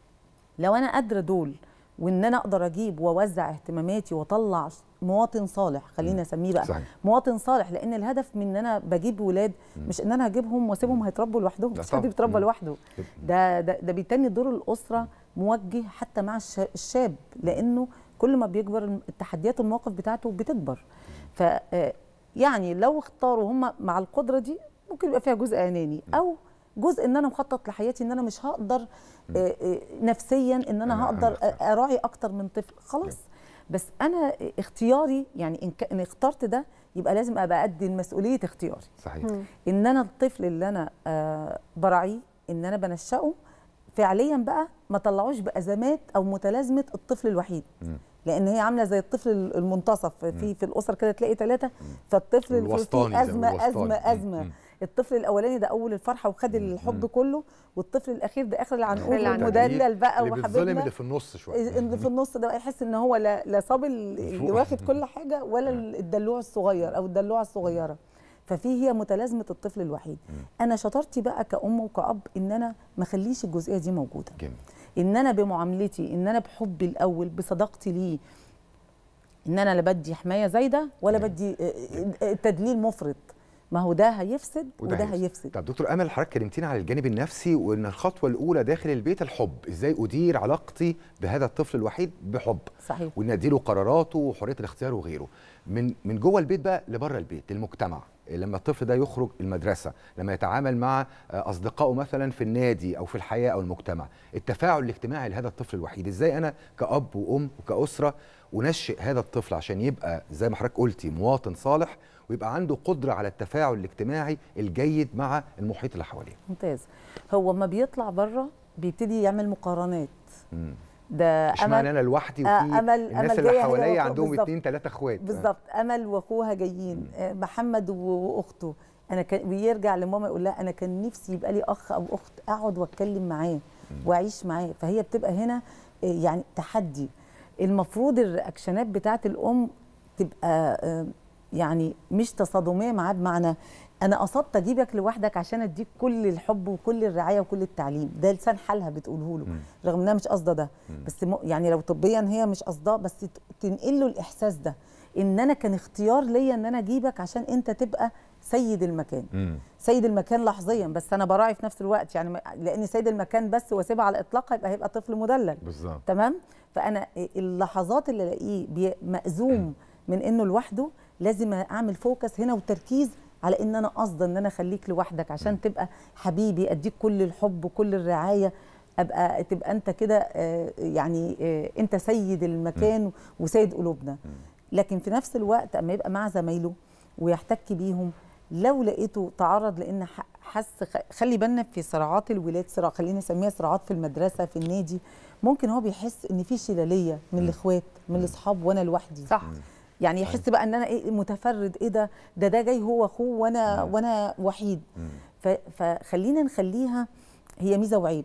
لو انا قادره دول وان انا اقدر اجيب واوزع اهتماماتي واطلع مواطن صالح خلينا اسميه بقى صحيح. مواطن صالح لان الهدف من ان انا بجيب ولاد مش ان انا هجيبهم واسيبهم هيتربوا لوحدهم لا مش حد طبعاً. بيتربى مم. لوحده ده ده ده بيتني دور الاسره موجه حتى مع الش- الشاب لانه كل ما بيكبر التحديات المواقف بتاعته بتكبر ف آه، يعني لو اختاروا هم مع القدره دي ممكن يبقى فيها جزء اناني او جزء ان انا مخطط لحياتي ان انا مش هقدر آه، آه، نفسيا ان انا أنا- هقدر أنا اراعي اكتر من طفل خلاص بس انا اختياري يعني ان ك- ان اخترت ده يبقى لازم ابقى قد مسؤوليه اختياري صحيح ان انا الطفل اللي انا آه براعيه ان انا بنشأه فعليا بقى ما طلعوش بازمات او متلازمه الطفل الوحيد لان هي عامله زي الطفل المنتصف في في الاسر كده تلاقي ثلاثه فالطفل اللي الوسطاني فيه زي ما ازمه بيقولوا ازمه الوسطاني. ازمه مم. الطفل الاولاني ده اول الفرحه وخد الحب كله والطفل الاخير ده اخر العنقود العنقود. والمدلل بقى اللي بيتظلم وحبيبنا اللي في النص شويه اللي في النص ده بقى يحس ان هو لا لا صاب ال- اللي واخد كل حاجه ولا الدلوع الصغير او الدلوعه الصغيره ففي هي متلازمه الطفل الوحيد انا شطارتي بقى كأم وكأب ان انا ما اخليش الجزئيه دي موجوده جميل ان انا بمعاملتي ان انا بحبي الاول بصداقتي ليه ان انا لا بدي حمايه زايده ولا بدي آه، آه، تدليل مفرط ما هو ده هيفسد وده هيفسد طب دكتور امل حضرتك كلمتينا على الجانب النفسي وان الخطوه الاولى داخل البيت الحب ازاي ادير علاقتي بهذا الطفل الوحيد بحب صحيح وان اديله قراراته وحريه الاختيار وغيره من من جوه البيت بقى لبره البيت للمجتمع لما الطفل ده يخرج المدرسه لما يتعامل مع آه، اصدقائه مثلا في النادي او في الحياه او المجتمع التفاعل الاجتماعي لهذا الطفل الوحيد ازاي انا كاب وام وكاسره انشئ هذا الطفل عشان يبقى زي ما حضرتك قلتي مواطن صالح ويبقى عنده قدره على التفاعل الاجتماعي الجيد مع المحيط اللي حواليه ممتاز هو ما بيطلع بره بيبتدي يعمل مقارنات مم. ده اشمعنى انا لوحدي وفي آه، أمل- الناس أمل اللي جاية هي حواليا وأخوها عندهم بالظبط. اتنين تلاته اخوات بالظبط امل واخوها جايين آه، محمد و- واخته انا كان ويرجع لماما يقول لها انا كان نفسي يبقى لي اخ او اخت اقعد واتكلم معاه واعيش معاه فهي بتبقى هنا آه، يعني تحدي المفروض الرياكشنات بتاعت الام تبقى آه، يعني مش تصادميه معاه بمعنى انا قصدت اجيبك لوحدك عشان اديك كل الحب وكل الرعايه وكل التعليم ده لسان حالها بتقوله له رغم انها مش قصده ده بس م... يعني لو طبيا هي مش قصداه بس ت- تنقل له الاحساس ده ان انا كان اختيار ليا ان انا اجيبك عشان انت تبقى سيد المكان مم. سيد المكان لحظيا بس انا براعي في نفس الوقت يعني ما- لان سيد المكان بس واسيبها على الاطلاق يبقى هيبقى طفل مدلل بالظبط تمام فانا اللحظات اللي الاقيه بي- مأزوم من انه لوحده لازم اعمل فوكس هنا وتركيز على ان انا قصدا ان انا اخليك لوحدك عشان تبقى حبيبي اديك كل الحب وكل الرعايه ابقى تبقى انت كده آه، يعني آه، انت سيد المكان وسيد قلوبنا لكن في نفس الوقت اما يبقى مع زمايله ويحتك بيهم لو لقيته تعرض لان ح- حس خ- خلي بالنا في صراعات الولاد صراع خلينا نسميها صراعات في المدرسه في النادي ممكن هو بيحس ان في شلاليه من الاخوات من الاصحاب وانا لوحدي صح يعني يحس بقى ان انا ايه متفرد ايه ده ده ده جاي هو اخوه وانا وانا وحيد ف- فخلينا نخليها هي ميزه وعيب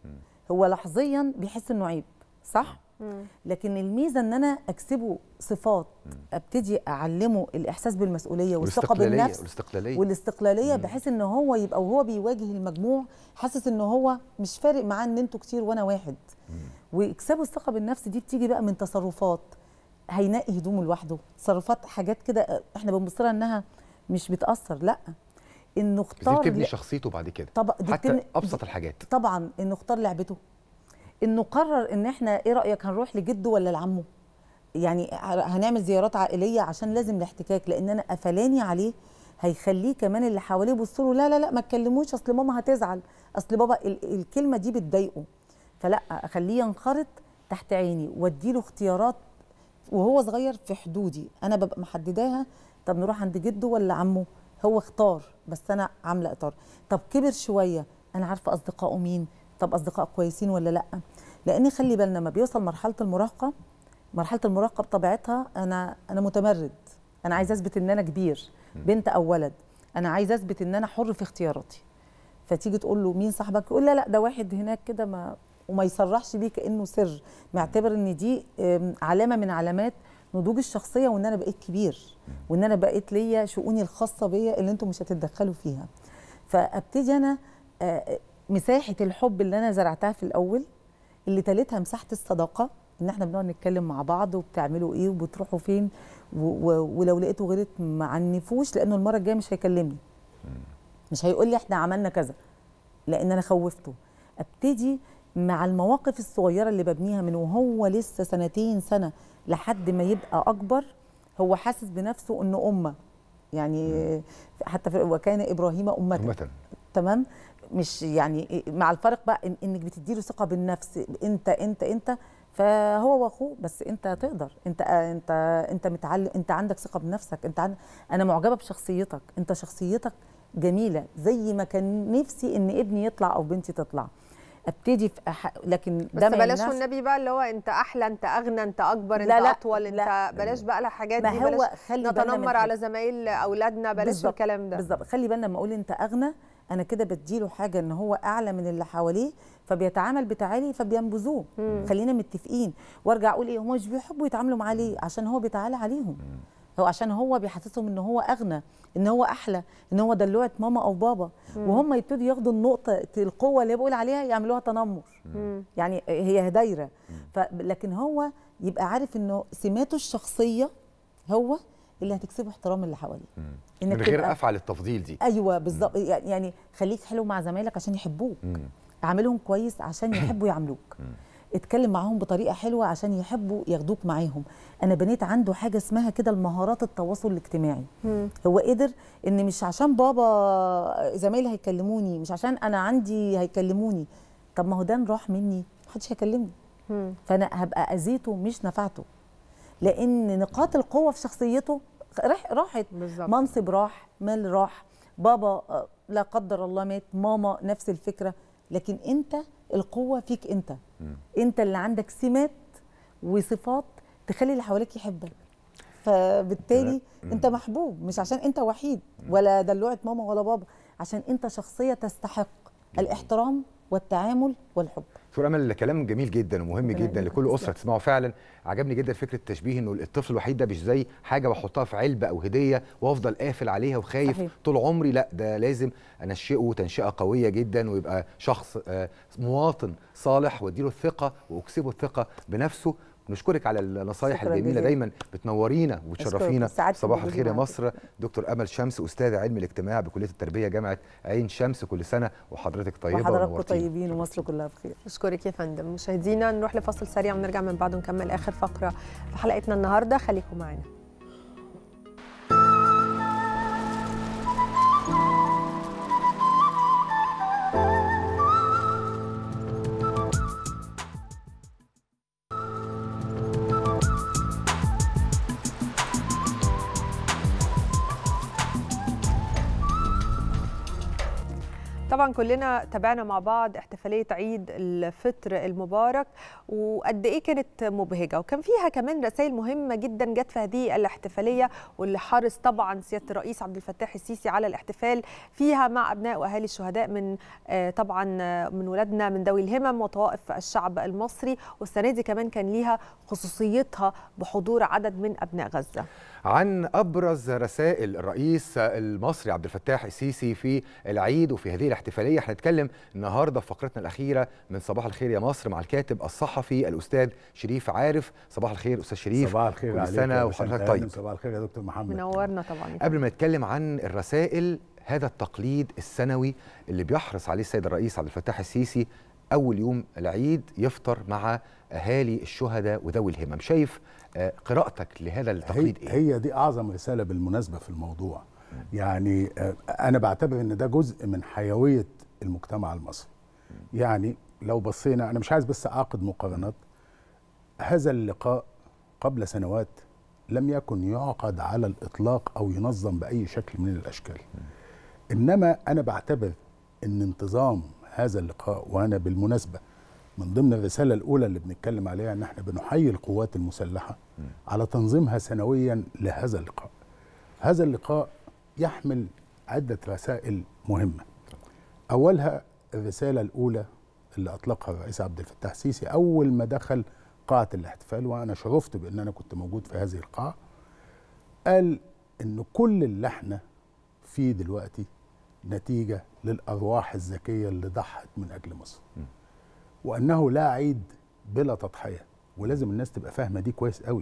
هو لحظيا بيحس انه عيب صح لكن الميزه ان انا اكسبه صفات ابتدي اعلمه الاحساس بالمسؤوليه والثقه والاستقلالية- بالنفس والاستقلالية. والاستقلاليه بحيث ان هو يبقى وهو بيواجه المجموع حاسس ان هو مش فارق معاه ان انتوا كتير وانا واحد ويكسبوا الثقه بالنفس دي بتيجي بقى من تصرفات هينقي هدومه لوحده تصرفات حاجات كده احنا بنبص لها انها مش بتاثر لا انه بس دي اختار بتبني ل- شخصيته بعد كده طبعا دي حتى بتبني- ابسط الحاجات طبعا انه اختار لعبته انه قرر ان احنا ايه رايك هنروح لجده ولا لعمه يعني ه- هنعمل زيارات عائليه عشان لازم الاحتكاك لان انا قفلاني عليه هيخليه كمان اللي حواليه يبصوا له لا لا لا ما تكلموش اصل ماما هتزعل اصل بابا ال- الكلمه دي بتضايقه فلا اخليه ينخرط تحت عيني واديله اختيارات وهو صغير في حدودي انا ببقى محدداها طب نروح عند جده ولا عمه هو اختار بس انا عامله اطار طب كبر شويه انا عارفه اصدقائه مين طب اصدقاء كويسين ولا لا لان خلي بالنا لما بيوصل مرحله المراهقه مرحله المراهقه بطبيعتها انا انا متمرد انا عايزه اثبت ان انا كبير بنت او ولد انا عايزه اثبت ان انا حر في اختياراتي فتيجي تقول له مين صاحبك يقول لا لا ده واحد هناك كده ما وما يصرحش بيه كانه سر معتبر ان دي آم، علامه من علامات نضوج الشخصيه وان انا بقيت كبير وان انا بقيت ليا شؤوني الخاصه بيا اللي انتم مش هتتدخلوا فيها فابتدي انا آه، مساحه الحب اللي انا زرعتها في الاول اللي تالتها مساحه الصداقه ان احنا بنقعد نتكلم مع بعض وبتعملوا ايه وبتروحوا فين و و ولو لقيته غلط ما عنفوش لانه المره الجايه مش هيكلمني مش هيقول لي احنا عملنا كذا لان انا خوفته ابتدي مع المواقف الصغيره اللي ببنيها من وهو لسه سنتين سنه لحد ما يبقى اكبر هو حاسس بنفسه انه امه يعني حتى في وكان ابراهيم امه أمة. تمام مش يعني مع الفرق بقى إن انك بتديله ثقه بالنفس انت انت انت فهو واخوه بس انت تقدر انت انت انت متعلم انت عندك ثقه بنفسك انت عند... انا معجبه بشخصيتك انت شخصيتك جميله زي ما كان نفسي ان ابني يطلع او بنتي تطلع ابتدي في أح... لكن بس ده ما بلاش يمنعش- والنبي بقى اللي هو انت احلى انت اغنى انت اكبر انت لا، لا، اطول انت بلاش بقى الحاجات ما دي هو بلاش خلي بالنا من نتنمر حاجة. على زمايل اولادنا بلاش بالظبط، الكلام ده بالظبط خلي بالنا لما اقول انت اغنى انا كده بديله حاجه ان هو اعلى من اللي حواليه فبيتعامل بتعالي فبينبذوه خلينا متفقين وارجع اقول ايه هم مش بيحبوا يتعاملوا معاه ليه عشان هو بيتعالى عليهم هو عشان هو بيحسسهم ان هو اغنى ان هو احلى ان هو دلوعه ماما او بابا مم. وهم يبتدوا ياخدوا النقطه القوه اللي بقول عليها يعملوها تنمر يعني هي دايره ف... لكن هو يبقى عارف انه سماته الشخصيه هو اللي هتكسبه احترام اللي حواليه من غير تبقى- افعل التفضيل دي ايوه بالظبط يعني خليك حلو مع زمايلك عشان يحبوك مم. اعملهم كويس عشان يحبوا يعملوك اتكلم معاهم بطريقه حلوه عشان يحبوا ياخدوك معاهم انا بنيت عنده حاجه اسمها كده المهارات التواصل الاجتماعي هو قدر ان مش عشان بابا زمايلي هيكلموني مش عشان انا عندي هيكلموني طب ما هو ده راح مني محدش هيكلمني فانا هبقى اذيته مش نفعته لان نقاط القوه في شخصيته راح راحت بالظبط. منصب راح مال راح بابا آه، لا قدر الله مات ماما نفس الفكره لكن انت القوه فيك انت انت اللي عندك سمات وصفات تخلي اللي حواليك يحبك فبالتالي مم. انت محبوب مش عشان انت وحيد ولا دلوعه ماما ولا بابا عشان انت شخصيه تستحق الاحترام والتعامل والحب دكتور امل كلام جميل جدا ومهم ربنا جدا يخليك. لكل اسره تسمعه فعلا عجبني جدا فكره التشبيه انه الطفل الوحيد ده مش زي حاجه بحطها في علبه او هديه وافضل قافل عليها وخايف صحيح. طول عمري لا ده لازم انشئه تنشئه قويه جدا ويبقى شخص آه، مواطن صالح واديله الثقه واكسبه الثقه بنفسه نشكرك على النصايح شكراً الجميله جزيلاً. دايما بتنورينا وتشرفينا أشكرك. سعادة صباح بوجودي الخير يا معاكم. مصر دكتور امل شمس استاذ علم الاجتماع بكليه التربيه جامعه عين شمس كل سنه وحضرتك طيبه وحضراتكم ونورتينا. طيبين ومصر كلها بخير اشكرك يا فندم مشاهدينا نروح لفاصل سريع ونرجع من بعده نكمل اخر فقره في حلقتنا النهارده خليكم معانا طبعا كلنا تابعنا مع بعض احتفاليه عيد الفطر المبارك وقد ايه كانت مبهجه وكان فيها كمان رسائل مهمه جدا جت في هذه الاحتفاليه واللي حرص طبعا سياده الرئيس عبد الفتاح السيسي على الاحتفال فيها مع ابناء واهالي الشهداء من آه، طبعا آه، من ولادنا من ذوي الهمم وطوائف الشعب المصري والسنه دي كمان كان ليها خصوصيتها بحضور عدد من ابناء غزه عن ابرز رسائل الرئيس المصري عبد الفتاح السيسي في العيد وفي هذه الاحتفاليه هنتكلم النهارده في فقرتنا الاخيره من صباح الخير يا مصر مع الكاتب الصحفي الاستاذ شريف عارف صباح الخير استاذ شريف صباح الخير كل عليك سنه يا وحضرتك باشا طيب صباح الخير يا دكتور محمد منورنا طبعا يا قبل ما نتكلم عن الرسائل هذا التقليد السنوي اللي بيحرص عليه السيد الرئيس عبد الفتاح السيسي اول يوم العيد يفطر مع اهالي الشهداء وذوي الهمم شايف آه، قراءتك لهذا هي, التقليد ايه هي دي اعظم رساله بالمناسبه في الموضوع يعني آه، انا بعتبر ان ده جزء من حيويه المجتمع المصري يعني لو بصينا انا مش عايز بس اعقد مقارنات هذا اللقاء قبل سنوات لم يكن يعقد على الاطلاق او ينظم باي شكل من الاشكال انما انا بعتبر ان انتظام هذا اللقاء وانا بالمناسبه من ضمن الرساله الاولى اللي بنتكلم عليها ان احنا بنحيي القوات المسلحه على تنظيمها سنويا لهذا اللقاء هذا اللقاء يحمل عده رسائل مهمه اولها الرساله الاولى اللي اطلقها الرئيس عبد الفتاح السيسي اول ما دخل قاعه الاحتفال وانا شرفت بان انا كنت موجود في هذه القاعه قال ان كل اللي احنا فيه دلوقتي نتيجه للارواح الذكيه اللي ضحت من اجل مصر وانه لا عيد بلا تضحيه ولازم الناس تبقى فاهمه دي كويس قوي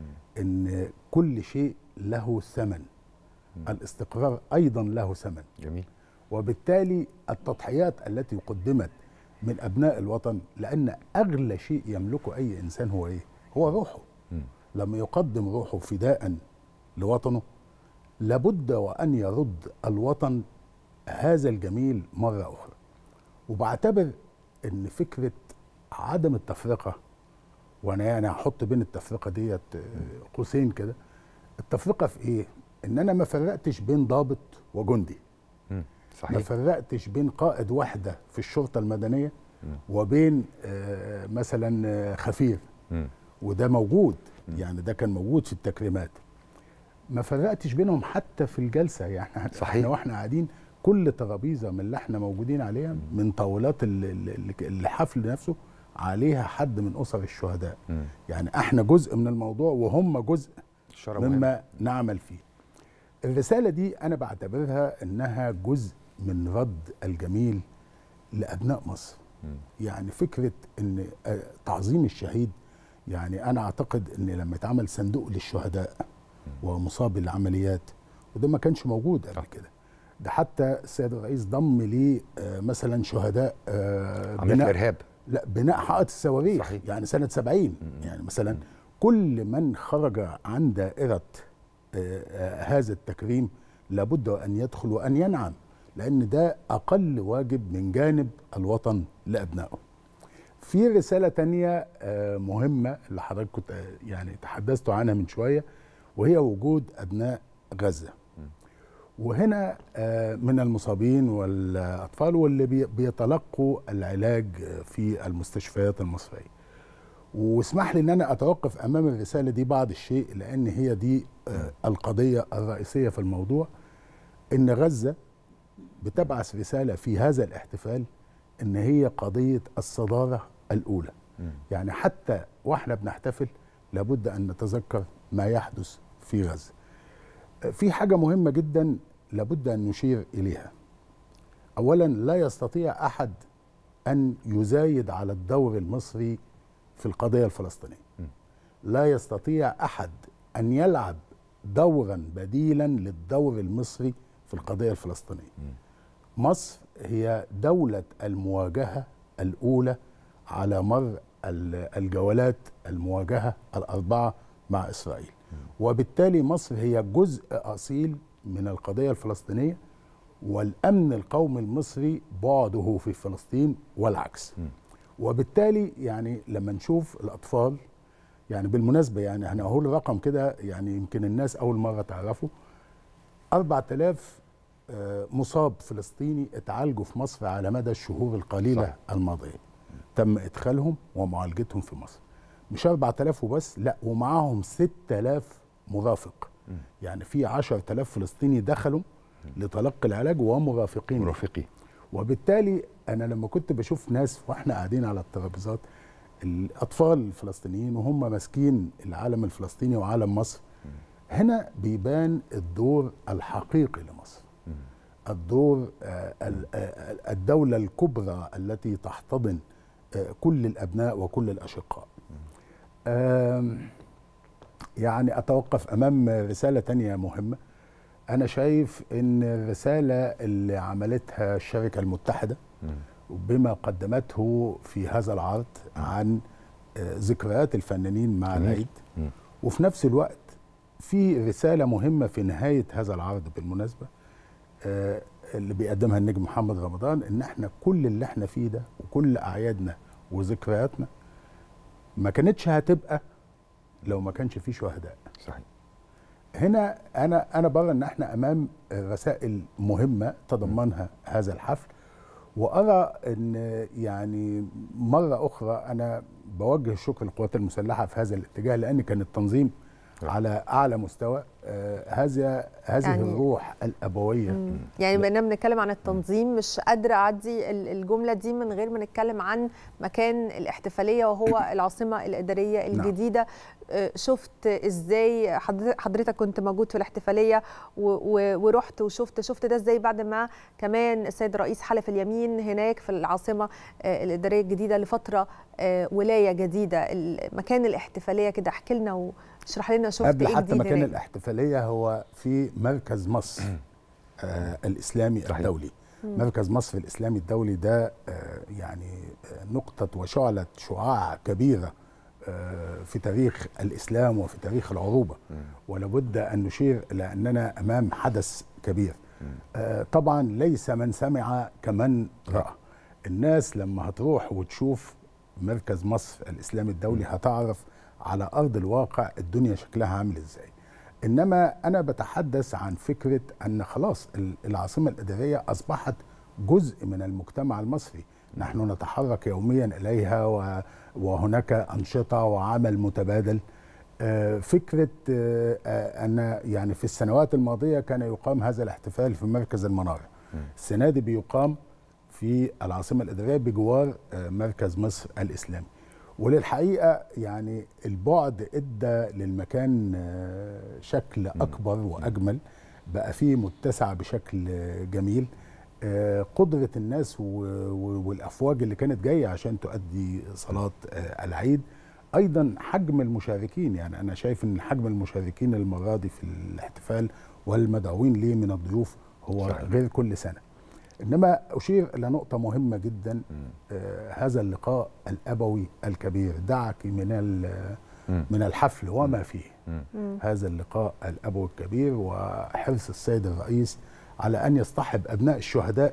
ان كل شيء له ثمن الاستقرار ايضا له ثمن جميل وبالتالي التضحيات التي قدمت من ابناء الوطن لان اغلى شيء يملكه اي انسان هو ايه هو روحه لما يقدم روحه فداء لوطنه لابد وان يرد الوطن هذا الجميل مره اخرى وبعتبر ان فكره عدم التفرقه وانا يعني هحط بين التفرقه ديت آه، قوسين كده التفرقه في ايه ان انا ما فرقتش بين ضابط وجندي صحيح. ما فرقتش بين قائد وحده في الشرطه المدنيه وبين آه، مثلا آه، خفير وده موجود يعني ده كان موجود في التكريمات ما فرقتش بينهم حتى في الجلسه يعني صحيح. احنا واحنا قاعدين كل ترابيزه من اللي احنا موجودين عليها من طاولات ال- ال- ال- الحفل نفسه عليها حد من اسر الشهداء يعني احنا جزء من الموضوع وهم جزء شرف مما مهم. نعمل فيه الرساله دي انا بعتبرها انها جزء من رد الجميل لابناء مصر يعني فكره ان آه، تعظيم الشهيد يعني انا اعتقد ان لما اتعمل صندوق للشهداء ومصابي العمليات وده ما كانش موجود قبل كده ده حتى السيد الرئيس ضم ليه آه، مثلا شهداء آه، عمليات بناء- الإرهاب. لا بناء حائط الصواريخ صحيح. يعني سنه 70 يعني مثلا كل من خرج عن دائره آه، آه، هذا التكريم لابد ان يدخل وان ينعم لان ده اقل واجب من جانب الوطن لابنائه في رسالة تانية آه، مهمة اللي حضرتك كنت آه، يعني تحدثت عنها من شوية وهي وجود أبناء غزة وهنا آه، من المصابين والأطفال واللي بي- بيتلقوا العلاج آه، في المستشفيات المصرية واسمح لي ان انا اتوقف امام الرساله دي بعض الشيء لان هي دي آه، القضيه الرئيسيه في الموضوع ان غزه بتبعث رساله في هذا الاحتفال ان هي قضيه الصداره الاولى يعني حتى واحنا بنحتفل لابد ان نتذكر ما يحدث في غزه في حاجه مهمه جدا لابد ان نشير اليها اولا لا يستطيع احد ان يزايد على الدور المصري في القضيه الفلسطينيه لا يستطيع احد ان يلعب دورا بديلا للدور المصري في القضيه الفلسطينيه مصر هي دوله المواجهه الاولى على مر ال- الجولات المواجهه الاربعه مع اسرائيل وبالتالي مصر هي جزء اصيل من القضيه الفلسطينيه والامن القومي المصري بعده في فلسطين والعكس وبالتالي يعني لما نشوف الاطفال يعني بالمناسبه يعني انا هقول رقم كده يعني يمكن الناس اول مره تعرفه 4000 آه، مصاب فلسطيني اتعالجوا في مصر على مدى الشهور القليله صح. الماضيه تم ادخالهم ومعالجتهم في مصر مش 4000 وبس لا ومعاهم 6000 مرافق يعني في 10000 فلسطيني دخلوا لتلقي العلاج ومرافقين مرافقين وبالتالي انا لما كنت بشوف ناس واحنا قاعدين على الترابيزات الاطفال الفلسطينيين وهم ماسكين العالم الفلسطيني وعالم مصر هنا بيبان الدور الحقيقي لمصر الدور آه، ال- آه، الدولة الكبرى التي تحتضن آه، كل الأبناء وكل الأشقاء آم، يعني أتوقف أمام رسالة تانية مهمة أنا شايف أن الرسالة اللي عملتها الشركة المتحدة بما قدمته في هذا العرض عن آه، ذكريات الفنانين مع جميل. العيد وفي نفس الوقت في رسالة مهمة في نهاية هذا العرض بالمناسبة آه، اللي بيقدمها النجم محمد رمضان ان احنا كل اللي احنا فيه ده وكل اعيادنا وذكرياتنا ما كانتش هتبقى لو ما كانش فيه شهداء صحيح هنا انا انا برى ان احنا امام رسائل مهمه تضمنها هذا الحفل وارى ان يعني مره اخرى انا بوجه الشكر للقوات المسلحه في هذا الاتجاه لان كان التنظيم على اعلى مستوى آه، هذا هذه يعني- يعني الروح الابويه مم. يعني بما بنتكلم عن التنظيم مش قادره اعدي ال- الجمله دي من غير ما نتكلم عن مكان الاحتفاليه وهو العاصمه الاداريه نعم. الجديده آه، شفت ازاي حضر- حضرتك كنت موجود في الاحتفاليه و- و- ورحت وشفت شفت ده ازاي بعد ما كمان السيد الرئيس حلف اليمين هناك في العاصمه آه، الاداريه الجديده لفتره آه، ولايه جديده ال- مكان الاحتفاليه كده احكي لنا واشرح لنا شفت قبل ايه حتى جديد مكان هناك الاحتفاليه هو في مركز مصر آه الاسلامي صحيح. الدولي مم. مركز مصر الاسلامي الدولي ده آه يعني آه نقطه وشعله شعاع كبيره آه في تاريخ الاسلام وفي تاريخ العروبه ولابد ان نشير الى اننا امام حدث كبير آه طبعا ليس من سمع كمن راى الناس لما هتروح وتشوف مركز مصر الاسلامي الدولي هتعرف على ارض الواقع الدنيا شكلها عامل ازاي انما انا بتحدث عن فكره ان خلاص ال- العاصمه الاداريه اصبحت جزء من المجتمع المصري نحن نتحرك يوميا اليها و- وهناك انشطه وعمل متبادل آه، فكره آه، آه، ان يعني في السنوات الماضيه كان يقام هذا الاحتفال في مركز المناره السنه دي بيقام في العاصمه الاداريه بجوار آه، مركز مصر الاسلامي وللحقيقه يعني البعد ادى للمكان آه، شكل اكبر واجمل بقى فيه متسع بشكل آه، جميل آه، قدره الناس و- و- والافواج اللي كانت جايه عشان تؤدي صلاه آه، العيد ايضا حجم المشاركين يعني انا شايف ان حجم المشاركين المره دي في الاحتفال والمدعوين ليه من الضيوف هو صحيح. غير كل سنه انما اشير الى نقطه مهمه جدا آه هذا اللقاء الابوي الكبير دعك من ال- مم. من الحفل وما فيه مم. هذا اللقاء الابوي الكبير وحرص السيد الرئيس على ان يصطحب ابناء الشهداء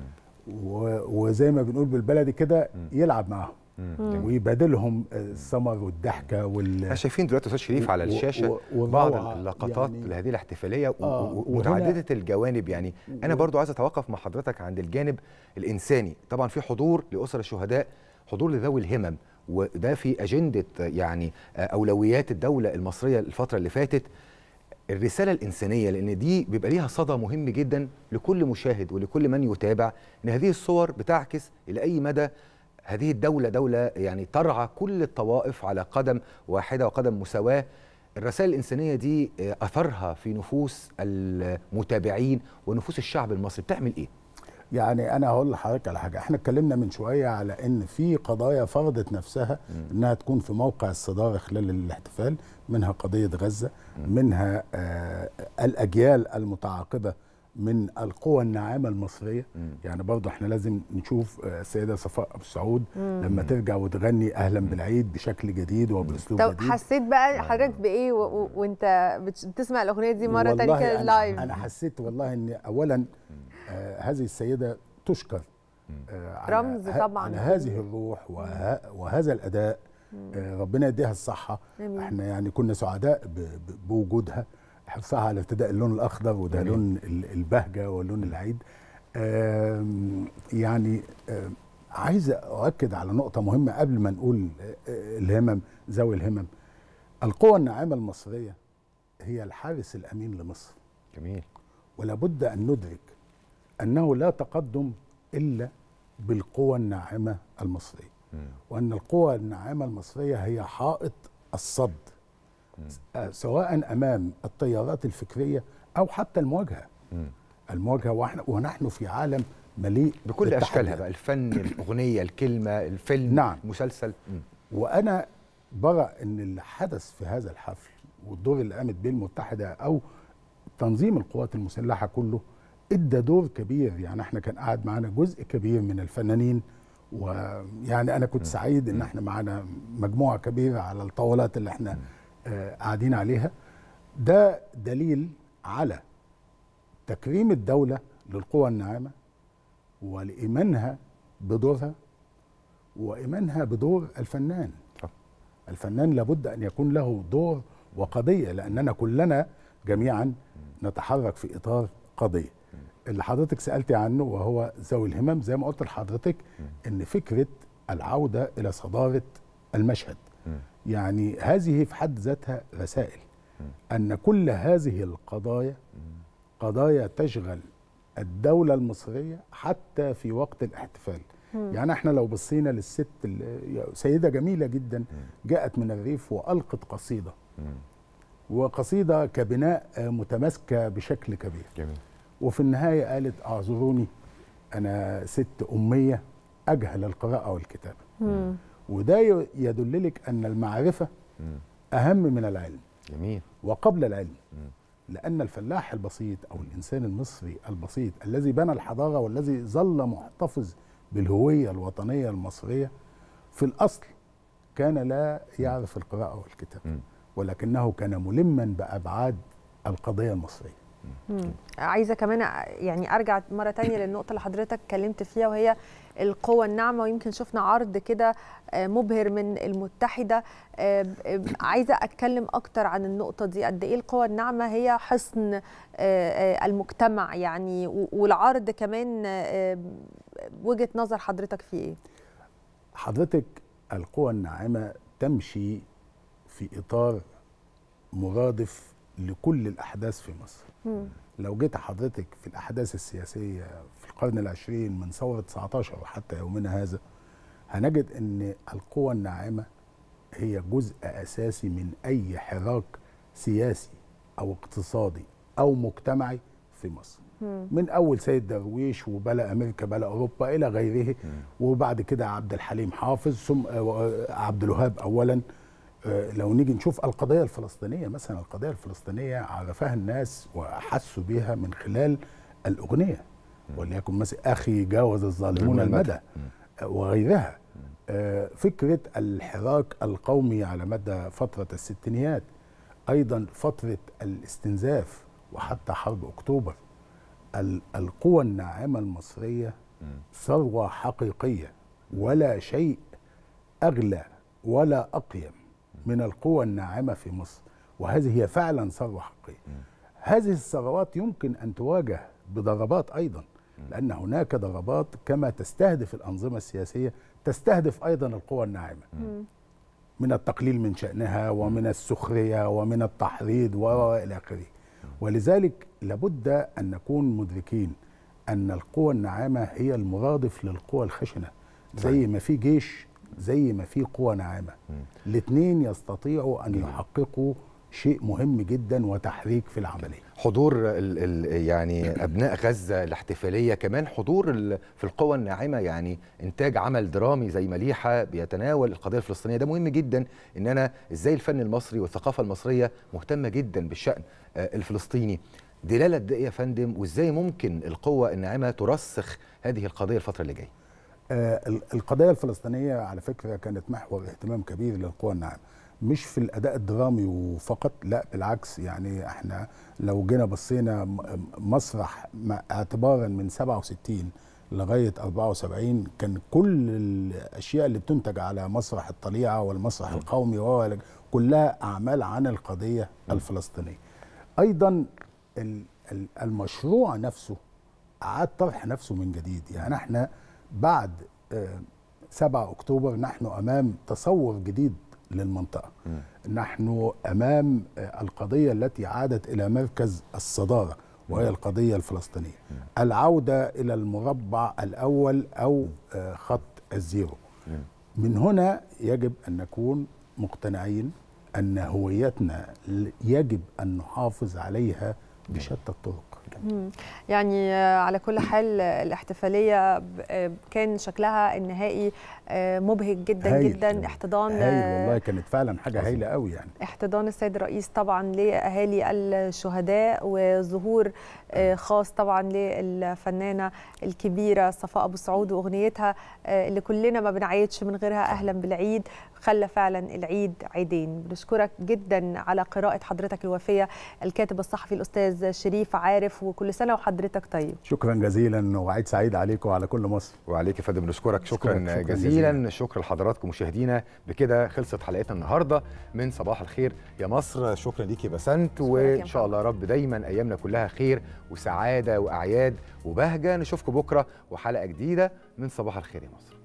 و- وزي ما بنقول بالبلدي كده يلعب معاهم مم. ويبادلهم السمر والضحكه وال احنا شايفين دلوقتي استاذ شريف على و- الشاشه و- و- بعض والروعة اللقطات يعني- لهذه الاحتفاليه و- آه، و- وهنا- ومتعدده الجوانب يعني انا برضو عايز اتوقف مع حضرتك عند الجانب الانساني طبعا في حضور لاسر الشهداء حضور لذوي الهمم وده في اجنده يعني اولويات الدوله المصريه الفتره اللي فاتت الرساله الانسانيه لان دي بيبقى ليها صدى مهم جدا لكل مشاهد ولكل من يتابع ان هذه الصور بتعكس الى اي مدى هذه الدوله دوله يعني ترعى كل الطوائف على قدم واحده وقدم مساواه الرسائل الإنسانية دي أثرها في نفوس المتابعين ونفوس الشعب المصري بتعمل إيه؟ يعني انا هقول لحضرتك على حاجه احنا اتكلمنا من شويه على ان في قضايا فرضت نفسها انها تكون في موقع الصداره خلال الاحتفال منها قضيه غزه منها آه الاجيال المتعاقبه من القوى الناعمه المصريه يعني برضه احنا لازم نشوف آه، السيده صفاء ابو سعود مم. لما ترجع وتغني اهلا بالعيد بشكل جديد وباسلوب طب جديد حسيت بقى حضرتك بايه و- و- وانت بتش- بتسمع الاغنيه دي مره تانية والله كده أنا- لايف انا حسيت والله ان اولا آه هذه السيده تشكر آه على رمز ه- طبعاً. على هذه الروح وه وهذا الاداء آه ربنا يديها الصحه آمين. احنا يعني كنا سعداء ب- ب- بوجودها حرصها على ارتداء اللون الاخضر وده جميل. لون ال- البهجه ولون العيد آم، يعني آم، عايز اؤكد على نقطه مهمه قبل ما نقول آه، الهمم ذوي الهمم القوى الناعمه المصريه هي الحارس الامين لمصر جميل ولا بد ان ندرك انه لا تقدم الا بالقوى الناعمه المصريه وان القوى الناعمه المصريه هي حائط الصد آه، سواء امام التيارات الفكريه او حتى المواجهه المواجهه واحنا ونحن في عالم مليء بكل بالتحديات. أشكالها بقى الفن الأغنية الكلمة الفيلم نعم. المسلسل مم. وانا برى ان اللي حدث في هذا الحفل والدور اللي قامت به المتحده او تنظيم القوات المسلحه كله ادى دور كبير يعني احنا كان قاعد معانا جزء كبير من الفنانين ويعني انا كنت سعيد ان احنا معانا مجموعه كبيره على الطاولات اللي احنا آه، قاعدين عليها ده دليل على تكريم الدوله للقوى الناعمه ولايمانها بدورها وايمانها بدور الفنان الفنان لابد ان يكون له دور وقضيه لاننا كلنا جميعا نتحرك في اطار قضيه اللي حضرتك سالتي عنه وهو ذوي الهمم زي ما قلت لحضرتك ان فكره العوده الى صداره المشهد يعني هذه في حد ذاتها رسائل ان كل هذه القضايا قضايا تشغل الدوله المصريه حتى في وقت الاحتفال مم. يعني احنا لو بصينا للست ال- سيده جميله جدا جاءت من الريف والقت قصيده وقصيده كبناء آه، متماسكه بشكل كبير جميل وفي النهايه قالت اعذروني انا ست اميه اجهل القراءه والكتابه مم. وده ي- يدللك ان المعرفه اهم من العلم جميل وقبل العلم لان الفلاح البسيط او الانسان المصري البسيط الذي بنى الحضاره والذي ظل محتفظ بالهويه الوطنيه المصريه في الاصل كان لا يعرف القراءه والكتابه ولكنه كان ملما بابعاد القضيه المصريه مم. عايزه كمان أ- يعني ارجع مره تانية للنقطه اللي حضرتك اتكلمت فيها وهي القوة الناعمة ويمكن شفنا عرض كده آه، مبهر من المتحدة آه، ب- آه، عايزة أتكلم أكتر عن النقطة دي قد إيه القوة الناعمة هي حصن آه، آه، المجتمع يعني و- والعرض كمان آه، وجهة نظر حضرتك فيه إيه؟ حضرتك القوى الناعمه تمشي في اطار مرادف لكل الاحداث في مصر مم. لو جيت حضرتك في الأحداث السياسية في القرن العشرين من ثورة 19 وحتى يومنا هذا هنجد أن القوى الناعمة هي جزء أساسي من أي حراك سياسي أو اقتصادي أو مجتمعي في مصر مم. من أول سيد درويش وبلا أمريكا بلا أوروبا إلى غيره وبعد كده عبد الحليم حافظ ثم آه، عبد الوهاب أولا آه، لو نيجي نشوف القضية الفلسطينية مثلا القضية الفلسطينية عرفها الناس وحسوا بها من خلال الأغنية وليكن مثلا أخي جاوز الظالمون المدى آه، وغيرها آه، فكرة الحراك القومي على مدى فترة الستينيات أيضا فترة الاستنزاف وحتى حرب أكتوبر ال- القوى الناعمة المصرية ثروة حقيقية ولا شيء أغلى ولا أقيم من القوى الناعمة في مصر وهذه هي فعلا ثروة حقيقية هذه الثروات يمكن أن تواجه بضربات أيضا لأن هناك ضربات كما تستهدف الأنظمة السياسية تستهدف ايضا القوى الناعمه من التقليل من شأنها ومن السخرية ومن التحريض وإلى آخره ولذلك لابد أن نكون مدركين أن القوى الناعمة هي المرادف للقوى الخشنة زي ما في جيش زي ما في قوى ناعمة الاثنين يستطيعوا أن يحققوا شيء مهم جدا وتحريك في العملية حضور ال ال يعني ابناء غزه الاحتفاليه كمان حضور ال في القوى الناعمه يعني انتاج عمل درامي زي مليحه بيتناول القضيه الفلسطينيه ده مهم جدا ان انا ازاي الفن المصري والثقافه المصريه مهتمه جدا بالشان آه، الفلسطيني دلاله ده إيه يا فندم وازاي ممكن القوه الناعمه ترسخ هذه القضيه الفتره اللي جايه آه، ال- القضية الفلسطينية على فكرة كانت محور اهتمام كبير للقوى الناعمة مش في الأداء الدرامي وفقط لا بالعكس يعني احنا لو جينا بصينا م- مسرح ما- اعتبارا من 67 لغاية 74 كان كل الأشياء اللي بتنتج على مسرح الطليعة والمسرح القومي وهو كلها أعمال عن القضية الفلسطينية أيضا ال- ال- المشروع نفسه أعاد طرح نفسه من جديد يعني احنا بعد آه، 7 أكتوبر نحن أمام تصور جديد للمنطقة نحن أمام آه، القضية التي عادت إلى مركز الصدارة وهي القضية الفلسطينية العودة إلى المربع الأول أو آه، خط الزيرو من هنا يجب أن نكون مقتنعين أن هويتنا ل- يجب أن نحافظ عليها بشتى الطرق مم. يعني آه، على كل حال آه، الاحتفاليه ب- آه، كان شكلها النهائي آه، مبهج جدا هايل. جدا احتضان هايل آه، والله كانت فعلا حاجة هايلة قوي يعني احتضان السيد الرئيس طبعا لاهالي الشهداء وظهور آه، خاص طبعا للفنانه الكبيره صفاء ابو سعود واغنيتها آه، اللي كلنا ما بنعيدش من غيرها اهلا بالعيد خلى فعلا العيد عيدين بنشكرك جدا على قراءه حضرتك الوفيه الكاتب الصحفي الاستاذ شريف عارف وكل سنه وحضرتك طيب شكرا جزيلا وعيد سعيد عليكم وعلى كل مصر وعليك يا فندم نشكرك شكرا, شكراً جزيلا, جزيلاً. شكرا لحضراتكم مشاهدينا بكده خلصت حلقتنا النهارده من صباح الخير يا مصر شكرا ليكي بسنت وان شاء الله يا رب دايما ايامنا كلها خير وسعاده واعياد وبهجه نشوفكم بكره وحلقه جديده من صباح الخير يا مصر